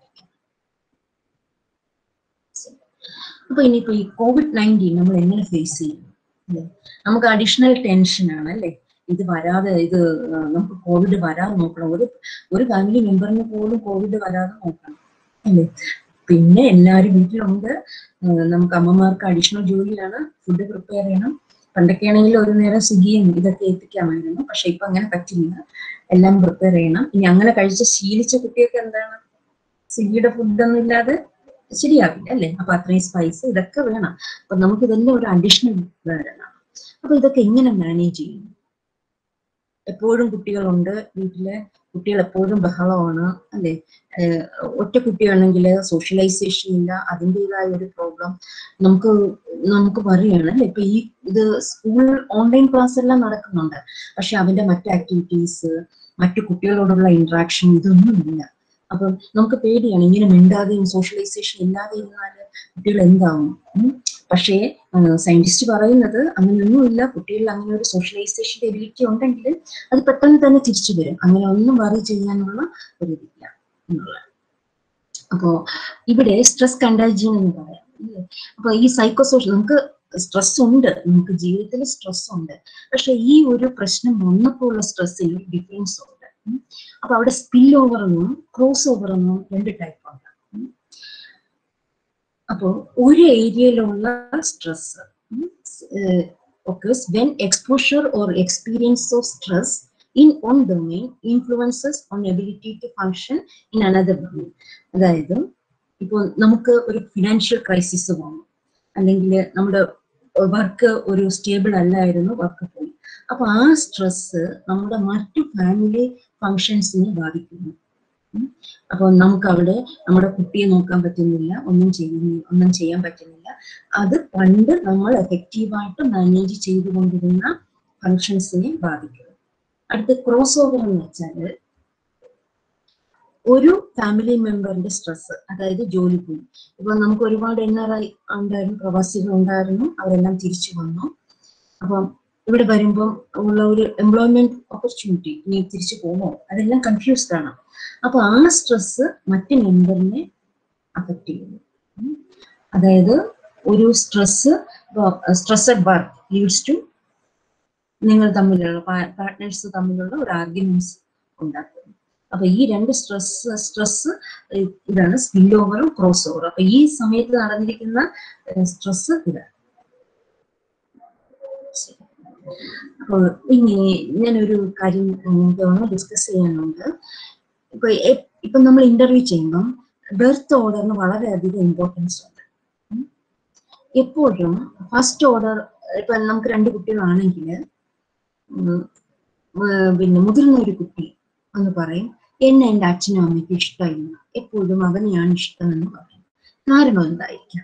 അപ്പൊ ഇനിയിപ്പോ ഈ കോവിഡ് നയൻറ്റീൻ നമ്മൾ എങ്ങനെ ഫേസ് ചെയ്യും അല്ലേ നമുക്ക് അഡീഷണൽ ടെൻഷൻ ആണ് അല്ലേ ഇത് വരാതെ ഇത് ആ, നമുക്ക് കോവിഡ് വരാതെ നോക്കണം ഒരു ഒരു ഫാമിലി മെമ്പറിന് പോലും കോവിഡ് വരാതെ നോക്കണം അല്ലേ പിന്നെ എല്ലാവരും വീട്ടിലുണ്ട് ആ, നമുക്ക് അമ്മമാർക്ക് അഡീഷണൽ ജോലിയാണ് ഫുഡ് പ്രിപ്പയർ ചെയ്യണം പണ്ടൊക്കെ ആണെങ്കിൽ ഒരു നേരം സ്വിഗ്ഗിയും ഇതൊക്കെ എത്തിക്കാമായിരുന്നു പക്ഷെ ഇപ്പൊ അങ്ങനെ പറ്റില്ല എല്ലാം പ്രിപ്പയർ ചെയ്യണം ഇനി അങ്ങനെ കഴിച്ച് ശീലിച്ച കുട്ടിയൊക്കെ എന്താണ് സ്വിഗ്ഗിയുടെ ഫുഡൊന്നും ഇല്ലാതെ ശരിയാവില്ല അല്ലേ അപ്പൊ അത്രയും സ്പൈസ് ഇതൊക്കെ വേണം അപ്പൊ നമുക്ക് ഇതെല്ലാം ഒരു അഡീഷണൽ വേണം അപ്പൊ ഇതൊക്കെ എങ്ങനെ മാനേജ് ചെയ്യും എപ്പോഴും കുട്ടികളുണ്ട് വീട്ടില് കുട്ടികൾ എപ്പോഴും ബഹളമാണ് അല്ലെ ഒറ്റ കുട്ടിയാണെങ്കിൽ സോഷ്യലൈസേഷൻ ഇല്ല അതിൻ്റെതായ ഒരു പ്രോബ്ലം നമുക്ക് നമുക്ക് പറയാണ് അല്ലെ ഇപ്പൊ ഈ ഇത് സ്കൂൾ ഓൺലൈൻ ക്ലാസ് എല്ലാം നടക്കുന്നുണ്ട് പക്ഷെ അവന്റെ മറ്റ് ആക്ടിവിറ്റീസ് മറ്റു കുട്ടികളോടുള്ള ഇന്ററാക്ഷൻ ഇതൊന്നും ഇല്ല അപ്പം നമുക്ക് പേടിയാണ് ഇങ്ങനെ മിണ്ടാതെയും സോഷ്യലൈസേഷൻ ഇല്ലാതെ ഇരുന്നാല് കുട്ടികൾ എന്താവും ഉം. പക്ഷേ സയന്റിസ്റ്റ് പറയുന്നത് അങ്ങനെയൊന്നും ഇല്ല കുട്ടികളിൽ അങ്ങനെ ഒരു സോഷ്യലൈസേഷൻ എബിലിറ്റി ഉണ്ടെങ്കിൽ അത് പെട്ടെന്ന് തന്നെ തിരിച്ചു വരും അങ്ങനെ ഒന്നും വറി ചെയ്യാനുള്ള ഒരു ഇതില്ല എന്നുള്ളത് അപ്പോ ഇവിടെ സ്ട്രെസ് കണ്ടാജിയൻ എന്ന് പറയാം ഇല്ലേ? അപ്പൊ ഈ സൈക്കോ സോഷ്യൽ നമുക്ക് സ്ട്രെസ് ഉണ്ട് നമുക്ക് ജീവിതത്തിൽ സ്ട്രെസ് ഉണ്ട് പക്ഷെ ഈ ഒരു പ്രശ്നം വന്നപ്പോൾ ഉള്ള സ്ട്രെസ്സിൽ ഒരു ഡിഫറൻസ് ഉണ്ട് ഉം. അപ്പൊ അവിടെ സ്പിൽ ഓവർ എന്നും ക്രോസ് ഓവർ എന്നും രണ്ട് ടൈപ്പ് ഉണ്ട് ഉം. അപ്പോ ഒരു ഏരിയയിലുള്ള stress occurs when exposure or experience of stress in one domain influences on ability to function in another domain അതായത് ഇപ്പോൾ നമുക്ക് ഒരു ഫിനാൻഷ്യൽ ക്രൈസിസ് വന്നു അല്ലെങ്കിൽ നമ്മുടെ വർക്ക് ഒരു സ്റ്റേബിൾ അല്ലായിരുന്നു വർക്ക് പോയി അപ്പൊ ആ സ്ട്രെസ് നമ്മുടെ മറ്റു ഫാമിലി ഫങ്ഷൻസിനെ ബാധിക്കുന്നു അപ്പൊ നമുക്ക് അവിടെ നമ്മുടെ കുട്ടിയെ നോക്കാൻ പറ്റുന്നില്ല ഒന്നും ചെയ്യുന്നില്ല ഒന്നും ചെയ്യാൻ പറ്റുന്നില്ല അത് പണ്ട് നമ്മൾ എഫക്റ്റീവായിട്ട് മാനേജ് ചെയ്തുകൊണ്ടിരുന്ന ഫങ്ഷൻസിനെ ബാധിക്കും അടുത്ത ക്രോസ് ഓവർ എന്ന് വെച്ചാല് ഒരു ഫാമിലി മെമ്പറിന്റെ സ്ട്രെസ് അതായത് ജോലി പോയി ഇപ്പൊ നമുക്ക് ഒരുപാട് എൻ ആർ ഐ ഉണ്ടായിരുന്നു പ്രവാസികൾ ഉണ്ടായിരുന്നു അവരെല്ലാം തിരിച്ചു വന്നു അപ്പം ഇവിടെ വരുമ്പം ഉള്ള ഒരു എംപ്ലോയ്മെന്റ് ഓപ്പർച്യൂണിറ്റി ഇനി തിരിച്ചു പോകുമോ അതെല്ലാം കൺഫ്യൂസ്ഡ് ആണ് അപ്പൊ ആ സ്ട്രെസ് മറ്റ് മെമ്പറിനെ അഫക്റ്റ് ചെയ്യുന്നു ഉം. അതായത് ഒരു stress stress at work leads to നിങ്ങൾ തമ്മിലുള്ള പാർട്ട്നേഴ്സ് തമ്മിലുള്ള ഒരു ആർഗ്യുമെന്റ്സ് ഉണ്ടാക്കുന്നു അപ്പൊ ഈ രണ്ട് സ്ട്രെസ് സ്ട്രെസ് ഇതാണ് സ്പിൽ ഓവറും ക്രോസ് ഓവറും അപ്പൊ ഈ സമയത്ത് നടന്നിരിക്കുന്ന സ്ട്രെസ് ഇതാണ് അപ്പോൾ ഇനി ഞാനൊരു കാര്യം ഒന്ന് ഡിസ്കസ് ചെയ്യാനുണ്ട് ഇപ്പൊ എ- ഇപ്പൊ നമ്മൾ ഇന്റർവ്യൂ ചെയ്യുമ്പം ബെർത്ത് ഓർഡറിന് വളരെയധികം ഇമ്പോർട്ടൻസ് ഉണ്ട് ഉം. എപ്പോഴും ഫസ്റ്റ് ഓർഡർ ഇപ്പൊ നമുക്ക് രണ്ട് കുട്ടികളാണെങ്കിൽ പിന്നെ മുതിർന്ന ഒരു കുട്ടി എന്ന് പറയും എന്നെ എൻ്റെ അച്ഛനും അമ്മയ്ക്കും ഇഷ്ടമില്ല എപ്പോഴും അവനെയാണ് ഇഷ്ടമെന്ന് പറയും കാരണം എന്തായിരിക്കാം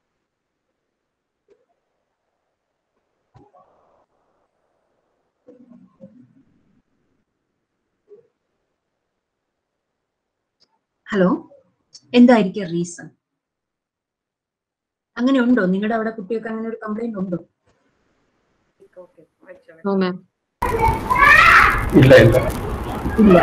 ഹലോ എന്തായിരിക്കും റീസൺ അങ്ങനെ ഉണ്ടോ നിങ്ങളുടെ അവിടെ കുട്ടികൾക്ക് അങ്ങനെ ഒരു കംപ്ലൈന്റ് ഉണ്ടോ നോ മാം ഇല്ല ഇല്ല ഇല്ല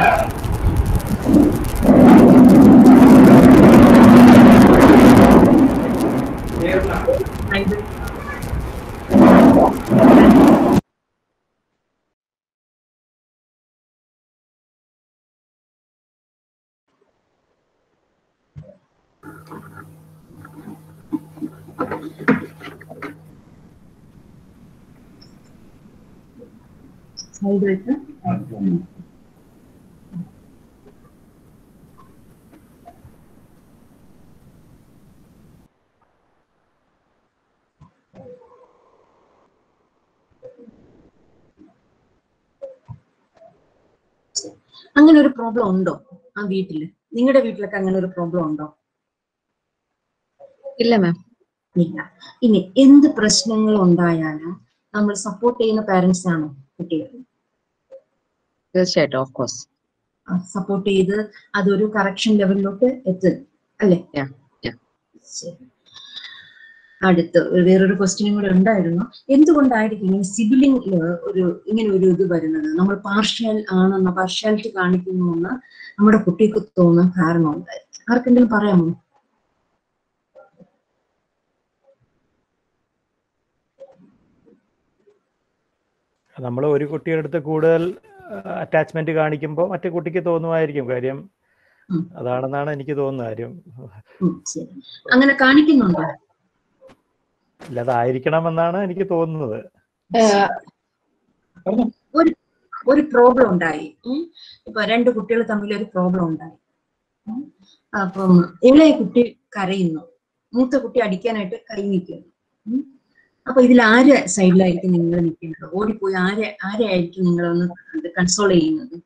സൈഡ് വെച്ച് അങ്ങനെ ഒരു പ്രോബ്ലം ഉണ്ടോ ആ വീട്ടില് നിങ്ങളുടെ വീട്ടിലൊക്കെ അങ്ങനെ ഒരു പ്രോബ്ലം ഉണ്ടോ ഇല്ല മാം ഇല്ല ഇനി എന്ത് പ്രശ്നങ്ങൾ ഉണ്ടായാലും നമ്മൾ സപ്പോർട്ട് ചെയ്യുന്ന പാരന്റ്സ് ആണോ കുട്ടികൾ തീർച്ചയായിട്ടും ഓഫ് കോഴ്സ് സപ്പോർട്ട് ചെയ്ത് അതൊരു കറക്ഷൻ ലെവലിലോട്ട് എത്തും അല്ലേ Yeah, yeah. ശരി. അടുത്ത് വേറൊരു ക്വസ്റ്റ്യനും കൂടെ ഉണ്ടായിരുന്നു എന്തുകൊണ്ടായിരിക്കും ഇങ്ങനെ സിബിലിംഗിൽ ഒരു ഇങ്ങനെ ഒരു ഇത് വരുന്നത് നമ്മൾ പാർഷ്യൽ ആണെന്ന പാർഷ്യാലിറ്റി കാണിക്കുന്നു എന്ന് നമ്മുടെ കുട്ടിക്ക് തോന്നാൻ കാരണം ഉണ്ടായിരിക്കും ആർക്കെങ്കിലും പറയാമോ നമ്മൾ ഒരു കുട്ടിയുടെ അടുത്ത് കൂടുതൽ അറ്റാച്ച്മെന്റ് കാണിക്കുമ്പോൾ മറ്റേ കുട്ടിക്ക് തോന്നുമായിരിക്കും കാര്യം ഉം. അതാണെന്നാണ് എനിക്ക് തോന്നുന്നത് കാര്യം ഉം, ശരി അങ്ങനെ കാണിക്കുന്നുണ്ടോ ഇല്ലാതായിരിക്കണമെന്നാണ് എനിക്ക് തോന്നുന്നത് ഒരു ഒരു പ്രോബ്ലം ഉണ്ടായി ഉം. ഇപ്പൊ രണ്ട് കുട്ടികൾ തമ്മിൽ ഒരു പ്രോബ്ലം ഉണ്ടായി ഉം. അപ്പം ഇളയ കുട്ടി കരയുന്നു മൂത്ത കുട്ടി അടിക്കാനായിട്ട് കൈ നിൽക്കുന്നു ഉം. അപ്പൊ ഇതിൽ ആര് സൈഡിലായിരിക്കും നിങ്ങൾ നിൽക്കുന്നത് ഓടിപ്പോയി ആരെ ആരെയായിരിക്കും നിങ്ങൾ ഒന്ന് കൺസോൾ ചെയ്യുന്നത്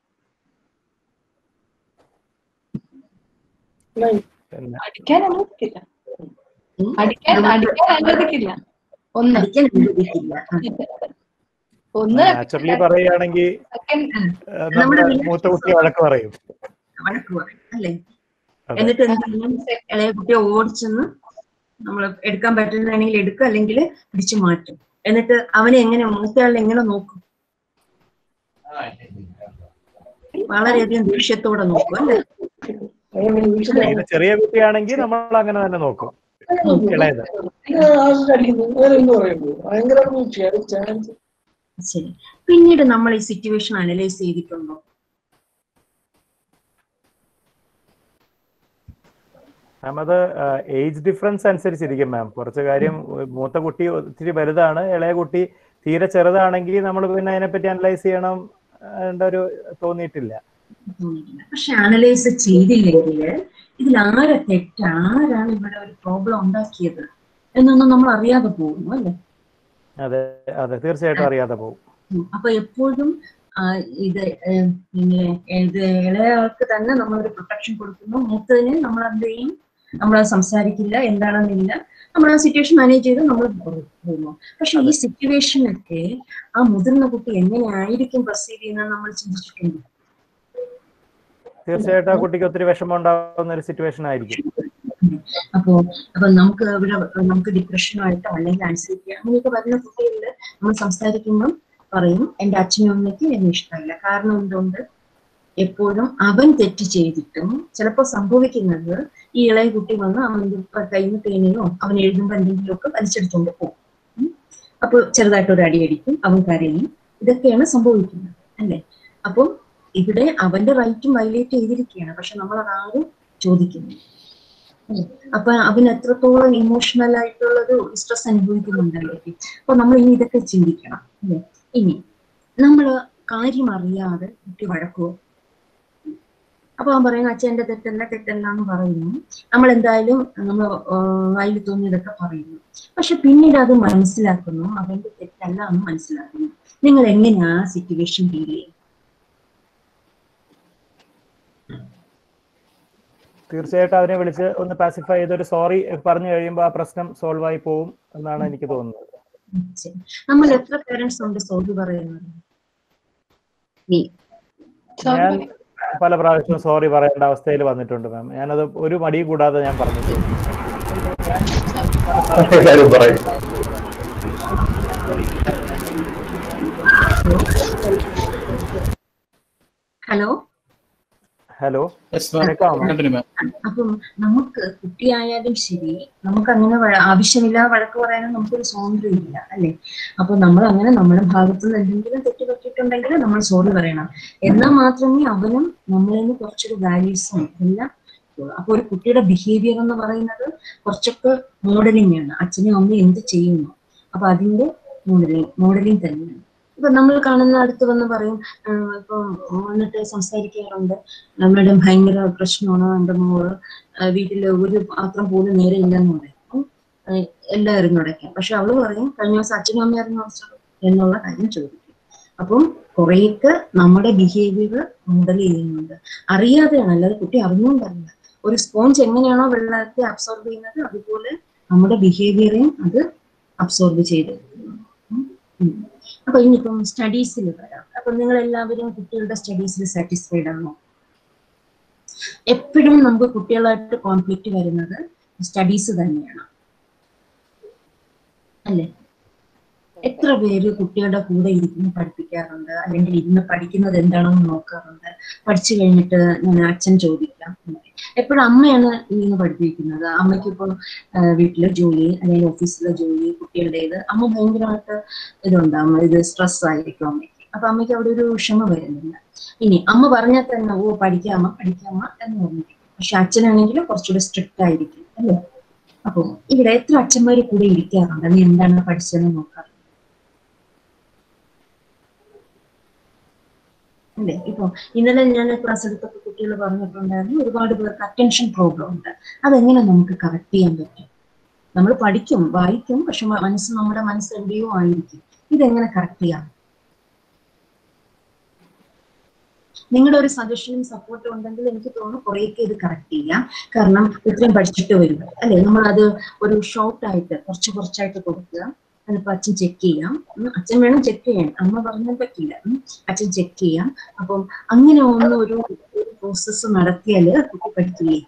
പിന്നെ അടിക്കാൻ അനുവദിക്കില്ല ഉം? അടിക്കാൻ അടിക്കാൻ അനുവദിക്കില്ല ഒന്ന് അടിക്കാൻ അനുവദിക്കില്ല ആ. ഒന്ന് നാച്ചുറലി പറയുകയാണെങ്കിൽ സെക്കൻഡ് ഏഹ്, നമ്മുടെ മൂത്ത കുട്ടി വഴക്ക് പറയും വഴക്ക് പറയും അല്ലേ അതെ. എന്നിട്ട് എന്ത് ചെയ്യും ഇളയ കുട്ടിയെ ഓടിച്ചെന്ന് നമ്മൾ എടുക്കാൻ പറ്റുന്നതാണെങ്കിൽ എടുക്കുക അല്ലെങ്കിൽ പിടിച്ചു മാറ്റും എന്നിട്ട് അവനെ എങ്ങനെ മൂത്തയാളിനെ എങ്ങനെ നോക്കും വളരെയധികം ദേഷ്യത്തോടെ നോക്കും അല്ലേ ഇത് ചെറിയ കുട്ടിയാണെങ്കിൽ നമ്മൾ അങ്ങനെ തന്നെ നോക്കും ഇളയത് ശരി പിന്നീട് നമ്മൾ ഈ സിറ്റുവേഷൻ അനലൈസ് ചെയ്തിട്ടുണ്ടോ മാം അത് ഏജ് ഡിഫറൻസ് അനുസരിച്ചിരിക്കും മാം കുറച്ച് കാര്യം മൂത്ത കുട്ടി ഒത്തിരി വലുതാണ് ഇളയ കുട്ടി തീരെ ചെറുതാണെങ്കിൽ നമ്മൾ പിന്നെ അതിനെപ്പറ്റി അനലൈസ് ചെയ്യണം എன்ற ഒരു തോന്നിയിട്ടില്ല തോന്നിയിട്ടില്ല പക്ഷെ അനലൈസ് ചെയ്തില്ലെങ്കിൽ ഇതിൽ ആരെ തെറ്റ് ആരാണ് ഇവിടെ ഒരു പ്രോബ്ലം ഉണ്ടാക്കിയത് എന്നൊന്നും നമ്മൾ അറിയാതെ പോകുന്നു അല്ലേ അതെ അതെ തീർച്ചയായിട്ടും അറിയാതെ പോകും ഉം. അപ്പൊ എപ്പോഴും ആ, ഇത് ഏഹ്, പിന്നെ ഇത് ഇളയാൾക്ക് തന്നെ നമ്മളൊരു പ്രൊട്ടക്ഷൻ കൊടുക്കുന്നു മൂത്തതിന് നമ്മൾ എന്ത് ചെയ്യും നമ്മൾ സംസാരിക്കില്ല എന്താണെന്നില്ല നമ്മൾ ആ സിറ്റുവേഷൻ മാനേജ് ചെയ്ത് നമ്മൾ പോകുന്നു പക്ഷെ ഈ സിറ്റുവേഷനൊക്കെ ആ മുതിർന്ന കുട്ടി എങ്ങനെയായിരിക്കും പെർസീവ് ചെയ്യുന്നത് നമ്മൾ ചിന്തിച്ചിട്ടുണ്ട് തീർച്ചയായിട്ടും ആ കുട്ടിക്ക് ഒത്തിരി വിഷമം ഉണ്ടാകുന്ന ഒരു സിറ്റുവേഷൻ ആയിരിക്കും അപ്പോ അപ്പൊ നമുക്ക് ഇവിടെ നമുക്ക് ഡിപ്രഷനായിട്ടോ അല്ലെങ്കിൽ ആൻസൈറ്റി അങ്ങനെയൊക്കെ വരുന്ന കുട്ടികളിൽ നമ്മൾ സംസാരിക്കുമ്പോൾ പറയും എന്റെ അച്ഛനും അമ്മയ്ക്ക് എന്നെ ഇഷ്ടമല്ല കാരണം എന്തുകൊണ്ട് എപ്പോഴും അവൻ തെറ്റ് ചെയ്തിട്ടും ചിലപ്പോൾ സംഭവിക്കുന്നത് ഈ ഇളയ കുട്ടി വന്ന് അവന്റെ കയ്യിൽ നിന്ന് പേനയോ അവൻ എഴുതുമ്പോൾ എന്തെങ്കിലുമൊക്കെ വലിച്ചെടുത്തുകൊണ്ട് പോകും ഉം. അപ്പൊ ചെറുതായിട്ട് ഒരു അടിയടിക്കും അവൻ കരയും ഇതൊക്കെയാണ് സംഭവിക്കുന്നത് അല്ലേ അപ്പം ഇവിടെ അവന്റെ റൈറ്റും വയലേറ്റ് ചെയ്തിരിക്കുകയാണ് പക്ഷെ നമ്മൾ അതാരും ചോദിക്കുന്നു ഉം. അപ്പൊ അവൻ എത്രത്തോളം ഇമോഷണൽ ആയിട്ടുള്ളൊരു സ്ട്രെസ് അനുഭവിക്കുന്നുണ്ടായിരിക്കും അപ്പൊ നമ്മൾ ഇനി ഇതൊക്കെ ചിന്തിക്കണം അല്ലേ ഇനി നമ്മൾ കാര്യം അറിയാതെ കുട്ടി വഴക്കുവോ അപ്പൊ അവൻ പറയുന്നു അച്ഛൻ എന്റെ തെറ്റല്ല തെറ്റല്ല എന്ന് പറയുന്നു നമ്മൾ എന്തായാലും നമ്മൾ വായിൽ തോന്നിയതൊക്കെ പറയുന്നു പക്ഷെ പിന്നീട് അത് മനസ്സിലാക്കുന്നു അവന്റെ തെറ്റല്ല എന്ന് മനസ്സിലാക്കുന്നു നിങ്ങൾ എങ്ങനെയാ സിറ്റുവേഷൻ ഡീൽ ചെയ്യും തീർച്ചയായിട്ടും അവനെ വിളിച്ച് ഒന്ന് പാസിഫൈ ചെയ്ത് ഒരു സോറി പറഞ്ഞു കഴിയുമ്പോൾ ആ പ്രശ്നം സോൾവ് ആയി പോകും എന്നാണ് എനിക്ക് തോന്നുന്നത് ശരി. നമ്മൾ എത്ര പേരൻസ് ഉണ്ട് സോറി പറയുന്നത് നീ ഞാൻ പല പ്രാവശ്യവും സോറി പറയേണ്ട അവസ്ഥയിൽ വന്നിട്ടുണ്ട് മാം ഞാനത് ഒരു മടിയും കൂടാതെ ഞാൻ പറഞ്ഞിട്ടുണ്ട് കാര്യം പറയും ഹലോ ഹലോ Yes, ma'am. കേൾക്കാമോ Continue, ma'am. അപ്പം നമുക്ക് കുട്ടിയായാലും ശരി നമുക്ക് അങ്ങനെ വഴ- ആവശ്യമില്ല വഴക്ക് പറയാനും നമുക്കൊരു സ്വാതന്ത്ര്യം ഇല്ല അല്ലെ അപ്പൊ നമ്മൾ അങ്ങനെ നമ്മുടെ ഭാഗത്തു നിന്ന് എന്തെങ്കിലും തെറ്റ് പറ്റിയിട്ടുണ്ടെങ്കിൽ നമ്മൾ സോറി പറയണം എന്നാൽ മാത്രമേ അവനും നമ്മളിൽ നിന്ന് കുറച്ചൊരു വാല്യൂസും എല്ലാം ഉള്ളൂ. അപ്പൊ ഒരു കുട്ടിയുടെ ബിഹേവിയർ എന്ന് പറയുന്നത് കുറച്ചൊക്കെ മോഡലിംഗ് ആണ് അച്ഛനും അമ്മയും എന്ത് ചെയ്യുന്നു അപ്പൊ അതിന്റെ മോഡലിംഗ് മോഡലിംഗ് തന്നെയാണ് ഇപ്പൊ നമ്മൾ കാണുന്ന അടുത്ത് വന്ന് പറയും ആ, ഇപ്പൊ വന്നിട്ട് സംസാരിക്കാറുണ്ട് നമ്മുടെ ഭയങ്കര പ്രശ്നമാണ് എൻ്റെ മോള് ആ, വീട്ടില് ഒരു പാത്രം പോലും നേരെ ഇല്ലെന്ന് പറയും ഉം. ആ, എല്ലാം എറിഞ്ഞുടയ്ക്കാം പക്ഷെ അവള് പറയും കഴിഞ്ഞ ദിവസം അച്ഛനും അമ്മയും എറിഞ്ഞു എന്നുള്ള കാര്യം ചോദിക്കും അപ്പം കുറേയൊക്കെ നമ്മുടെ ബിഹേവിയർ മോഡൽ ചെയ്യുന്നുണ്ട് അറിയാതെയാണ് അല്ലാതെ കുട്ടി അറിഞ്ഞുകൊണ്ടല്ല ഒരു സ്പോഞ്ച് എങ്ങനെയാണോ വെള്ളത്തെ അബ്സോർബ് ചെയ്യുന്നത് അതുപോലെ നമ്മുടെ ബിഹേവിയറെയും അത് അബ്സോർബ് ചെയ്ത് ഉം. ഉം. അപ്പൊ ഇനിയിപ്പം സ്റ്റഡീസിൽ വരാം അപ്പൊ നിങ്ങൾ എല്ലാവരും കുട്ടികളുടെ സ്റ്റഡീസിൽ സാറ്റിസ്ഫൈഡ് ആണോ എപ്പോഴും നമുക്ക് കുട്ടികളായിട്ട് കോൺഫ്ലിക്റ്റ് വരുന്നത് സ്റ്റഡീസ് തന്നെയാണ് അല്ലേ എത്ര പേര് കുട്ടികളുടെ കൂടെ ഇരുന്ന് പഠിപ്പിക്കാറുണ്ട് അല്ലെങ്കിൽ ഇരുന്ന് പഠിക്കുന്നത് എന്താണെന്ന് നോക്കാറുണ്ട് പഠിച്ചു കഴിഞ്ഞിട്ട് ഞാൻ അച്ഛൻ ചോദിക്കാം എപ്പോഴും അമ്മയാണ് ഇരുന്ന് പഠിപ്പിക്കുന്നത് അമ്മയ്ക്ക് ഇപ്പോൾ വീട്ടിലെ ജോലി അല്ലെങ്കിൽ ഓഫീസിലെ ജോലി കുട്ടികളുടേത് അമ്മ ഭയങ്കരമായിട്ട് ഇതുണ്ടാവും ഇത് സ്ട്രെസ് ആയിരിക്കും അമ്മയ്ക്ക് അപ്പൊ അമ്മയ്ക്ക് അവിടെ ഒരു ക്ഷമ വരുന്നില്ല ഇനി അമ്മ പറഞ്ഞാൽ തന്നെ ഓ പഠിക്കാമ പഠിക്കാമ എന്ന് പറഞ്ഞിരിക്കും പക്ഷെ അച്ഛനാണെങ്കിൽ കുറച്ചുകൂടി സ്ട്രിക്റ്റ് ആയിരിക്കും അല്ലേ അപ്പൊ ഇവിടെ എത്ര അച്ഛന്മാര് കൂടെ ഇരിക്കാറുണ്ട് നീ എന്താണ് പഠിച്ചതെന്ന് നോക്കാറ് അല്ലേ ഇപ്പൊ ഇന്നലെ ഞാൻ ക്ലാസ് എടുത്തപ്പോൾ കുട്ടികൾ പറഞ്ഞിട്ടുണ്ടായിരുന്നു ഒരുപാട് പേർക്ക് അറ്റൻഷൻ പ്രോബ്ലം ഉണ്ട് അതെങ്ങനെ നമുക്ക് കറക്റ്റ് ചെയ്യാൻ പറ്റും നമ്മൾ പഠിക്കും വായിക്കും പക്ഷെ മ- മനസ്സ് നമ്മുടെ മനസ്സ് എവിടെയോ ആയിരിക്കും ഇതെങ്ങനെ കറക്റ്റ് ചെയ്യാം നിങ്ങളുടെ ഒരു സജഷനും സപ്പോർട്ടും ഉണ്ടെങ്കിൽ എനിക്ക് തോന്നുന്നു കുറേയൊക്കെ ഇത് കറക്റ്റ് ചെയ്യാം കാരണം ഇത്രയും പഠിച്ചിട്ട് വരും അല്ലെ നമ്മൾ അത് ഒരു ഷോർട്ട് ആയിട്ട് കുറച്ച് കുറച്ചായിട്ട് കൊടുക്കുക അതിപ്പോ അച്ഛൻ ചെക്ക് ചെയ്യാം ഉം, അച്ഛൻ വേണം ചെക്ക് ചെയ്യാൻ അമ്മ പറഞ്ഞാൽ പറ്റില്ല ഉം, അച്ഛൻ ചെക്ക് ചെയ്യാം അപ്പം അങ്ങനെ ഒന്ന് ഒരു പ്രോസസ്സ് നടത്തിയാല് കുട്ടി പഠിക്കില്ലേ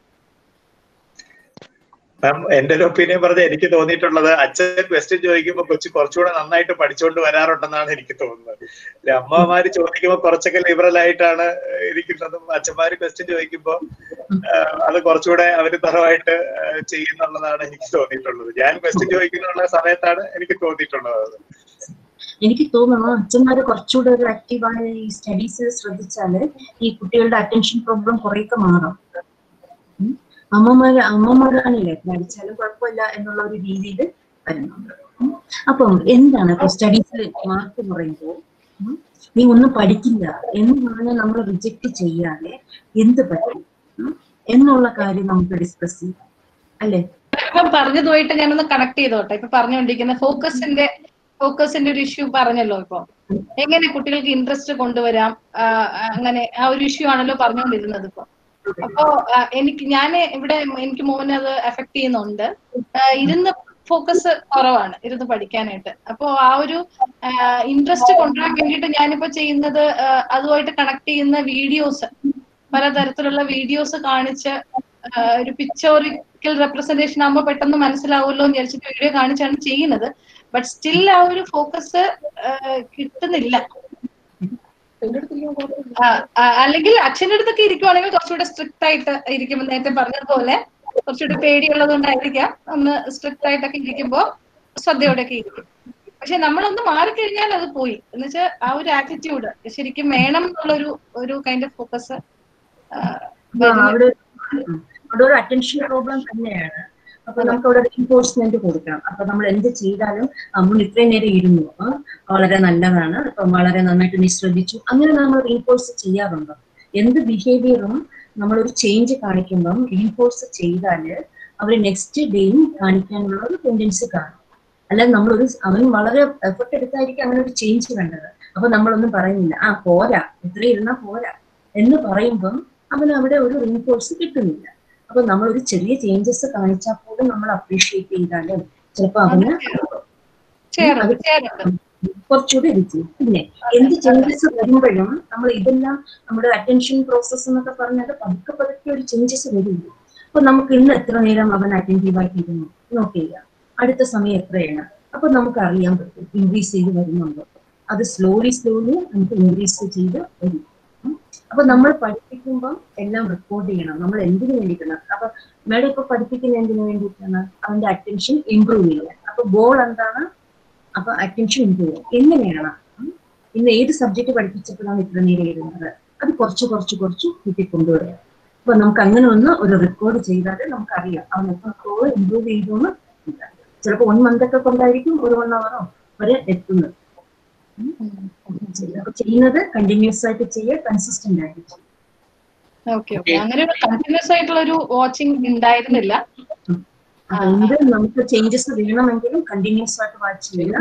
മാം എന്റെ ഒരു ഒപ്പീനിയൻ പറഞ്ഞ എനിക്ക് തോന്നിയിട്ടുള്ളത് അച്ഛൻ ക്വസ്റ്റ്യൻ ചോദിക്കുമ്പോൾ കൊച്ചു കുറച്ചുകൂടെ നന്നായിട്ട് പഠിച്ചുകൊണ്ട് വരാറുണ്ടെന്നാണ് എനിക്ക് തോന്നുന്നത് അല്ലെ അമ്മമാര് ചോദിക്കുമ്പോൾ കുറച്ചൊക്കെ ലിബറൽ ആയിട്ടാണ് ഇരിക്കുന്നതും അച്ഛന്മാര് ക്വസ്റ്റ്യൻ ചോദിക്കുമ്പോൾ അത് കുറച്ചുകൂടെ അവര് തറവായിട്ട് ചെയ്യുന്നുള്ളതാണ് എനിക്ക് തോന്നിയിട്ടുള്ളത് ഞാൻ ക്വസ്റ്റ്യൻ ചോദിക്കുന്നുള്ള സമയത്താണ് എനിക്ക് തോന്നിയിട്ടുള്ളത് അത്. എനിക്ക് തോന്നുന്നു അച്ഛന്മാര് കുറച്ചുകൂടെ ഒരു ആക്റ്റീവായ ഈ സ്റ്റഡീസ് ശ്രദ്ധിച്ചാല് ഈ കുട്ടികളുടെ അറ്റൻഷൻ പ്രോബ്ലം കുറേയൊക്കെ മാറും ഉം. അമ്മമാര് അമ്മമാരാണല്ലേ പഠിച്ചാലും കുഴപ്പമില്ല എന്നുള്ള ഒരു രീതിയിൽ വരുന്നുണ്ട് ഉം. അപ്പം എന്താണ് ഇപ്പൊ സ്റ്റഡീസിൽ മാർക്ക് പറയുമ്പോൾ ഉം, നീ ഒന്നും പഠിക്കില്ല എന്ന് പറഞ്ഞാൽ നമ്മൾ റിജക്ട് ചെയ്യാതെ എന്ത് പറ്റും ഉം, എന്നുള്ള കാര്യം നമുക്ക് ഡിസ്കസ് ചെയ്യാം അല്ലേ ഇപ്പൊ പറഞ്ഞതുമായിട്ട് ഞാനൊന്ന് കണക്ട് ചെയ്തോട്ടെ ഇപ്പൊ പറഞ്ഞുകൊണ്ടിരിക്കുന്ന ഫോക്കസിന്റെ ഫോക്കസിന്റെ ഒരു ഇഷ്യൂ പറഞ്ഞല്ലോ ഇപ്പൊ എങ്ങനെ കുട്ടികൾക്ക് ഇൻട്രസ്റ്റ് കൊണ്ടുവരാം ആ, അങ്ങനെ ആ ഒരു ഇഷ്യൂ ആണല്ലോ പറഞ്ഞുകൊണ്ടിരുന്നത് ഇപ്പൊ അപ്പോ ആ, എനിക്ക് ഞാൻ ഇവിടെ എനിക്ക് മോനെ അത് എഫക്ട് ചെയ്യുന്നുണ്ട് ആ, ഇരുന്ന് ഫോക്കസ് കുറവാണ് ഇരുന്ന് പഠിക്കാനായിട്ട് അപ്പോ ആ ഒരു ഇൻട്രസ്റ്റ് കൊണ്ടുവരാൻ വേണ്ടിയിട്ട് ഞാനിപ്പോ ചെയ്യുന്നത് ആ, അതുമായിട്ട് കണക്ട് ചെയ്യുന്ന വീഡിയോസ് പലതരത്തിലുള്ള വീഡിയോസ് കാണിച്ച് ആ, ഒരു പിക്ചോറിക്കൽ റെപ്രസെന്റേഷൻ ആകുമ്പോൾ പെട്ടെന്ന് മനസ്സിലാവുമല്ലോ എന്ന് വിചാരിച്ചിട്ട് വീഡിയോ കാണിച്ചാണ് ചെയ്യുന്നത് ബട്ട് സ്റ്റിൽ ആ ഒരു ഫോക്കസ് കിട്ടുന്നില്ല ആ, ആ, അല്ലെങ്കിൽ അച്ഛൻ്റെ അടുത്തൊക്കെ ഇരിക്കുവാണെങ്കിൽ കുറച്ചുകൂടെ സ്ട്രിക്റ്റ് ആയിട്ട് ഇരിക്കുമ്പോൾ നേരത്തെ പറഞ്ഞതുപോലെ കുറച്ചുകൂടി പേടിയുള്ളത് കൊണ്ടായിരിക്കാം ഒന്ന് സ്ട്രിക്റ്റ് ആയിട്ടൊക്കെ ഇരിക്കുമ്പോൾ ശ്രദ്ധയോടെയൊക്കെ ഇരിക്കും പക്ഷെ നമ്മളൊന്ന് മാറിക്കഴിഞ്ഞാൽ അത് പോയി എന്ന് വെച്ചാൽ ആ ഒരു ആറ്റിറ്റ്യൂഡ് ശരിക്കും വേണം എന്നുള്ളൊരു ഒരു കൈൻഡ് ഓഫ് ഫോക്കസ് അപ്പൊ അവിടെ ഉം. അവിടെ ഒരു അറ്റൻഷൻ പ്രോബ്ലം തന്നെയാണ് അപ്പൊ നമുക്ക് അവിടെ റീൻഫോഴ്സ്മെന്റ് കൊടുക്കണം അപ്പൊ നമ്മൾ എന്ത് ചെയ്താലും നമ്മൾ ഇത്രയും നേരം ഇരുന്നു ആ, വളരെ നല്ലതാണ് അപ്പൊ വളരെ നന്നായിട്ട് നീ ശ്രദ്ധിച്ചു അങ്ങനെ നമ്മൾ റീൻഫോഴ്സ് ചെയ്യാറുണ്ട് എന്ത് ബിഹേവിയറും നമ്മളൊരു ചേഞ്ച് കാണിക്കുമ്പം റീൻഫോഴ്സ് ചെയ്താല് അവർ നെക്സ്റ്റ് ഡേയും കാണിക്കാനുള്ള ഒരു ടെൻഡൻസി കാണും അല്ലാതെ നമ്മളൊരു അവൻ വളരെ എഫർട്ട് എടുത്തായിരിക്കും അങ്ങനെ ഒരു ചേഞ്ച് കണ്ടത് അപ്പൊ നമ്മളൊന്നും പറയുന്നില്ല ആ പോരാ ഇത്ര ഇരുന്നാ പോരാ എന്ന് പറയുമ്പം അവന് അവിടെ ഒരു റീൻഫോഴ്സ് കിട്ടുന്നില്ല അപ്പൊ നമ്മൾ ഒരു ചെറിയ ചേഞ്ചസ് കാണിച്ചാൽ പോലും നമ്മൾ അപ്രീഷിയേറ്റ് ചെയ്താലും ചിലപ്പോ അവന് ചെയ്യാറുണ്ട് ചെയ്യാറുണ്ട് കുറച്ചുകൂടി ഇത് ചെയ്യും പിന്നെ എന്ത് ചേഞ്ചസ് വരുമ്പോഴും നമ്മൾ ഇതെല്ലാം നമ്മുടെ അറ്റൻഷൻ പ്രോസസ് എന്നൊക്കെ പറഞ്ഞാൽ പതുക്കെ പതുക്കെ ഒരു ചേഞ്ചസ് വരുള്ളൂ അപ്പൊ നമുക്ക് ഇന്ന് എത്ര നേരം അവൻ അറ്റൻറ്റീവ് ആയിട്ടിരുന്നു നോട്ട് ചെയ്യാം അടുത്ത സമയം എത്രയാണ് അപ്പൊ നമുക്ക് അറിയാൻ പറ്റും ഇൻക്രീസ് ചെയ്ത് വരുന്നുണ്ടോ അത് സ്ലോലി സ്ലോലി നമുക്ക് ഇൻക്രീസ് ചെയ്ത് വരും ഉം. അപ്പൊ നമ്മൾ പഠിപ്പിക്കുമ്പോൾ എല്ലാം റെക്കോർഡ് ചെയ്യണം നമ്മൾ എന്തിനു വേണ്ടിയിട്ടാണ് അപ്പൊ മാഡം ഇപ്പൊ പഠിപ്പിക്കുന്ന എന്തിനു വേണ്ടിയിട്ടാണ് അവന്റെ അറ്റൻഷൻ ഇമ്പ്രൂവ് ചെയ്യാൻ അപ്പൊ ഗോൾ എന്താണ് അപ്പൊ അറ്റൻഷൻ ഇമ്പ്രൂവ് ചെയ്യാം എങ്ങനെയാണ് ഉം? ഇന്ന് ഏത് സബ്ജക്ട് പഠിപ്പിച്ചപ്പോഴാണ് ഇത്ര നേരം എഴുതുന്നത് അത് കുറച്ച് കുറച്ച് കുറച്ച് കൂട്ടി കൊണ്ടുവരിക അപ്പൊ നമുക്ക് അങ്ങനെ ഒന്ന് ഒരു റെക്കോർഡ് ചെയ്താൽ നമുക്കറിയാം അവൻ എത്രത്തോളം ഇമ്പ്രൂവ് ചെയ്തു എന്ന് ചിലപ്പോൾ വൺ മന്ത് ഒക്കെ കൊണ്ടായിരിക്കും ഒരു വൺ അവറോ വരെ എത്തുന്നത് അപ്പൊ ചെയ്യുന്നത് കണ്ടിന്യൂസ് ആയിട്ട് ചെയ്യുക കൺസിസ്റ്റന്റ് ആയിട്ട് ചെയ്യുക ഓക്കെ ഓക്കെ അങ്ങനെ ഒരു കണ്ടിന്യൂസ് ആയിട്ടുള്ള ഒരു വാച്ചിങ് ഉണ്ടായിരുന്നില്ല അപ്പൊ എന്ത് നമുക്ക് ചേഞ്ചസ് വേണമെങ്കിലും കണ്ടിന്യൂസ് ആയിട്ട് വാച്ച് ചെയ്യുക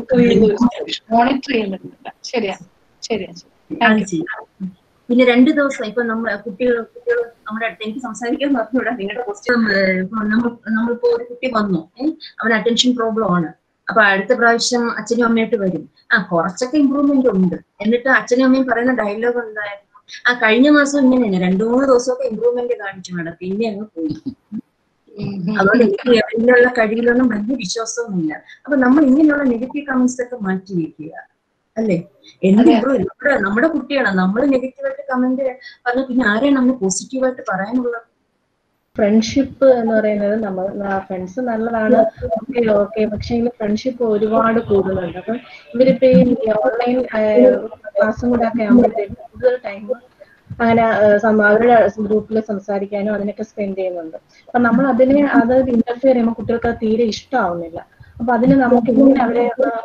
മോണിറ്റർ ചെയ്യുന്നുണ്ട് ശരിയാ ശരിയാ ശരി അത് ചെയ്യാം പിന്നെ രണ്ട് ദിവസം ഇപ്പൊ നമ്മൾ കുട്ടികൾ കുട്ടികൾ നമ്മുടെ അടുത്ത് എനിക്ക് സംസാരിക്കാൻ പറഞ്ഞുകൂടാ നിങ്ങളുടെ ക്വസ്റ്റ്യൻ നമ്മൾ നമ്മളിപ്പോ ഒരു കുട്ടി വന്നു ഏഹ് അവന് അറ്റൻഷൻ പ്രോബ്ലം ആണ് അപ്പൊ അടുത്ത പ്രാവശ്യം അച്ഛനും അമ്മയായിട്ട് വരും ആ കുറച്ചൊക്കെ ഇമ്പ്രൂവ്മെന്റ് ഉണ്ട് എന്നിട്ട് അച്ഛനും അമ്മയും പറയുന്ന ഡയലോഗ് ഉണ്ടായിരുന്നു ആ കഴിഞ്ഞ മാസം ഇങ്ങനെ തന്നെ രണ്ടു മൂന്ന് ദിവസമൊക്കെ ഇമ്പ്രൂവ്മെന്റ് കാണിച്ചു മേഡം പിന്നെ അങ്ങ് പോയി അതുകൊണ്ട് എനിക്ക് അതിനുള്ള കഴിവിലൊന്നും വലിയ വിശ്വാസമൊന്നുമില്ല അപ്പൊ നമ്മൾ ഇങ്ങനെയുള്ള നെഗറ്റീവ് കമന്റ്സ് ഒക്കെ മാറ്റി വെക്കുക അല്ലേ എന്ത് ഇമ്പ്രൂവ് നമ്മുടെ നമ്മുടെ കുട്ടിയാണ് നമ്മൾ നെഗറ്റീവായിട്ട് കമന്റ് പറഞ്ഞ പിന്നെ ആരെയാണ് നമ്മൾ പോസിറ്റീവായിട്ട് പറയാനുള്ളത് ഫ്രണ്ട്ഷിപ്പ് എന്ന് പറയുന്നത് നമ്മൾ ഫ്രണ്ട്സ് നല്ലതാണ് ഓക്കെ ഓക്കെ പക്ഷെ ഫ്രണ്ട്ഷിപ്പ് ഒരുപാട് കൂടുന്നുണ്ട് അപ്പം ഇവരിപ്പോ ഈ ഓൺലൈൻ ക്ലാസ്സും കൂടെ ഒക്കെ ആകുമ്പോഴത്തേക്കും കൂടുതൽ ടൈം അങ്ങനെ ആ, സം- അവരുടെ ഗ്രൂപ്പിൽ സംസാരിക്കാനും അതിനൊക്കെ സ്പെൻഡ് ചെയ്യുന്നുണ്ട് അപ്പൊ നമ്മൾ അതിനെ അത് ഇന്റർഫിയർ ചെയ്യുമ്പോൾ കുട്ടികൾക്ക് അത് തീരെ ഇഷ്ടമാവുന്നില്ല അപ്പൊ അതിന് നമുക്ക് ഇങ്ങനെ അവരെ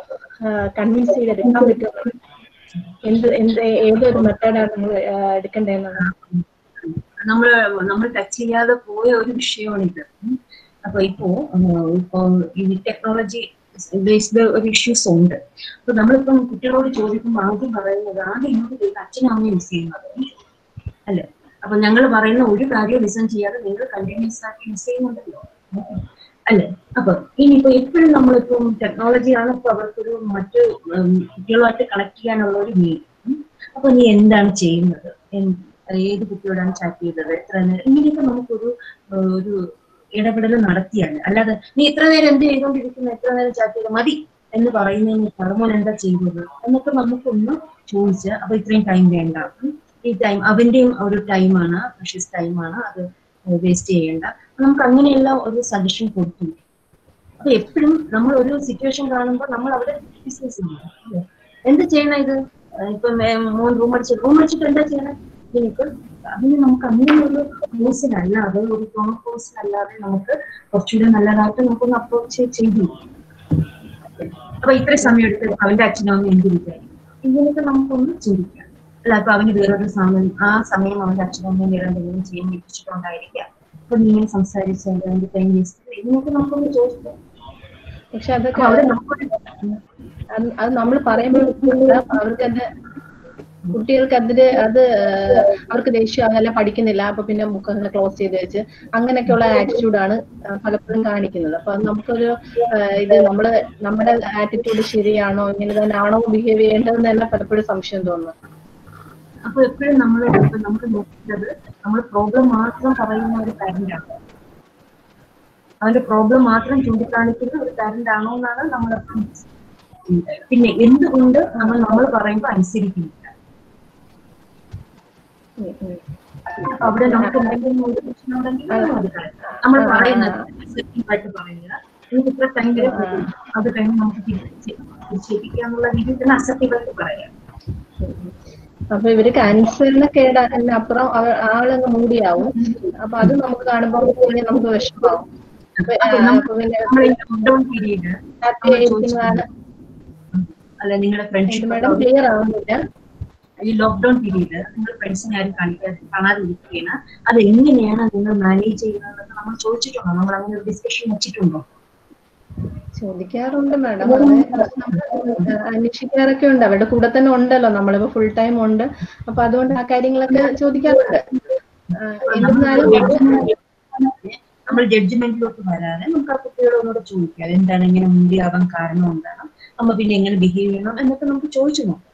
കൺവിൻസ് ചെയ്തെടുക്കാൻ പറ്റുന്നത് എന്ത് എന്ത് ഏതൊരു മെത്തേഡാണ് നമ്മൾ എടുക്കേണ്ടതെന്നാണ് നമ്മൾ നമ്മൾ ടച്ച് ചെയ്യാതെ പോയ ഒരു വിഷയമാണിത് ഉം. അപ്പൊ ഇപ്പോ ഉം, ഇപ്പോ ഈ ടെക്നോളജി ബേസ്ഡ് ഒരു ഇഷ്യൂസ് ഉണ്ട് അപ്പൊ നമ്മളിപ്പം കുട്ടികളോട് ചോദിക്കുമ്പോൾ ആദ്യം പറയുന്നത് ആദ്യം ഇങ്ങോട്ട് ചെയ്ത് അച്ഛനും അമ്മയും യൂസ് ചെയ്യുന്നത് അല്ലെ അപ്പൊ ഞങ്ങൾ പറയുന്ന ഒരു കാര്യം ലിസൺ ചെയ്യാതെ നിങ്ങൾ കണ്ടിന്യൂസ് ആക്കി യൂസ് ചെയ്യുന്നുണ്ടല്ലോ അല്ലെ അപ്പൊ ഇനിയിപ്പോ എപ്പോഴും നമ്മളിപ്പം ടെക്നോളജി ആണ് ഇപ്പൊ അവർക്കൊരു മറ്റു ഉം, കുട്ടികളുമായിട്ട് കണക്ട് ചെയ്യാനുള്ള ഒരു മീൻ അപ്പൊ നീ എന്താണ് ചെയ്യുന്നത് എന്ത് ഏത് കുട്ടിയോടാണ് ചാറ്റ് ചെയ്തത് എത്ര നേരം ഇങ്ങനെയൊക്കെ നമുക്കൊരു ഏഹ്, ഒരു ഇടപെടൽ നടത്തിയാണ് അല്ലാതെ നീ ഇത്ര നേരം എന്ത് ചെയ്തുകൊണ്ടിരിക്കുന്നു എത്ര നേരം ചാറ്റ് ചെയ്ത് മതി എന്ന് പറയുന്നതിന് പറമോൻ എന്താ ചെയ്തത് എന്നൊക്കെ നമുക്കൊന്ന് ചോദിച്ച് അപ്പൊ ഇത്രയും ടൈം വേണ്ട ഉം. ഈ ടൈം അവന്റെയും ഒരു ടൈമാണ് പ്രഷ്യസ് ടൈമാണ് അത് വേസ്റ്റ് ചെയ്യേണ്ട അപ്പൊ നമുക്ക് അങ്ങനെയുള്ള ഒരു സജഷൻ കൊടുത്തു അപ്പൊ എപ്പോഴും നമ്മൾ ഒരു സിറ്റുവേഷൻ കാണുമ്പോൾ നമ്മൾ അവിടെ ഡിസ്കസ് ചെയ്യണം അല്ലേ? എന്ത് ചെയ്യണം ഇത് ഏഹ് ഇപ്പം ഏഹ് മൂന്ന് റൂം അടിച്ച് റൂം അടിച്ചിട്ട് എന്താ ചെയ്യണം എനിക്ക് അതിന് നമുക്ക് അങ്ങനെ ഒരു കോഴ്സിനല്ലാതെ ഒരു കോൺ കോഴ്സിനല്ലാതെ നമുക്ക് കുറച്ചുകൂടെ നല്ലതായിട്ട് നമുക്കൊന്ന് അപ്രോച്ച് ചെയ്തു അപ്പൊ ഇത്ര സമയം എടുത്ത് അവന്റെ അച്ഛനും അമ്മയും എന്ത് വിചാരിക്കും ഇങ്ങനെയൊക്കെ നമുക്കൊന്ന് ചിന്തിക്കാം അല്ല അപ്പൊ അവന് വേറൊരു സമയം ആ സമയം അവന്റെ അച്ഛനും അമ്മയും വേറെ എന്തെങ്കിലും ചെയ്യാൻ ഏൽപ്പിച്ചിട്ടുണ്ടായിരിക്കാം അപ്പൊ നീ ഇങ്ങനെ സംസാരിച്ചാൽ അവന്റെ ടൈം വേസ്റ്റ് ഇതിനൊക്കെ നമുക്കൊന്ന് ചോദിക്കാം പക്ഷെ അപ്പൊ അതൊക്കെ അവിടെ നമുക്കൊരു അത് അത് നമ്മൾ പറയുമ്പോൾ അവർക്ക് അത് കുട്ടികൾക്ക് അതില് അത് ഏഹ്, അവർക്ക് ദേഷ്യം അതെല്ലാം പഠിക്കുന്നില്ല അപ്പൊ പിന്നെ ബുക്ക് അങ്ങനെ ക്ലോസ് ചെയ്ത് വെച്ച് അങ്ങനെയൊക്കെയുള്ള ആറ്റിറ്റ്യൂഡാണ് പലപ്പോഴും കാണിക്കുന്നത് അപ്പൊ അത് നമുക്കൊരു ഏഹ്, ഇത് നമ്മള് നമ്മുടെ ആറ്റിറ്റ്യൂഡ് ശരിയാണോ ഇങ്ങനെ തന്നെ ആണോ ബിഹേവ് ചെയ്യേണ്ടതെന്ന് തന്നെ പലപ്പോഴും സംശയം തോന്നുന്നു അപ്പൊ എപ്പോഴും നമ്മൾ ഇപ്പൊ നമുക്ക് നോക്കേണ്ടത് നമ്മൾ പ്രോബ്ലം മാത്രം പറയുന്ന ഒരു പാരന്റ് ആണ് അവന്റെ പ്രോബ്ലം മാത്രം ചൂണ്ടിക്കാണിക്കുന്ന ഒരു പാരന്റ് ആണോ എന്നാണ് നമ്മൾ എപ്പോഴും പിന്നെ എന്തുകൊണ്ട് നമ്മൾ നമ്മൾ പറയുമ്പോൾ അനുസരിക്കുന്നില്ല ഉം, ഉം. അപ്പൊ അവിടെ നമുക്ക് എന്തെങ്കിലും ഒരു പ്രശ്നം ഉണ്ടെങ്കിൽ അത് പറയാം. നമ്മൾ പറയുന്നത് assertive ആയിട്ട് പറയുക എനിക്ക് ഇത്ര ഭയങ്കര ബുദ്ധിമുട്ട്. അത് കഴിഞ്ഞ് നമുക്ക് തിരിച്ച് തിരിച്ചേൽപ്പിക്കാന്നുള്ള രീതിയിൽ തന്നെ assertive ആയിട്ട് പറയാം അപ്പൊ ഇവർക്ക് അനുസരണ കേട അപ്പുറം അവ- ആളങ്ങ് മൂടിയാവും അപ്പൊ അത് നമുക്ക് കാണുമ്പോൾ പിന്നെ നമുക്ക് വിഷമാവും അപ്പൊ, ആ, അതെ, നമ്മ- അപ്പൊ പിന്നെ നമ്മൾ ഈ ലോക്ക്ഡൌൺ പീരീഡ് happy ആയിരിക്കുന്നതാണ് അല്ല നിങ്ങളുടെ ഫ്രണ്ട്ഷിപ്പ് മാഡം ക്ലിയർ ആവുന്നില്ല ഈ ലോക്ക്ഡൌൺ പീരീഡ് നിങ്ങൾ ഫ്രണ്ട്സിനെ ആരും കാണിക്കാതെ കാണാതിരിക്കുകയാണ് അത് എങ്ങനെയാണ് നിങ്ങൾ മാനേജ് ചെയ്യുന്നതെന്ന് നമ്മൾ ചോദിച്ചിട്ടുണ്ടോ നമ്മൾ അങ്ങനെ ഒരു ഡിസ്കഷൻ വെച്ചിട്ടുണ്ടോ ചോദിക്കാറുണ്ട് മാഡം അത് അന്വേഷിക്കാറൊക്കെ ഉണ്ട് അവരുടെ കൂടെ തന്നെ ഉണ്ടല്ലോ നമ്മളിപ്പോ ഫുൾ ടൈം ഉണ്ട് അപ്പൊ അതുകൊണ്ട് ആ കാര്യങ്ങളൊക്കെ ചോദിക്കാറുണ്ട് ആ, എന്നിരുന്നാലും നമ്മൾ ജഡ്ജ്മെന്റിലോട്ട് വരാതെ നമുക്ക് ആ കുട്ടികളോട് ചോദിക്കാം എന്താണ് ഇങ്ങനെ മുന്തിയാവാൻ കാരണം എന്താണ് അമ്മ പിന്നെ എങ്ങനെ ബിഹേവ് ചെയ്യണം എന്നൊക്കെ നമുക്ക് ചോദിച്ചു നോക്കാം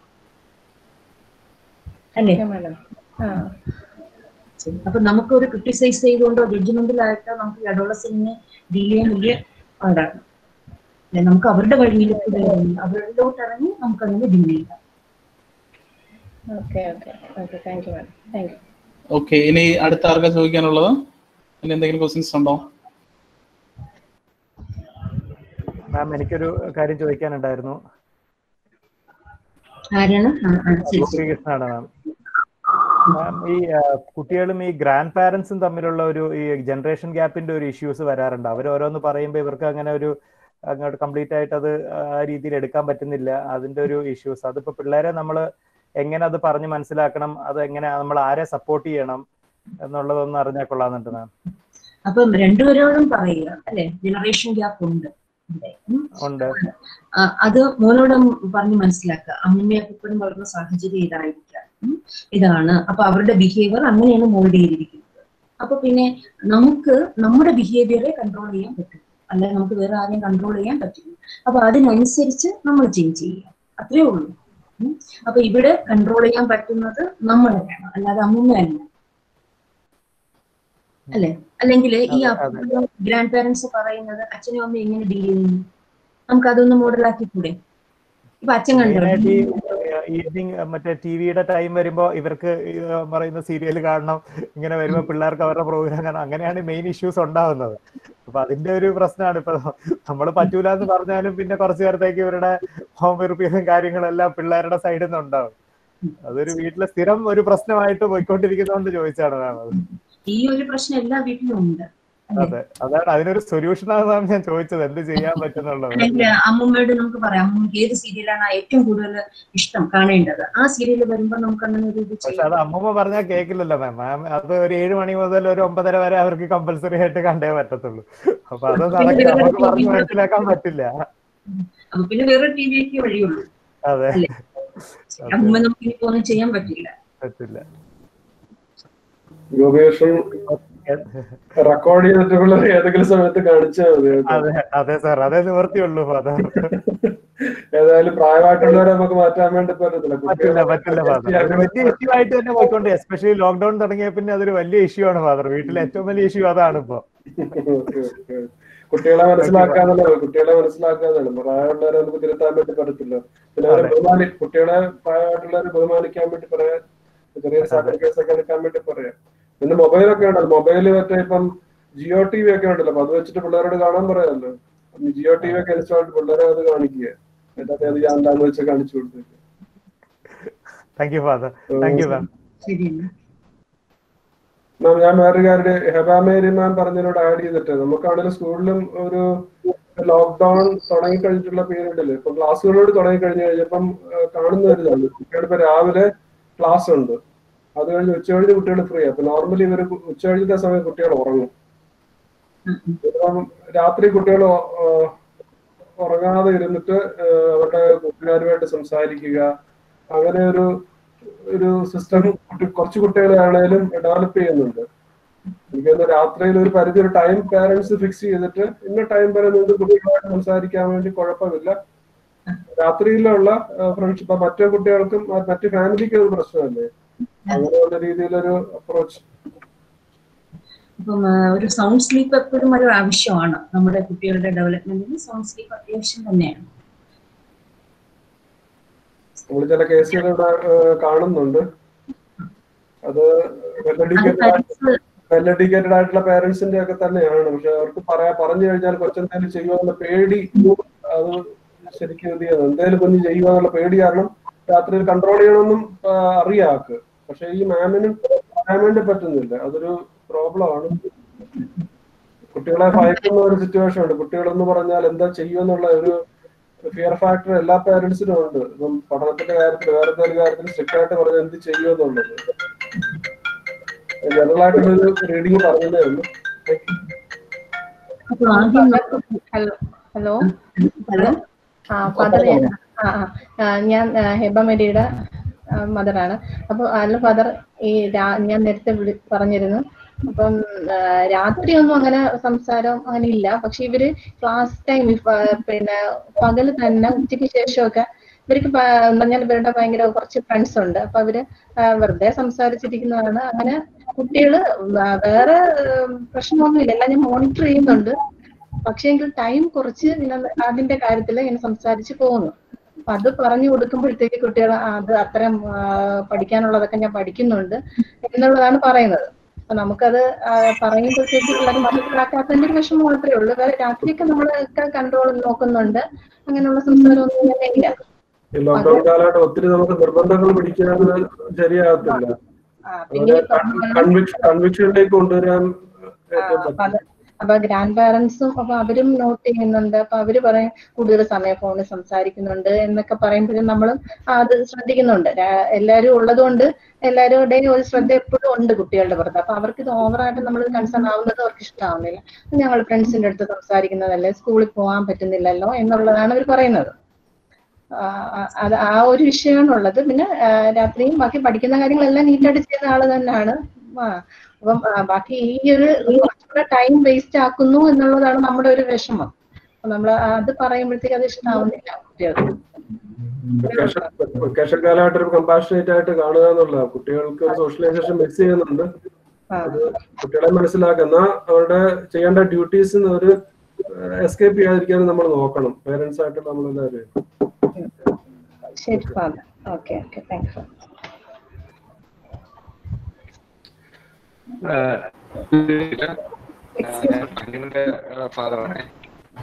അല്ലേ മാഡം ആ അപ്പൊ നമുക്ക് ഒരു ക്രിട്ടിസൈസ് ചെയ്തുകൊണ്ടോ ജഡ്ജ്മെന്റിലായിട്ടോ നമുക്ക് ഈ അഡോളസിനെ ഡീൽ ചെയ്യാൻ വലിയ പാടാണ് അല്ലെ നമുക്ക് അവരുടെ വഴിയിലേക്ക് ഇറങ്ങി അവരിലോട്ട് ഇറങ്ങി നമുക്ക് അങ്ങനെ ഡീൽ ചെയ്യാം okay okay okay thank you madam thank you okay ഇനി അടുത്ത ആർക്കാ ചോദിക്കാനുള്ളത് ഇനി എന്തെങ്കിലും ക്വസ്റ്റ്യൻസ് ഉണ്ടോ മാം എനിക്കൊരു കാര്യം ചോദിക്കാനുണ്ടായിരുന്നു ആരാണ് ആ, ആ, ശരി ശരി ഗോപികൃഷ്ണനാണ് മാം മാം ഈ ആ, കുട്ടികളും ഈ ഗ്രാൻഡ് പാരന്റ്സും തമ്മിലുള്ള ഒരു ഈ ജനറേഷൻ ഗ്യാപ്പിന്റെ ഒരു ഇഷ്യൂസ് വരാറുണ്ട് അവർ ഓരോന്ന് പറയുമ്പോൾ ഇവർക്ക് അങ്ങനെ ഒരു അങ്ങോട്ട് കംപ്ലീറ്റ് ആയിട്ട് അത് ആ രീതിയിൽ എടുക്കാൻ പറ്റുന്നില്ല അതിന്റെ ഒരു ഇഷ്യൂസ് അതിപ്പോ പിള്ളേരെ നമ്മൾ എങ്ങനെ അത് പറഞ്ഞ് മനസ്സിലാക്കണം അത് എങ്ങനെ നമ്മൾ ആരെ സപ്പോർട്ട് ചെയ്യണം എന്നുള്ളതൊന്ന് അറിഞ്ഞാൽ കൊള്ളാന്നുണ്ട് മാം അപ്പം രണ്ടുപേരോടും പറയുക അല്ലെ ജനറേഷൻ ഗ്യാപ്പ് ഉണ്ട് ഇവിടെ. ഉം. ഉണ്ട് ആ, അത് മോനോട് പറഞ്ഞ് മനസ്സിലാക്കുക അമ്മമ്മയൊക്കെ ഇപ്പോഴും വളർന്ന സാഹചര്യം ഇതായിരിക്കാം ഉം. ഇതാണ് അപ്പൊ അവരുടെ ബിഹേവിയർ അങ്ങനെയാണ് മോൾഡ് ചെയ്തിരിക്കുന്നത് അപ്പൊ പിന്നെ നമുക്ക് നമ്മുടെ ബിഹേവിയറെ കൺട്രോൾ ചെയ്യാൻ പറ്റും അല്ലാതെ നമുക്ക് വേറെ ആരെയും കൺട്രോൾ ചെയ്യാൻ പറ്റില്ല അപ്പൊ അതിനനുസരിച്ച് നമ്മൾ ചേഞ്ച് ചെയ്യുക അത്രേ ഉള്ളൂ ഉം. അപ്പൊ ഇവിടെ കൺട്രോൾ ചെയ്യാൻ പറ്റുന്നത് നമ്മളെയാണ് അല്ലാതെ അമ്മൂമ്മയല്ല അല്ലെ അല്ലെങ്കിൽ ഈ അതെ, അതെ. ഗ്രാൻഡ് പാരന്റ്സ് പറയുന്നത് അച്ഛനും അമ്മയും എങ്ങനെ ഡീൽ ചെയ്യുന്നു നമുക്ക് അതൊന്ന് മോഡലാക്കി കൂടെ ഇപ്പൊ അച്ഛൻ കണ്ടോ മെയിനായിട്ട് ഈ ഈവനിങ് മറ്റേ ടിവിയുടെ ടൈം വരുമ്പോ ഇവർക്ക് ഈ പറയുന്ന സീരിയൽ കാണണം ഇങ്ങനെ വരുമ്പോ പിള്ളേർക്ക് അവരുടെ പ്രോഗ്രാം കാണണം അങ്ങനെയാണ് മെയിൻ ഇഷ്യൂസ് ഉണ്ടാവുന്നത് അപ്പൊ അതിന്റെ ഒരു പ്രശ്നമാണ് ഇപ്പൊ നമ്മൾ പറ്റൂല എന്ന് പറഞ്ഞാലും പിന്നെ കുറച്ചു നേരത്തേക്ക് ഇവരുടെ ഹോം വെറുപ്പിയതും കാര്യങ്ങളെല്ലാം പിള്ളേരുടെ സൈഡിൽ നിന്ന് ഉണ്ടാവും അതൊരു വീട്ടിലെ സ്ഥിരം ഒരു പ്രശ്നമായിട്ട് പോയിക്കൊണ്ടിരിക്കുന്നതുകൊണ്ട് ചോദിച്ചാണ് മാം അത് ഈ ഒരു പ്രശ്നം എല്ലാ വീട്ടിലും ഉണ്ട് അതെ അതാണ് അതിനൊരു സൊല്യൂഷൻ ആണെന്നാണ് ഞാൻ ചോദിച്ചത് എന്ത് ചെയ്യാൻ പറ്റുന്നുള്ളത് അല്ലെങ്കിൽ അമ്മൂമ്മയോട് നമുക്ക് പറയാം അമ്മൂമ്മക്ക് ഏത് സീരിയലാണ് ഏറ്റവും കൂടുതൽ ഇഷ്ടം കാണേണ്ടത് ആ സീരിയൽ വരുമ്പോ നമുക്ക് അങ്ങനെ ഒരു ഇത് പക്ഷെ അത് ചെയ്യാം അമ്മൂമ്മ പറഞ്ഞാൽ കേൾക്കില്ലല്ലോ മാം മാം അത് ഒരു ഏഴ് മണി മുതൽ ഒരു ഒമ്പതര വരെ അവർക്ക് കമ്പൽസറി ആയിട്ട് കണ്ടേ പറ്റത്തുള്ളൂ അപ്പൊ അത് നടക്കില്ല നമുക്ക് പറഞ്ഞ് മനസ്സിലാക്കാൻ പറ്റില്ല അപ്പൊ പിന്നെ വേറെ ടി വിക്ക് വഴിയുള്ളൂ അതെ അല്ലേ അമ്മൂമ്മ നമുക്ക് ഇനിയിപ്പോ ഒന്നും ചെയ്യാൻ പറ്റില്ല പറ്റില്ല ഗോപേഷൻ റെക്കോർഡ് ചെയ്തിട്ടുള്ള ഏതെങ്കിലും സമയത്ത് കാണിച്ചാൽ മതി കേട്ടോ. അതെ അതെ സാർ അതേ നിവർത്തിയുള്ളൂ ഫാദർ ഏതായാലും പ്രായമായിട്ടുള്ളവരെ നമുക്ക് മാറ്റാൻ വേണ്ടി പറ്റത്തില്ല പറ്റില്ല പറ്റില്ല ഫാദർ ഒരു വലിയ ഇഷ്യൂ ആയിട്ട് തന്നെ പോയിക്കൊണ്ട് എസ്പെഷ്യലി ലോക്ക്ഡൌൺ തുടങ്ങിയ പിന്നെ അതൊരു വലിയ ഇഷ്യൂ ആണ് ഫാദർ വീട്ടിലെ ഏറ്റവും വലിയ ഇഷ്യൂ അതാണ് ഇപ്പൊ ഓക്കേ, ഓക്കേ. കുട്ടികളെ മനസ്സിലാക്കാന്നുള്ളത് കുട്ടികളെ മനസ്സിലാക്കാന്നാണ് പ്രായമുള്ളവരെ നമുക്ക് തിരുത്താൻ വേണ്ടി പറ്റത്തില്ല പിന്നെ അവരെ അതെ. ബഹുമാനി കുട്ടികളെ പ്രായമായിട്ടുള്ളവരെ ബഹുമാനിക്കാൻ വേണ്ടി പറയാം ചെറിയ സാധന കേസൊക്കെ എടുക്കാൻ വേണ്ടി പറയാം പിന്നെ മൊബൈലൊക്കെ ഉണ്ടല്ലോ മൊബൈല് മറ്റേ ഇപ്പം ജിയോ ടി വി ഒക്കെ ഉണ്ടല്ലോ അപ്പൊ അത് വെച്ചിട്ട് പിള്ളേരോട് കാണാൻ പറയാമല്ലോ ജിയോ ടി വി ഒക്കെ ഇൻസ്റ്റാൾ പിള്ളേരെ അത് കാണിക്കുക എന്നിട്ട് അത് ഞാൻ എന്താന്ന് വെച്ച് കാണിച്ചു കൊടുത്തു thank you father thank you ma'am ശരി മാം ഞാൻ വേറൊരു കാര്യം ഹെബാമേരി മാം പറഞ്ഞതിനോട് ആഡ് ചെയ്തിട്ട് നമുക്കാണെങ്കിലും സ്കൂളിലും ഒരു ലോക്ക്ഡൌൺ തുടങ്ങി കഴിഞ്ഞിട്ടുള്ള പീരീഡില് ഇപ്പൊ ക്ലാസ്സുകളോട് തുടങ്ങി കഴിഞ്ഞു കഴിഞ്ഞപ്പം ആ, കാണുന്ന ഒരു ഇതാണ് കുട്ടികളിപ്പോ രാവിലെ ക്ലാസ് ഉണ്ട് അത് കഴിഞ്ഞ് ഉച്ചകഴിഞ്ഞ് കുട്ടികൾ ഫ്രീ അപ്പൊ നോർമലി ഇവര് ഉച്ചകഴിഞ്ഞത്തെ സമയം കുട്ടികൾ ഉറങ്ങും ഇപ്പം രാത്രി കുട്ടികൾ ഉറങ്ങാതെ ഇരുന്നിട്ട് ഏഹ് അവരുടെ കൂട്ടുകാരുമായിട്ട് സംസാരിക്കുക അങ്ങനെ ഒരു ഒരു സിസ്റ്റം കുറച്ച് കുട്ടികളാണേലും ഡെവലപ്പ് ചെയ്യുന്നുണ്ട് എനിക്കൊന്ന് രാത്രിയിൽ ഒരു പരിധി ഒരു ടൈം പാരന്റ്സ് ഫിക്സ് ചെയ്തിട്ട് ഇന്ന ടൈം വരെ നിങ്ങൾക്ക് കുട്ടികളുമായിട്ട് സംസാരിക്കാൻ വേണ്ടി കുഴപ്പമില്ല രാത്രിയിലുള്ള ഫ്രണ്ട്ഷിപ്പ് മറ്റു കുട്ടികൾക്കും മ- മറ്റു ഫാമിലിക്കും ഒരു പ്രശ്നമല്ലേ അങ്ങനെയുള്ള രീതിയിലൊരു അപ്രോച്ച് അപ്പം ആ, ഒരു സൗണ്ട് സ്ലീപ്പ് എപ്പോഴും ഒരു ആവശ്യമാണ് നമ്മുടെ കുട്ടികളുടെ ഡെവലപ്മെന്റിന് സൗണ്ട് സ്ലീപ്പ് അത്യാവശ്യം തന്നെയാണ് നമ്മൾ ചില കേസുകൾ ഇവിടെ ഏഹ്, കാണുന്നുണ്ട് അത് വെൽ അത് എഡ്യൂക്കേറ്റഡ് parents വെൽ എഡ്യൂക്കേറ്റഡ് ആയിട്ടുള്ള പേരൻസിന്റെ ഒക്കെ തന്നെയാണ് പക്ഷെ അവർക്ക് പറയാ പറഞ്ഞു കഴിഞ്ഞാൽ കൊച്ചെന്തായാലും ചെയ്യുമെന്നുള്ള പേടി അത് ശരിക്കും ഇത് ചെയ്യണം എന്തായാലും കുഞ്ഞ് ചെയ്യുക എന്നുള്ള പേടി കാരണം രാത്രിയിൽ കൺട്രോൾ ചെയ്യണമെന്നും ആ, അറിയാം ആൾക്ക് പക്ഷെ ഈ മാമിനും പറയാൻ വേണ്ടി പറ്റുന്നില്ല അതൊരു പ്രോബ്ലം ആണ് കുട്ടികളെ ഭയക്കുന്ന ഒരു സിറ്റുവേഷൻ ഉണ്ട് കുട്ടികളെന്ന് പറഞ്ഞാൽ എന്താ ചെയ്യുമെന്നുള്ള ഒരു ഫിയർ ഫാക്ടർ എല്ലാ പേരൻസിനും ഉണ്ട് ഇപ്പം പഠനത്തിന്റെ കാര്യത്തിൽ വേറെ എന്തെങ്കിലും കാര്യത്തിൽ സ്ട്രിക്റ്റ് ആയിട്ട് പറഞ്ഞാൽ എന്ത് ചെയ്യുമെന്നുള്ളത് ജനറൽ ആയിട്ടുള്ളൊരു റീഡിങ് പറഞ്ഞതേ ഉള്ളൂ അപ്പൊ ആദ്യം നമുക്ക് ഹലോ ഹലോ ഹലോ ആ ഫാദർ ഞാൻ ആ ആ, ആ, ഞാൻ ആ, ഹെബ മെരിയുടെ മദറാണ് അപ്പോൾ അല്ല ഫാദർ ഈ രാ- ഞാൻ നേരത്തെ വിളി പറഞ്ഞിരുന്നു അപ്പം ആ, രാത്രിയൊന്നും അങ്ങനെ സംസാരം അങ്ങനെ ഇല്ല പക്ഷെ ഇവര് ക്ലാസ് ടൈം പിന്നെ പകല് തന്നെ ഉച്ചയ്ക്ക് ശേഷമൊക്കെ ഇവർക്ക് പ- എന്ന് പറഞ്ഞാൽ ഇവരുടെ ഭയങ്കര കുറച്ച് ഫ്രണ്ട്സ് ഉണ്ട് അപ്പൊ അവര് ആ, വെറുതെ സംസാരിച്ചിരിക്കുന്നതാണ് അങ്ങനെ കുട്ടികള് വ- വേറെ ഉം, പ്രശ്നമൊന്നുമില്ല എല്ലാം ഞാൻ മോണിറ്റർ ചെയ്യുന്നുണ്ട് പക്ഷേ എങ്കിൽ ടൈം കുറച്ച് ഇങ്ങനെ അതിന്റെ കാര്യത്തിൽ ഇങ്ങനെ സംസാരിച്ച് പോകുന്നു അപ്പൊ അത് പറഞ്ഞു കൊടുക്കുമ്പോഴത്തേക്ക് കുട്ടികൾ അത് അത്രയും ആ, പഠിക്കാനുള്ളതൊക്കെ ഞാൻ പഠിക്കുന്നുണ്ട് എന്നുള്ളതാണ് പറയുന്നത് അപ്പൊ നമുക്കത് ആ, പറയുമ്പോഴത്തേക്ക് പിള്ളേർ മനസ്സിലാക്കാത്തതിന്റെ ഒരു വിഷമം മാത്രമേ ഉള്ളൂ വേറെ രാത്രിയൊക്കെ നമ്മളൊക്കെ കൺട്രോൾ നോക്കുന്നുണ്ട് അങ്ങനെയുള്ള സംസാരമൊന്നും തന്നെ ഇല്ല ഈ ലോക്ക്ഡൌൺ കാലമായിട്ട് ഒത്തിരി നമുക്ക് നിർബന്ധങ്ങൾ പിടിക്കുന്നത് ശരിയാകത്തില്ല ആ, പിന്നെ ഈ പറഞ്ഞ പോലെ കൺവിക്ഷനിലേക്ക് കൊണ്ടുവരാൻ ആ, അപ്പൊ അത് അപ്പൊ ഗ്രാൻഡ് പാരന്റ്സും അപ്പൊ അവരും നോട്ട് ചെയ്യുന്നുണ്ട് അപ്പൊ അവര് പറയും കൂടുതൽ സമയം ഫോണിൽ സംസാരിക്കുന്നുണ്ട് എന്നൊക്കെ പറയുമ്പോഴും നമ്മളും ആ, അത് ശ്രദ്ധിക്കുന്നുണ്ട് രാ- എല്ലാരും ഉള്ളത് കൊണ്ട് എല്ലാവരുടെയും ഒരു ശ്രദ്ധ എപ്പോഴും ഉണ്ട് കുട്ടികളുടെ പുറത്ത് അപ്പൊ അവർക്ക് ഇത് ഓവറായിട്ട് നമ്മൾ കൺസേൺ ആവുന്നത് അവർക്ക് ഇഷ്ടമാവുന്നില്ല ഞങ്ങൾ ഫ്രണ്ട്സിന്റെ അടുത്ത് സംസാരിക്കുന്നതല്ലേ സ്കൂളിൽ പോകാൻ പറ്റുന്നില്ലല്ലോ എന്നുള്ളതാണ് അവർ പറയുന്നത് ആ, ആ- അത് ആ ഒരു വിഷയമാണ് ഉള്ളത് പിന്നെ ആ, രാത്രിയും ബാക്കി പഠിക്കുന്ന കാര്യങ്ങളെല്ലാം നീറ്റായിട്ട് ചെയ്യുന്ന ആള് തന്നെയാണ് ആ അപ്പം ആ, ബാക്കി ഈ ഒരു കുറച്ചുകൂടെ ടൈം വേസ്റ്റ് ആക്കുന്നു എന്നുള്ളതാണ് നമ്മുടെ ഒരു വിഷമം അപ്പൊ നമ്മൾ അത് പറയുമ്പോഴത്തേക്ക് അത് ഇഷ്ടാവുന്നില്ല കുട്ടികൾക്ക് വെക്കേഷൻ വെക്കേഷൻ കാലമായിട്ട് ഒരു കമ്പാഷനേറ്റ് ആയിട്ട് കാണുക എന്നുള്ള കുട്ടികൾക്ക് ഒരു സോഷ്യലൈസേഷൻ മിസ് ചെയ്യുന്നുണ്ട് ആ. അത് കുട്ടികളെ മനസ്സിലാക്കുക എന്നാ അവരുടെ ചെയ്യേണ്ട ഡ്യൂട്ടീസ് ഒരു എസ്കേപ്പ് ചെയ്യാതിരിക്കാനും നമ്മൾ നോക്കണം പേരൻസ് ആയിട്ട് നമ്മളെല്ലാവരും ശരി father okay okay thank you ഫാദറാണ്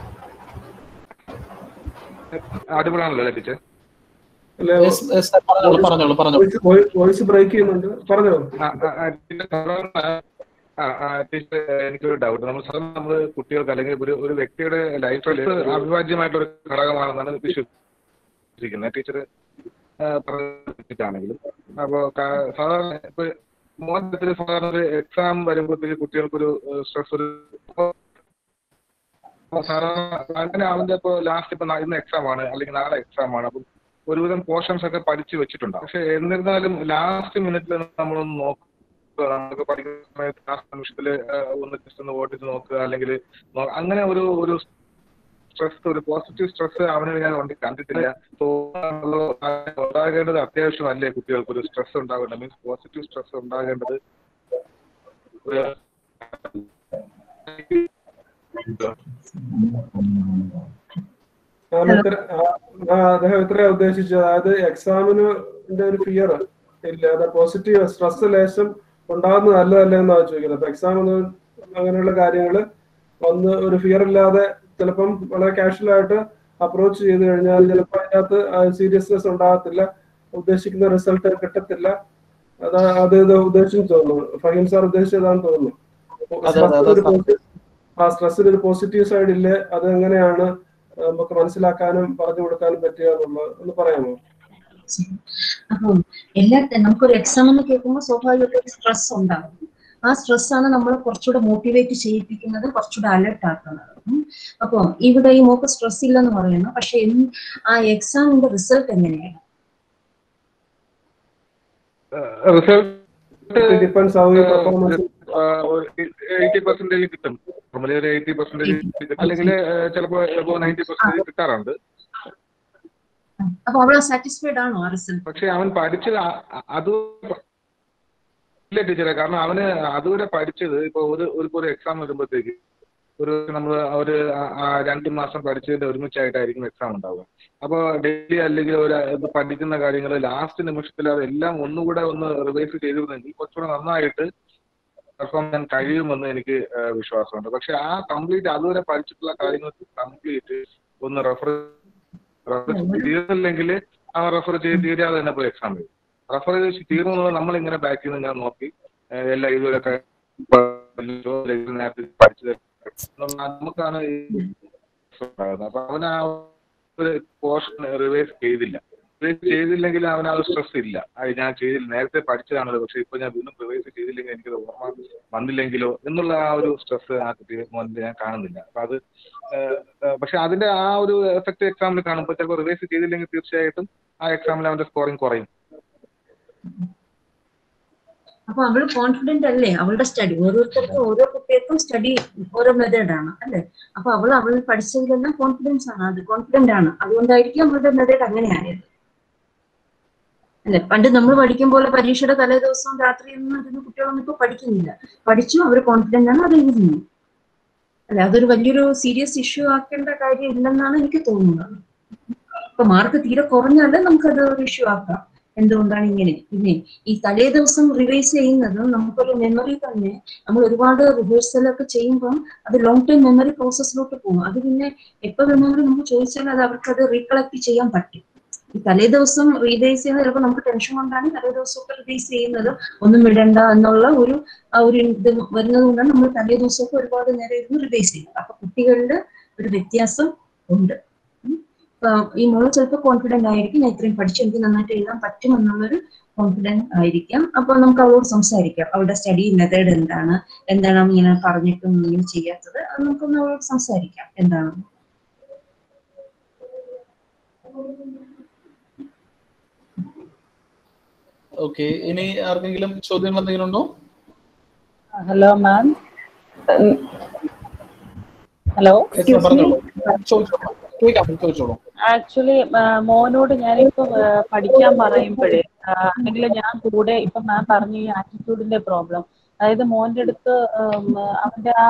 അടിപൊളിയാണല്ലോ ടീച്ചർ പറഞ്ഞോളൂ പറഞ്ഞോളൂ പറഞ്ഞോളൂ വോയിസ് ബ്രേക്ക് ചെയ്യുന്നുണ്ട് പറഞ്ഞോ ടീച്ചർ എനിക്കൊരു ഡൗട്ട് നമ്മൾ സാധാരണ നമ്മൾ കുട്ടികൾക്ക് അല്ലെങ്കിൽ ഒരു ഒരു വ്യക്തിയുടെ ലൈഫിൽ അവിഭാജ്യമായിട്ടുള്ള ഒരു ഘടകമാണെന്നാണ് വിശ്വസിക്കുന്നത് ടീച്ചർ പറഞ്ഞിട്ടാണെങ്കിലും അപ്പോ ക- സാധാരണ ഇപ്പൊ മോനത്തിൽ സാധാരണ ഒരു എക്സാം വരുമ്പോഴത്തേക്ക് കുട്ടികൾക്കൊരു സ്ട്രെസ് ഒരു അപ്പൊ സാധാരണ അങ്ങനെ അവന്റെ ഇപ്പൊ ലാസ്റ്റ് ഇപ്പൊ നാ- ഇന്ന് എക്സാം ആണ് അല്ലെങ്കിൽ നാളെ എക്സാം ആണ് അപ്പം ഒരുവിധം പോർഷൻസ് ഒക്കെ പഠിച്ചു വെച്ചിട്ടുണ്ട് പക്ഷെ എന്നിരുന്നാലും ലാസ്റ്റ് മിനിറ്റിൽ നമ്മളൊന്ന് നോക്കുക നമുക്ക് പഠിക്കുന്ന സമയത്ത് ലാസ്റ്റ് നിമിഷത്തിൽ ഒന്ന് ജസ്റ്റ് ഒന്ന് ഓടിച്ച് നോക്കുക അല്ലെങ്കിൽ അങ്ങനെ ഒരു ഒരു സ്ട്രെസ് ഒരു പോസിറ്റീവ് സ്ട്രെസ് അവന് ഞാൻ കൊണ്ട് കണ്ടിട്ടില്ല തോന്നുന്നത് ഉണ്ടാകേണ്ടത് അത്യാവശ്യമല്ലേ കുട്ടികൾക്ക് ഒരു സ്ട്രെസ് ഉണ്ടാകേണ്ടത് മീൻസ് പോസിറ്റീവ് സ്ട്രെസ് ഉണ്ടാകേണ്ടത് ഒരു ഞാൻ ഇത്ര- ആ- ആ, അദ്ദേഹം ഇത്രയാ ഉദ്ദേശിച്ചത് അതായത് എക്സാമിന് ഒരു ഫിയർ ഇല്ല അത് പോസിറ്റീവ് സ്ട്രെസ് ലേശം ഉണ്ടാകുന്നത് നല്ലതല്ലേ എന്നാണ് ചോദിക്കുന്നത് അപ്പൊ എക്സാം അങ്ങനെയുള്ള കാര്യങ്ങൾ ഒന്ന് ഒരു ഫിയർ ഇല്ലാതെ ചിലപ്പം വളരെ കാഷ്വൽ ആയിട്ട് അപ്രോച്ച് ചെയ്ത് കഴിഞ്ഞാൽ ചിലപ്പോൾ അതിനകത്ത് സീരിയസ്നെസ് ഉണ്ടാകത്തില്ല ഉദ്ദേശിക്കുന്ന റിസൾട്ട് കിട്ടത്തില്ല അത് അത് ഇത് ഉദ്ദേശിച്ചു തോന്നുന്നു ഫഹീം സാർ ഉദ്ദേശിച്ചതാണെന്ന് തോന്നുന്നു അതെ, അതെ, അതെ, ഒരു posi- ആ സ്ട്രെസ്സിന് ഒരു പോസിറ്റീവ് സൈഡ് ഇല്ലേ അത് എങ്ങനെയാണ് നമുക്ക് മനസ്സിലാക്കാനും പറഞ്ഞു കൊടുക്കാനും പറ്റുക എന്നുള്ളത് ഒന്ന് പറയാമോ അപ്പം എല്ലാ നമുക്കൊരു എക്സാം എന്ന് കേൾക്കുമ്പോൾ സ്വാഭാവികമായിട്ട് സ്ട്രെസ് ഉണ്ടാകും ആ സ്ട്രെസ് ആണ് നമ്മളെ കുറച്ചുകൂടെ മോട്ടിവേറ്റ് ചെയ്യിപ്പിക്കുന്നത് കുറച്ചുകൂടെ അലർട്ട് ആക്കുന്നത് ഉം. അപ്പൊ ഇവിടെ ഈ മോക്ക് സ്ട്രെസ് ഇല്ലെന്ന് പറയുന്നു പക്ഷെ എന്ത്- ആ എക്സാമിന്റെ റിസൾട്ട് എങ്ങനെയാണ് It depends how you performance. Eighty percentage കിട്ടും നോർമലി ഒരു എയ്റ്റി പെർസെന്റേജ് അല്ലെങ്കിൽ ചിലപ്പോ നയൻറ്റി പെർസെന്റേജ് കിട്ടാറുണ്ട് അപ്പൊ അവള് സാറ്റിസ്ഫൈഡ് ആണോ ആ റിസൾട്ട് പക്ഷെ അവൻ പഠിച്ചത് ആ- ആ- അത് ഇല്ല ടീച്ചറെ കാരണം അവന് അതുവരെ പഠിച്ചത് ഇപ്പൊ ഒരു ഒരു ഒരു എക്സാം വരുമ്പോഴത്തേക്ക് ഒരു നമ്മൾ ഒരു ആ- ആ രണ്ട് മാസം പഠിച്ചതിന്റെ ഒരുമിച്ചായിട്ടായിരിക്കും എക്സാം ഉണ്ടാവുക അപ്പോൾ ഡെയിലി അല്ലെങ്കിൽ ഒരു ഇത് പഠിക്കുന്ന കാര്യങ്ങൾ ലാസ്റ്റ് നിമിഷത്തിൽ അതെല്ലാം ഒന്നുകൂടെ ഒന്ന് റിവൈസ് ചെയ്തിരുന്നെങ്കിൽ കുറച്ചുകൂടെ നന്നായിട്ട് പെർഫോം ചെയ്യാൻ കഴിയുമെന്ന് എനിക്ക് ആ, വിശ്വാസമുണ്ട് പക്ഷെ ആ കംപ്ലീറ്റ് അതുവരെ പഠിച്ചിട്ടുള്ള കാര്യങ്ങൾ കംപ്ലീറ്റ് ഒന്ന് റെഫർ റെഫർ തീർന്നില്ലെങ്കിൽ ആ റെഫർ ചെയ്ത് തീരാതെ തന്നെ പോയി എക്സാം എഴുതും റെഫർ ചെയ്ത് തീർന്നു നമ്മൾ ഇങ്ങനെ ബാക്കിൽ നിന്ന് ഇങ്ങനെ നോക്കി ആ, എല്ലാം ഇതുവരെ ക- നേരത്തെ പഠിച്ചത് നമുക്കാണ് ഈ ഉണ്ടാകുന്നത് അപ്പൊ അവൻ ആ ഒരു പോർഷൻ റിവൈസ് ചെയ്തില്ല റിവൈസ് ചെയ്തില്ലെങ്കിൽ അവൻ ആ സ്ട്രെസ് ഇല്ല അത് ഞാൻ ചെയ്തില്ല നേരത്തെ പഠിച്ചതാണല്ലോ പക്ഷെ ഇപ്പൊ ഞാൻ വീണ്ടും റിവൈസ് ചെയ്തില്ലെങ്കിൽ എനിക്കത് ഓർമ്മ വന്നില്ലെങ്കിലോ എന്നുള്ള ആ ഒരു സ്ട്രെസ് ആ കുട്ടി മോനിൽ ഞാൻ കാണുന്നില്ല അപ്പൊ അത് ഏഹ്, ഏഹ്, പക്ഷെ അതിന്റെ ആ ഒരു എഫക്ട് എക്സാമിൽ കാണുമ്പോൾ ചിലപ്പോൾ റിവൈസ് ചെയ്തില്ലെങ്കിൽ തീർച്ചയായിട്ടും ആ എക്സാമിൽ അവന്റെ സ്കോറിംഗ് കുറയും അപ്പൊ അവള് കോൺഫിഡന്റ് അല്ലേ അവളുടെ സ്റ്റഡി ഓരോരുത്തർക്കും ഓരോ കുട്ടികൾക്കും സ്റ്റഡി ഓരോ മെത്തേഡ് ആണ് അല്ലേ അപ്പൊ അവൾ അവൾ പഠിച്ചതിലെല്ലാം കോൺഫിഡൻസ് ആണ് അത് കോൺഫിഡന്റ് ആണ് അതുകൊണ്ടായിരിക്കും അവളുടെ മെത്തേഡ് അങ്ങനെ ആയത് അല്ലെ പണ്ട് നമ്മൾ പഠിക്കും പോലെ പരീക്ഷയുടെ തലേ ദിവസവും രാത്രിയൊന്നും ഇരുന്ന് കുട്ടികളൊന്നും ഇപ്പൊ പഠിക്കുന്നില്ല പഠിച്ചു അവർ കോൺഫിഡന്റ് ആണ് അത് എഴുതുന്നു അല്ലെ അതൊരു വലിയൊരു സീരിയസ് ഇഷ്യൂ ആക്കേണ്ട കാര്യം ഇല്ലെന്നാണ് എനിക്ക് തോന്നുന്നത് ഇപ്പൊ മാർക്ക് തീരെ കുറഞ്ഞാല് നമുക്കത് ഒരു ഇഷ്യൂ ആക്കാം എന്തുകൊണ്ടാണ് ഇങ്ങനെ പിന്നെ ഈ തലേ ദിവസം റിവൈസ് ചെയ്യുന്നത് നമുക്കൊരു മെമ്മറി തന്നെ നമ്മൾ ഒരുപാട് റിഹേഴ്സൽ ഒക്കെ ചെയ്യുമ്പോൾ അത് ലോങ് ടൈം മെമ്മറി പ്രോസസ്സിലോട്ട് പോകും അത് പിന്നെ എപ്പോ വേണമെങ്കിലും നമുക്ക് ചോദിച്ചാൽ അത് അവർക്ക് അത് റീകളക്ട് ചെയ്യാൻ പറ്റും ഈ തലേ ദിവസം റിവൈസ് ചെയ്യുന്നത് ചിലപ്പോൾ നമുക്ക് ടെൻഷൻ കൊണ്ടാണ് തലേ ദിവസമൊക്കെ റിവൈസ് ചെയ്യുന്നത് ഒന്നും വിടണ്ട എന്നുള്ള ഒരു ആ ഒരു ഇത് വരുന്നത് കൊണ്ടാണ് നമ്മൾ തലേ ദിവസമൊക്കെ ഒരുപാട് നേരം ഇരുന്ന് റിവൈസ് ചെയ്യുന്നത് അപ്പൊ കുട്ടികളുടെ ഒരു വ്യത്യാസം ഉണ്ട് ഉം. ഇപ്പൊ ഈ മോള് ചിലപ്പോൾ കോൺഫിഡന്റ് ആയിരിക്കും ഞാൻ ഇത്രയും പഠിച്ചു എനിക്ക് നന്നായിട്ട് എഴുതാൻ പറ്റും എന്നുള്ളൊരു കോൺഫിഡൻസ് ആയിരിക്കാം അപ്പൊ നമുക്ക് അവളോട് സംസാരിക്കാം അവളുടെ സ്റ്റഡി മെത്തേഡ് എന്താണ് എന്താണ് അവൻ ഇങ്ങനെ പറഞ്ഞിട്ടും ഇങ്ങനെ ചെയ്യാത്തത് അത് നമുക്കൊന്ന് അവളോട് സംസാരിക്കാം എന്താണ് ഓക്കെ ഇനി ആർക്കെങ്കിലും ചോദ്യങ്ങൾ എന്തെങ്കിലും ഉണ്ടോ hello ma'am hello Yes, ma'am, പറഞ്ഞോളൂ ചോദിച്ചോളൂ കേൾക്കാം ചോദിച്ചോളൂ ആക്ച്വലി മോനോട് ഞാനിപ്പോ ആ, പഠിക്കാൻ പറയുമ്പോഴേ അല്ലെങ്കിൽ ഞാൻ കൂടെ ഇപ്പൊ മാം പറഞ്ഞ ഈ ആറ്റിറ്റ്യൂഡിന്റെ പ്രോബ്ലം അതായത് മോന്റെ അടുത്ത് ഉം, അവന്റെ ആ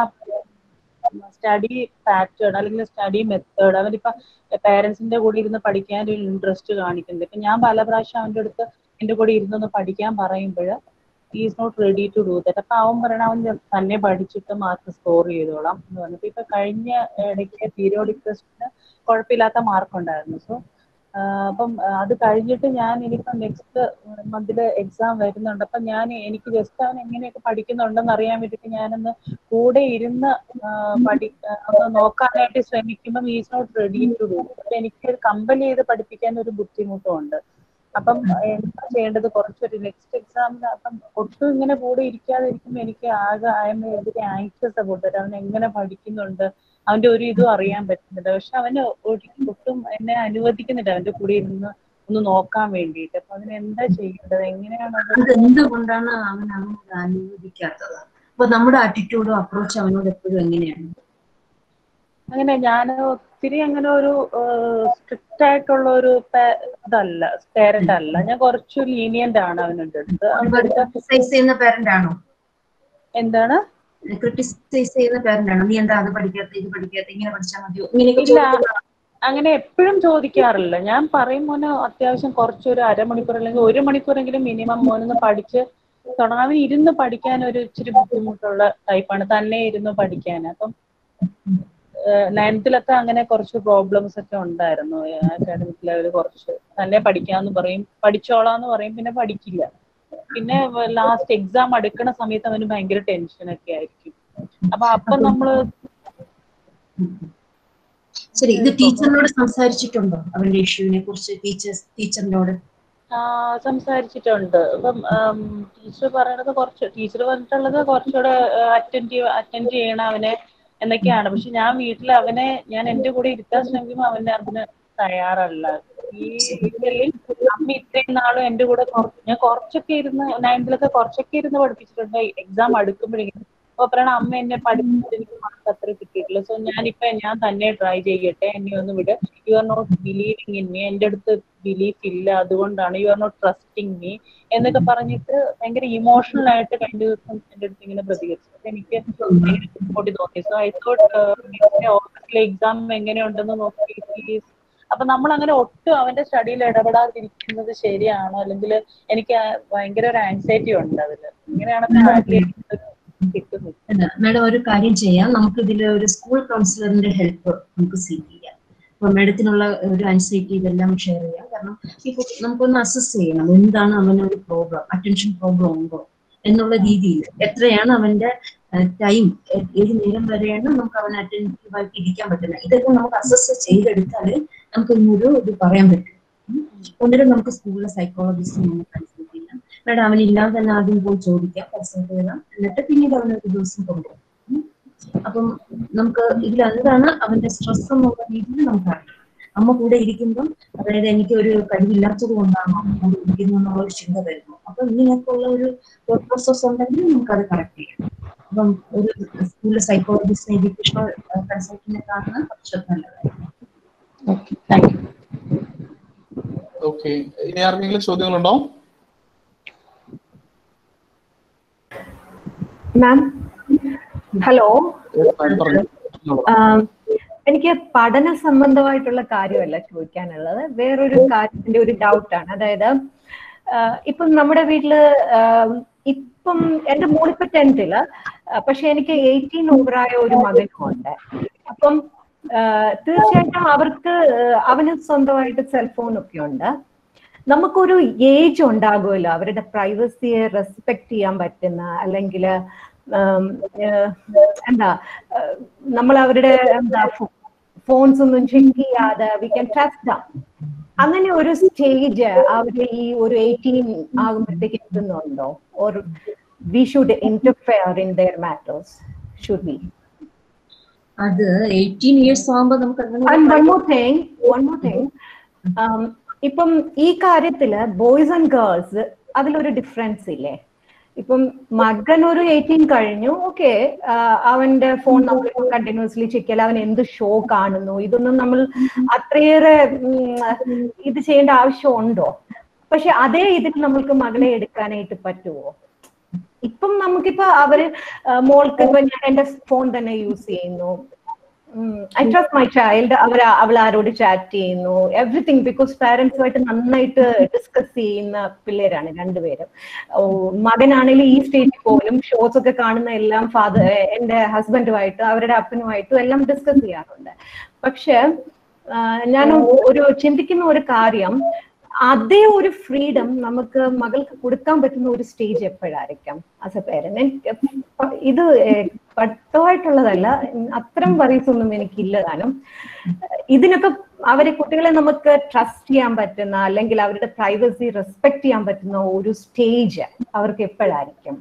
സ്റ്റഡി പാറ്റേൺ അല്ലെങ്കിൽ സ്റ്റഡി മെത്തേഡ് അവനിപ്പോ പേരൻസിന്റെ കൂടെ ഇരുന്ന് പഠിക്കാൻ ഒരു ഇൻട്രസ്റ്റ് കാണിക്കുന്നുണ്ട് ഇപ്പൊ ഞാൻ പല പ്രാവശ്യം അവന്റെ അടുത്ത് എന്റെ കൂടെ ഇരുന്നൊന്ന് പഠിക്കാൻ പറയുമ്പോൾ is not ready to do that അപ്പൊ അവൻ പറയണ അവൻ തന്നെ പഠിച്ചിട്ട് മാർക്ക് സ്കോർ ചെയ്തോളാം എന്ന് പറഞ്ഞിട്ട് ഇപ്പൊ കഴിഞ്ഞ ഇടയ്ക്ക് പീരിയോഡിക് ടെസ്റ്റിന് കുഴപ്പമില്ലാത്ത മാർക്ക് ഉണ്ടായിരുന്നു സോ അപ്പം ആ, അത് കഴിഞ്ഞിട്ട് ഞാൻ ഇനിയിപ്പം നെക്സ്റ്റ് മന്തിൽ എക്സാം വരുന്നുണ്ട് അപ്പം ഞാൻ എനിക്ക് ജസ്റ്റ് അവൻ എങ്ങനെയൊക്കെ പഠിക്കുന്നുണ്ടെന്ന് അറിയാൻ വേണ്ടിയിട്ട് ഞാനൊന്ന് കൂടെ ഇരുന്ന് ആ, പഠി ആ, ഒന്ന് നോക്കാനായിട്ട് ശ്രമിക്കുമ്പം is not ready to do അപ്പൊ എനിക്ക് കമ്പൽ ചെയ്ത് പഠിപ്പിക്കാൻ ഒരു ബുദ്ധിമുട്ടുമുണ്ട് അപ്പം എന്താ ചെയ്യേണ്ടത് കുറച്ചൊരു നെക്സ്റ്റ് എക്സാമിന് അപ്പം ഒട്ടും ഇങ്ങനെ കൂടെ ഇരിക്കാതെ ഇരിക്കുമ്പോൾ എനിക്ക് ആകെ I'm very anxious about അവൻ എങ്ങനെ പഠിക്കുന്നുണ്ട് അവന്റെ ഒരു ഇതും അറിയാൻ പറ്റുന്നില്ല പക്ഷെ അവന് ഒരു- ഒട്ടും എന്നെ അനുവദിക്കുന്നില്ല അവന്റെ കൂടെ ഇരുന്ന് ഒന്ന് നോക്കാൻ വേണ്ടിയിട്ട് അപ്പൊ അതിന് എന്താ ചെയ്യേണ്ടത് എങ്ങനെയാണ് അത് അത് എന്തുകൊണ്ടാണ് അവൻ അവനോട് അനുവദിക്കാത്തത് അപ്പൊ നമ്മുടെ ആറ്റിറ്റ്യൂഡോ അപ്രോച്ച് അവനോട് എപ്പോഴും എങ്ങനെയാണ് അങ്ങനെ ഞാൻ ഒത്തിരി അങ്ങനെ ഒരു സ്ട്രിക്റ്റ് ആയിട്ടുള്ള ഒരു പേ- ഇതല്ല പേരന്റ് അല്ല ഞാൻ കുറച്ച് ലീനിയന്റ് ആണ് അവൻ്റെ അടുത്ത് അവൻ്റെ അടുത്ത് ക്രിട്ടിസൈസ് ചെയ്യുന്ന പേരന്റ് ആണോ എന്താണ് ക്രിട്ടിസൈസ് ചെയ്യുന്ന പേരന്റ് ആണോ നീ എന്താ അത് പഠിക്കാത്ത ഇത് പഠിക്കാത്ത ഇങ്ങനെ പഠിച്ചാൽ മതിയോ ഇങ്ങനെയൊക്കെ ഇല്ല ചോദിക്കുന്ന അങ്ങനെ എപ്പോഴും ചോദിക്കാറില്ല ഞാൻ പറയും മോനെ അത്യാവശ്യം കുറച്ചൊരു അരമണിക്കൂർ അല്ലെങ്കിൽ ഒരു മണിക്കൂറെങ്കിലും മിനിമം മോനൊന്ന് പഠിച്ച് തുടങ്ങാൻ അവൻ ഇരുന്ന് പഠിക്കാൻ ഒരു ഇച്ചിരി ബുദ്ധിമുട്ടുള്ള ടൈപ്പാണ് തന്നെ ഇരുന്ന് പഠിക്കാൻ അപ്പം നയൻത്തിലൊക്കെ അങ്ങനെ കുറച്ച് പ്രോബ്ലംസ് ഒക്കെ ഉണ്ടായിരുന്നു അക്കാഡമിക് ലെവൽ കുറച്ച് തന്നെ പഠിക്കാന്ന് പറയും പഠിച്ചോളാന്ന് പറയും പിന്നെ പഠിക്കില്ല പിന്നെ ലാസ്റ്റ് എക്സാം അടുക്കണ സമയത്ത് അവന് ഭയങ്കര ടെൻഷൻ ഒക്കെ ആയിരിക്കും അപ്പൊ അപ്പൊ നമ്മള് ശരി ഇത് ടീച്ചറിനോട് സംസാരിച്ചിട്ടുണ്ടോ അവന്റെ ഇഷ്യൂവിനെ കുറിച്ച് ടീച്ചേഴ്സ് ടീച്ചറിനോട് ആ, സംസാരിച്ചിട്ടുണ്ട് ഇപ്പം ടീച്ചർ പറയണത് കുറച്ച് ടീച്ചർ പറഞ്ഞിട്ടുള്ളത് കുറച്ചുകൂടെ അറ്റൻഡ് അറ്റൻഡ് ചെയ്യണം അവനെ എന്നൊക്കെയാണ് പക്ഷെ ഞാൻ വീട്ടിൽ അവനെ ഞാൻ എന്റെ കൂടെ ഇരുത്താൻ ശ്രമിക്കുമ്പോൾ അവന് അതിന് തയ്യാറല്ല ഈ വീട്ടിൽ അമ്മ ഇത്രയും നാളും എന്റെ കൂടെ കുറച്ച് ഞാൻ കുറച്ചൊക്കെ ഇരുന്ന് നയൻത്തിലൊക്കെ കുറച്ചൊക്കെ ഇരുന്ന് പഠിപ്പിച്ചിട്ടുണ്ട് എക്സാം അടുക്കുമ്പോഴേക്കും അപ്പൊ പറയണ അമ്മ എന്നെ പഠിപ്പിച്ചിട്ട് എനിക്ക് മാർക്ക് അത്ര കിട്ടിയിട്ടില്ല സോ ഞാനിപ്പോ ഞാൻ തന്നെ ട്രൈ ചെയ്യട്ടെ എന്നെ ഒന്ന് വിട് you are not believing in me എന്റെ അടുത്ത് ബിലീഫ് ഇല്ല അതുകൊണ്ടാണ് you are not trusting me എന്നൊക്കെ പറഞ്ഞിട്ട് ഭയങ്കര ഇമോഷണൽ ആയിട്ട് കഴിഞ്ഞ ദിവസം എന്റെ അടുത്ത് ഇങ്ങനെ പ്രതികരിച്ചു അപ്പൊ എനിക്ക് ഭയങ്കര ബുദ്ധിമുട്ടി തോന്നി സോ ഐ തോട്ട് ഓഗസ്റ്റിലെ എക്സാം എങ്ങനെയുണ്ടെന്ന് നോക്കി please അപ്പൊ നമ്മൾ അങ്ങനെ ഒട്ടും അവന്റെ സ്റ്റഡിയിൽ ഇടപെടാതിരിക്കുന്നത് ശരിയാണോ അല്ലെങ്കിൽ എനിക്ക് ആ ഭയങ്കര ഒരു ആൻസൈറ്റി ഉണ്ട് അതില് ഇങ്ങനെയാണ് ഹാൻഡിൽ ചെയ്യുന്നത് കിട്ടുന്നത് മാഡം ഒരു കാര്യം ചെയ്യാം നമുക്ക് ഇതിൽ ഒരു സ്കൂൾ കൗൺസിലറിന്റെ ഹെൽപ്പ് നമുക്ക് സീക്ക് ചെയ്യാം അപ്പൊ മാഡത്തിനുള്ള ഒരു ആൻസൈറ്റി ഇതെല്ലാം ഷെയർ ചെയ്യാം കാരണം ഈ കുട്ടി- നമുക്കൊന്ന് അസസ് ചെയ്യണം എന്താണ് അവനൊരു പ്രോബ്ലം അറ്റൻഷൻ പ്രോബ്ലം ഉണ്ടോ എന്നുള്ള രീതിയിൽ എത്രയാണ് അവന്റെ ടൈം ഏത് നേരം വരെയാണ് നമുക്ക് അവൻ അറ്റൻറ്റീവ് ആയിട്ട് ഇരിക്കാൻ പറ്റുന്നത് ഇതൊക്കെ നമുക്ക് അസസ് ചെയ്തെടുത്താൽ നമുക്ക് ഇന്നൊരു ഇത് പറയാൻ പറ്റും ഉം. ഒന്നിനും നമുക്ക് സ്കൂളിലെ സൈക്കോളജിസ്റ്റ് കൺസൾട്ട് ചെയ്യാം മാഡം അവനില്ലാതെ തന്നെ ആദ്യം പോയി ചോദിക്കാം കൺസൾട്ട് ചെയ്യാം എന്നിട്ട് പിന്നീട് അവനൊരു ദിവസം കൊണ്ടുപോകും ഉം. അപ്പം നമുക്ക് ഇതിൽ എന്താണ് അവന്റെ സ്ട്രെസ് എന്നുള്ള രീതിയിൽ നമുക്ക് അറിയാം അമ്മ കൂടെ ഇരിക്കുമ്പം അതായത് എനിക്ക് ഒരു കഴിവില്ലാത്തത് കൊണ്ടാണോ കൂടെ ഇരിക്കുന്നു എന്നുള്ള ഒരു ചിന്ത വരുന്നു അപ്പൊ ഇങ്ങനെയൊക്കെയുള്ള ഒരു പ്രോസസ് ഉണ്ടെങ്കിൽ നമുക്കത് കറക്റ്റ് ചെയ്യാം അപ്പം ഒരു സ്കൂളിലെ സൈക്കോളജിസ്റ്റ് എഡ്യൂക്കേഷണൽ കൺസൾട്ടിനെ കാണുന്നത് കുറച്ച് നല്ലതായിരിക്കും താങ്ക് യു ഓക്കെ ഇനി ആർക്കെങ്കിലും ചോദ്യങ്ങളുണ്ടോ മാം ഹലോ പറഞ്ഞു ആം, എനിക്ക് പഠന സംബന്ധമായിട്ടുള്ള കാര്യമല്ല ചോദിക്കാനുള്ളത് വേറൊരു കാര്യത്തിന്റെ ഒരു ഡൗട്ടാണ് അതായത് ആ, ഇപ്പം നമ്മുടെ വീട്ടില് ആം, ഇപ്പം എന്റെ മോളിപ്പോ ടെൻത്തില് പക്ഷെ എനിക്ക് എയ്റ്റീൻ ഓവറായ ഒരു മകനും ഉണ്ട് അപ്പം ആ, തീർച്ചയായിട്ടും അവർക്ക് അവന് സ്വന്തമായിട്ട് സെൽഫോൺ ഒക്കെ ഉണ്ട് നമുക്കൊരു ഏജ് ഉണ്ടാകുമല്ലോ അവരുടെ പ്രൈവസിയെ റെസ്പെക്ട് ചെയ്യാൻ പറ്റുന്ന അല്ലെങ്കിൽ എന്താ നമ്മൾ അവരുടെ എന്താ ഫോൺസ് ഒന്നും ചെക്ക് ചെയ്യാതെ വി ക്യാൻ ട്രസ്റ്റ് അങ്ങനെ ഒരു സ്റ്റേജ് അവര് ഈ ഒരു എയ്റ്റീൻ ആകുമ്പോഴത്തേക്ക് എത്തുന്നുണ്ടോ or we should interfere in their matters should be അത് എയ്റ്റീൻ ഇയേഴ്സ് ആകുമ്പോ നമുക്ക് അങ്ങനെ And one more thing, one more thing. Um, ഇപ്പം ഈ കാര്യത്തില് ബോയ്സ് ആൻഡ് ഗേൾസ് അതിലൊരു ഡിഫറൻസ് ഇല്ലേ ഇപ്പം മകൻ ഒരു എയ്റ്റീൻ കഴിഞ്ഞു ഓക്കെ അവന്റെ ഫോൺ നമ്മൾ കണ്ടിന്യൂസ്ലി ചെക്ക് ചെയ്യാൻ അവൻ എന്ത് ഷോ കാണുന്നു ഇതൊന്നും നമ്മൾ അത്രയേറെ ഉം, ഇത് ചെയ്യേണ്ട ആവശ്യമുണ്ടോ പക്ഷെ അതേ ഇതിൽ നമ്മൾക്ക് മകളെ എടുക്കാനായിട്ട് പറ്റുമോ ഇപ്പം നമുക്കിപ്പോ അവര് ആ, മോൾക്ക് ഇപ്പൊ ഞാൻ എന്റെ ഫോൺ തന്നെ യൂസ് ചെയ്യുന്നു ഐ ട്രസ്റ്റ് മൈ ചൈൽഡ് അവർ അവൾ ആരോട് ചാറ്റ് ചെയ്യുന്നു എവറിത്തിങ് ബിക്കോസ് പാരന്റ്സുമായിട്ട് നന്നായിട്ട് ഡിസ്കസ് ചെയ്യുന്ന പിള്ളേരാണ് രണ്ടുപേരും ഓ, മകനാണെങ്കിൽ ഈ സ്റ്റേജിൽ പോലും ഷോസ് ഒക്കെ കാണുന്ന എല്ലാം ഫാദർ എന്റെ ഹസ്ബൻഡുമായിട്ട് അവരുടെ അപ്പനുമായിട്ടും എല്ലാം ഡിസ്കസ് ചെയ്യാറുണ്ട് പക്ഷെ ആ, ഞാൻ ഒരു ചിന്തിക്കുന്ന ഒരു കാര്യം അതേ ഒരു ഫ്രീഡം നമുക്ക് മകൾക്ക് കൊടുക്കാൻ പറ്റുന്ന ഒരു സ്റ്റേജ് എപ്പോഴായിരിക്കാം ആസ് എ പേരന്റ് ഇത് ഏഹ്, പഠിത്തമായിട്ടുള്ളതല്ല അത്തരം വറീസ് ഒന്നും എനിക്കില്ല താനും ഇതിനൊക്കെ അവരെ കുട്ടികളെ നമുക്ക് ട്രസ്റ്റ് ചെയ്യാൻ പറ്റുന്ന അല്ലെങ്കിൽ അവരുടെ പ്രൈവസി റെസ്പെക്ട് ചെയ്യാൻ പറ്റുന്ന ഒരു സ്റ്റേജ് അവർക്ക് എപ്പോഴായിരിക്കും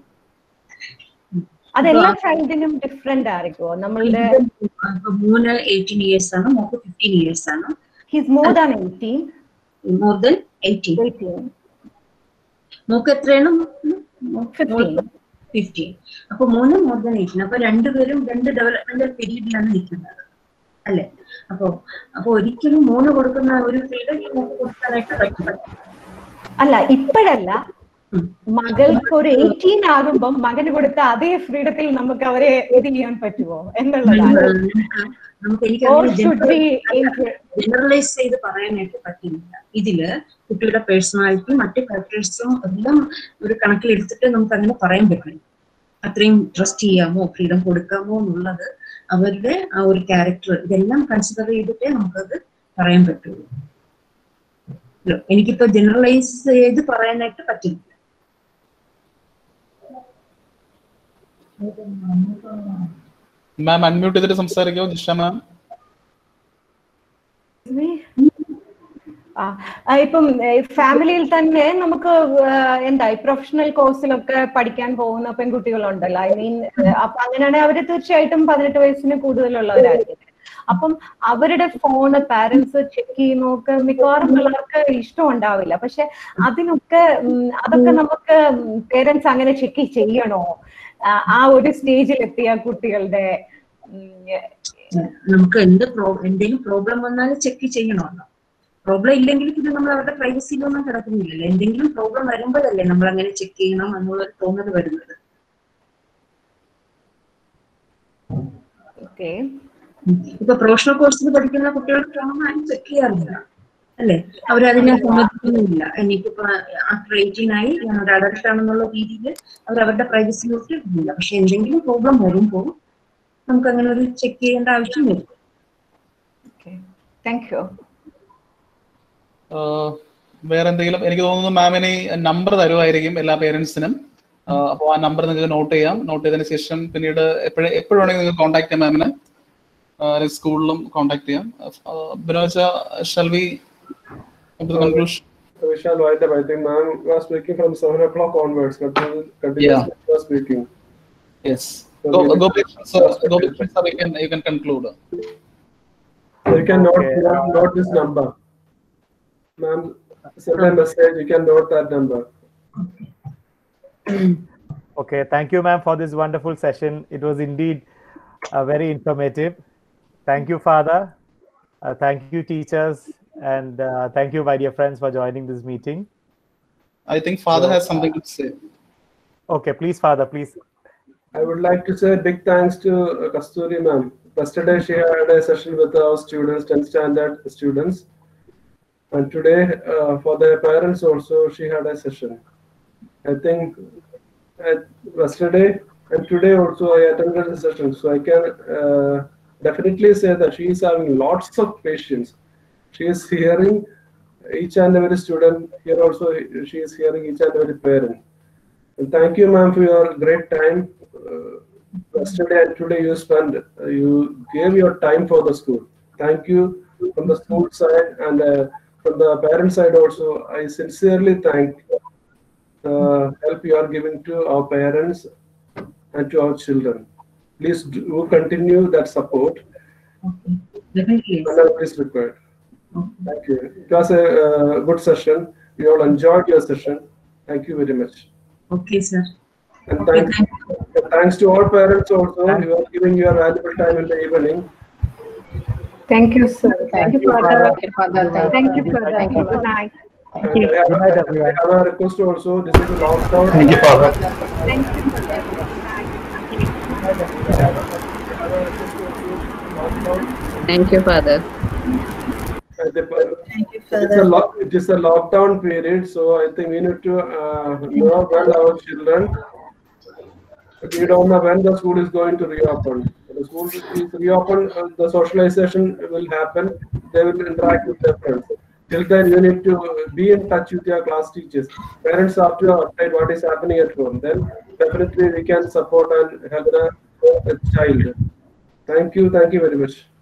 അതെല്ലാ ചൈൽഡിനും ഡിഫറെന്റ് ആയിരിക്കുമോ നമ്മളുടെ ഇപ്പൊ മൂന്ന് എയ്റ്റീൻ ഇയേഴ്സ് ആണ് മോക്ക് ഫിഫ്റ്റീൻ ഇയേഴ്സ് ആണ് his more than eighteen more than eighteen eighteen മോക്ക് എത്രയാണ് ഫിഫ്റ്റീൻ ഫിഫ്റ്റീൻ അപ്പൊ മൂന്ന് മോർ ദൻ എയ്റ്റീൻ അപ്പൊ രണ്ടുപേരും രണ്ട് ഡെവലപ്മെന്റൽ പീരീഡിലാണ് നിൽക്കുന്നത് അല്ലെ അപ്പൊ അപ്പൊ ഒരിക്കലും മൂന്ന് കൊടുക്കുന്ന ഒരു ഫ്രീഡം ഈ മോക്ക് കൊടുക്കാനായിട്ട് പറ്റില്ല അല്ല ഇപ്പോഴല്ല മകൾക്ക് ഒരു എയ്റ്റീൻ ആകുമ്പം മകന് കൊടുത്ത അതേ ഫ്രീഡത്തിൽ നമുക്ക് അവരെ ഇത് ചെയ്യാൻ പറ്റുമോ എന്നുള്ളതാണ് നമുക്ക് എനിക്ക് Or should we inter- generalise ചെയ്ത് പറയാനായിട്ട് പറ്റില്ല ഇതില് കുട്ടിയുടെ പേഴ്സണാലിറ്റി മറ്റു ഫാക്ടേഴ്സും എല്ലാം ഒരു കണക്കിലെടുത്തിട്ട് നമുക്ക് അങ്ങനെ പറയാൻ പറ്റില്ല അത്രയും ട്രസ്റ്റ് ചെയ്യാമോ ഫ്രീഡം കൊടുക്കാമോ എന്നുള്ളത് അവരുടെ ആ ഒരു ക്യാരക്ടർ ഇതെല്ലാം കൺസിഡർ ചെയ്തിട്ടേ നമുക്കത് പറയാൻ പറ്റുള്ളൂ ഇല്ല, എനിക്കിപ്പോ ജനറലൈസ് ചെയ്ത് പറയാനായിട്ട് പറ്റില്ല മാം അൺമ്യൂട്ട് ചെയ്തിട്ട് സംസാരിക്കുമോ ജിഷ മാം ആ ആ, ഇപ്പം ഫാമിലിയിൽ തന്നെ നമുക്ക് ആ, എന്താ പ്രൊഫഷണൽ കോഴ്സിലൊക്കെ പഠിക്കാൻ പോകുന്ന പെൺകുട്ടികളുണ്ടല്ലോ ഐ മീൻ അപ്പൊ അങ്ങനെയാണെങ്കിൽ അവര് തീർച്ചയായിട്ടും പതിനെട്ട് വയസ്സിന് കൂടുതലുള്ളവരായിരിക്കും അപ്പം അവരുടെ ഫോണ് പാരന്റ്സ് ചെക്ക് ചെയ്യുന്നൊക്കെ മിക്കവാറും പിള്ളേർക്ക് ഇഷ്ടം ഉണ്ടാവില്ല പക്ഷെ അതിനൊക്കെ ഉം, അതൊക്കെ നമുക്ക് പേരൻസ് അങ്ങനെ ചെക്ക് ചെയ്യണോ ആ, ആ ഒരു സ്റ്റേജിൽ എത്തിയ കുട്ടികളുടെ ഉം, നമുക്ക് എന്ത് പ്രോ എന്തെങ്കിലും പ്രോബ്ലം വന്നാൽ ചെക്ക് ചെയ്യണമല്ലോ പ്രോബ്ലം ഇല്ലെങ്കിൽ പിന്നെ നമ്മൾ അവരുടെ പ്രൈവസിയിലൊന്നും കിടക്കുന്നില്ലല്ലോ എന്തെങ്കിലും പ്രോബ്ലം വരുമ്പോഴല്ലേ നമ്മൾ അങ്ങനെ ചെക്ക് ചെയ്യണം എന്നുള്ള തോന്നൽ വരുന്നത് ഓക്കെ ഇപ്പൊ പ്രൊഫഷണൽ കോഴ്സിൽ പഠിക്കുന്ന കുട്ടികൾക്ക് ആരും ചെക്ക് ചെയ്യാറില്ല അല്ലെ അവരതിനെ സമ്മതിക്കുന്നുമില്ല എനിക്കിപ്പോ ആഫ്റ്റർ എയ്റ്റീൻ ആയി ഞാൻ ഒരു അഡൽട്ട് ആണെന്നുള്ള രീതിയിൽ അവർ അവരുടെ പ്രൈവസിയിലോട്ട് ഇല്ല പക്ഷെ എന്തെങ്കിലും പ്രോബ്ലം വരുമ്പോൾ നമുക്ക് അങ്ങനെ ഒരു ചെക്ക് ചെയ്യേണ്ട ആവശ്യം വരും താങ്ക് യു ആഹ് വേറെ എന്തെങ്കിലും എനിക്ക് തോന്നുന്നു മാമിന് നമ്പർ തരുമായിരിക്കും എല്ലാ പേരൻസിനും അപ്പോൾ ആ നമ്പർ നിങ്ങൾക്ക് നോട്ട് ചെയ്യാം നോട്ട് ചെയ്തതിന് ശേഷം പിന്നീട് എപ്പോഴും എപ്പോഴും വേണമെങ്കിൽ നിങ്ങൾക്ക് കോൺടാക്ട് ചെയ്യാം മാമിനെ അല്ലെങ്കിൽ സ്കൂളിലും കോൺടാക്ട് ചെയ്യാം ബിനോജ shall we conclusion Vishal wind up. I think ma'am was speaking from seven o'clock onwards. Continu- Continuously was speaking. Yes. Go, go, sir, go, sir, you can, you can conclude. So you can note, note, note this number. Ma'am, send a message. You can note that number. Okay, thank you, ma'am, for this wonderful session. It was indeed uh, very informative. Thank you, Father. Uh, thank you, teachers. And uh, thank you, my dear friends, for joining this meeting. I think Father has something to say. Okay, please, Father, please. I would like to say big thanks to uh, Kasturi ma'am. Yesterday she had a session with our students, 10th standard students. And today, uh, for their parents also, she had a session. I think uh, yesterday and today also I attended the session. So I can uh, definitely say that she is having lots of patience. She is hearing each and every student. Here also, she is hearing each and every parent. And thank you, ma'am, for your great time. Uh, yesterday and today you spent, uh, you gave your time for the school. Thank you from the school side and uh, from the parent side also. I sincerely thank uh, help you are giving to our parents and to our children. Please do continue that support Definitely. whenever is required. Thank you. It was a uh, good session. We all enjoyed your session. Thank you very much. Okay, sir. And thanks, thanks to all parents also. You are giving your valuable time in the evening. Thank you, sir. Thank you, Father. Thank you, Father. Thank you, Father. Thank you. Good night. And I have, Good night, everyone. I have a request also. This is a lockdown. Thank you, Father. Thank you, Father. Thank you, Father. Uh, the- It's a lock, it is a lockdown period, so I think we need to uh, know well our children. We don't know when the school is going to reopen. When the school is reopened, uh, the socialization will happen. They will interact with their friends. Till then, you need to be in touch with your class teachers. Parents have to update what is happening at home. Then definitely we can support and help the, the child. Thank you. Thank you very much.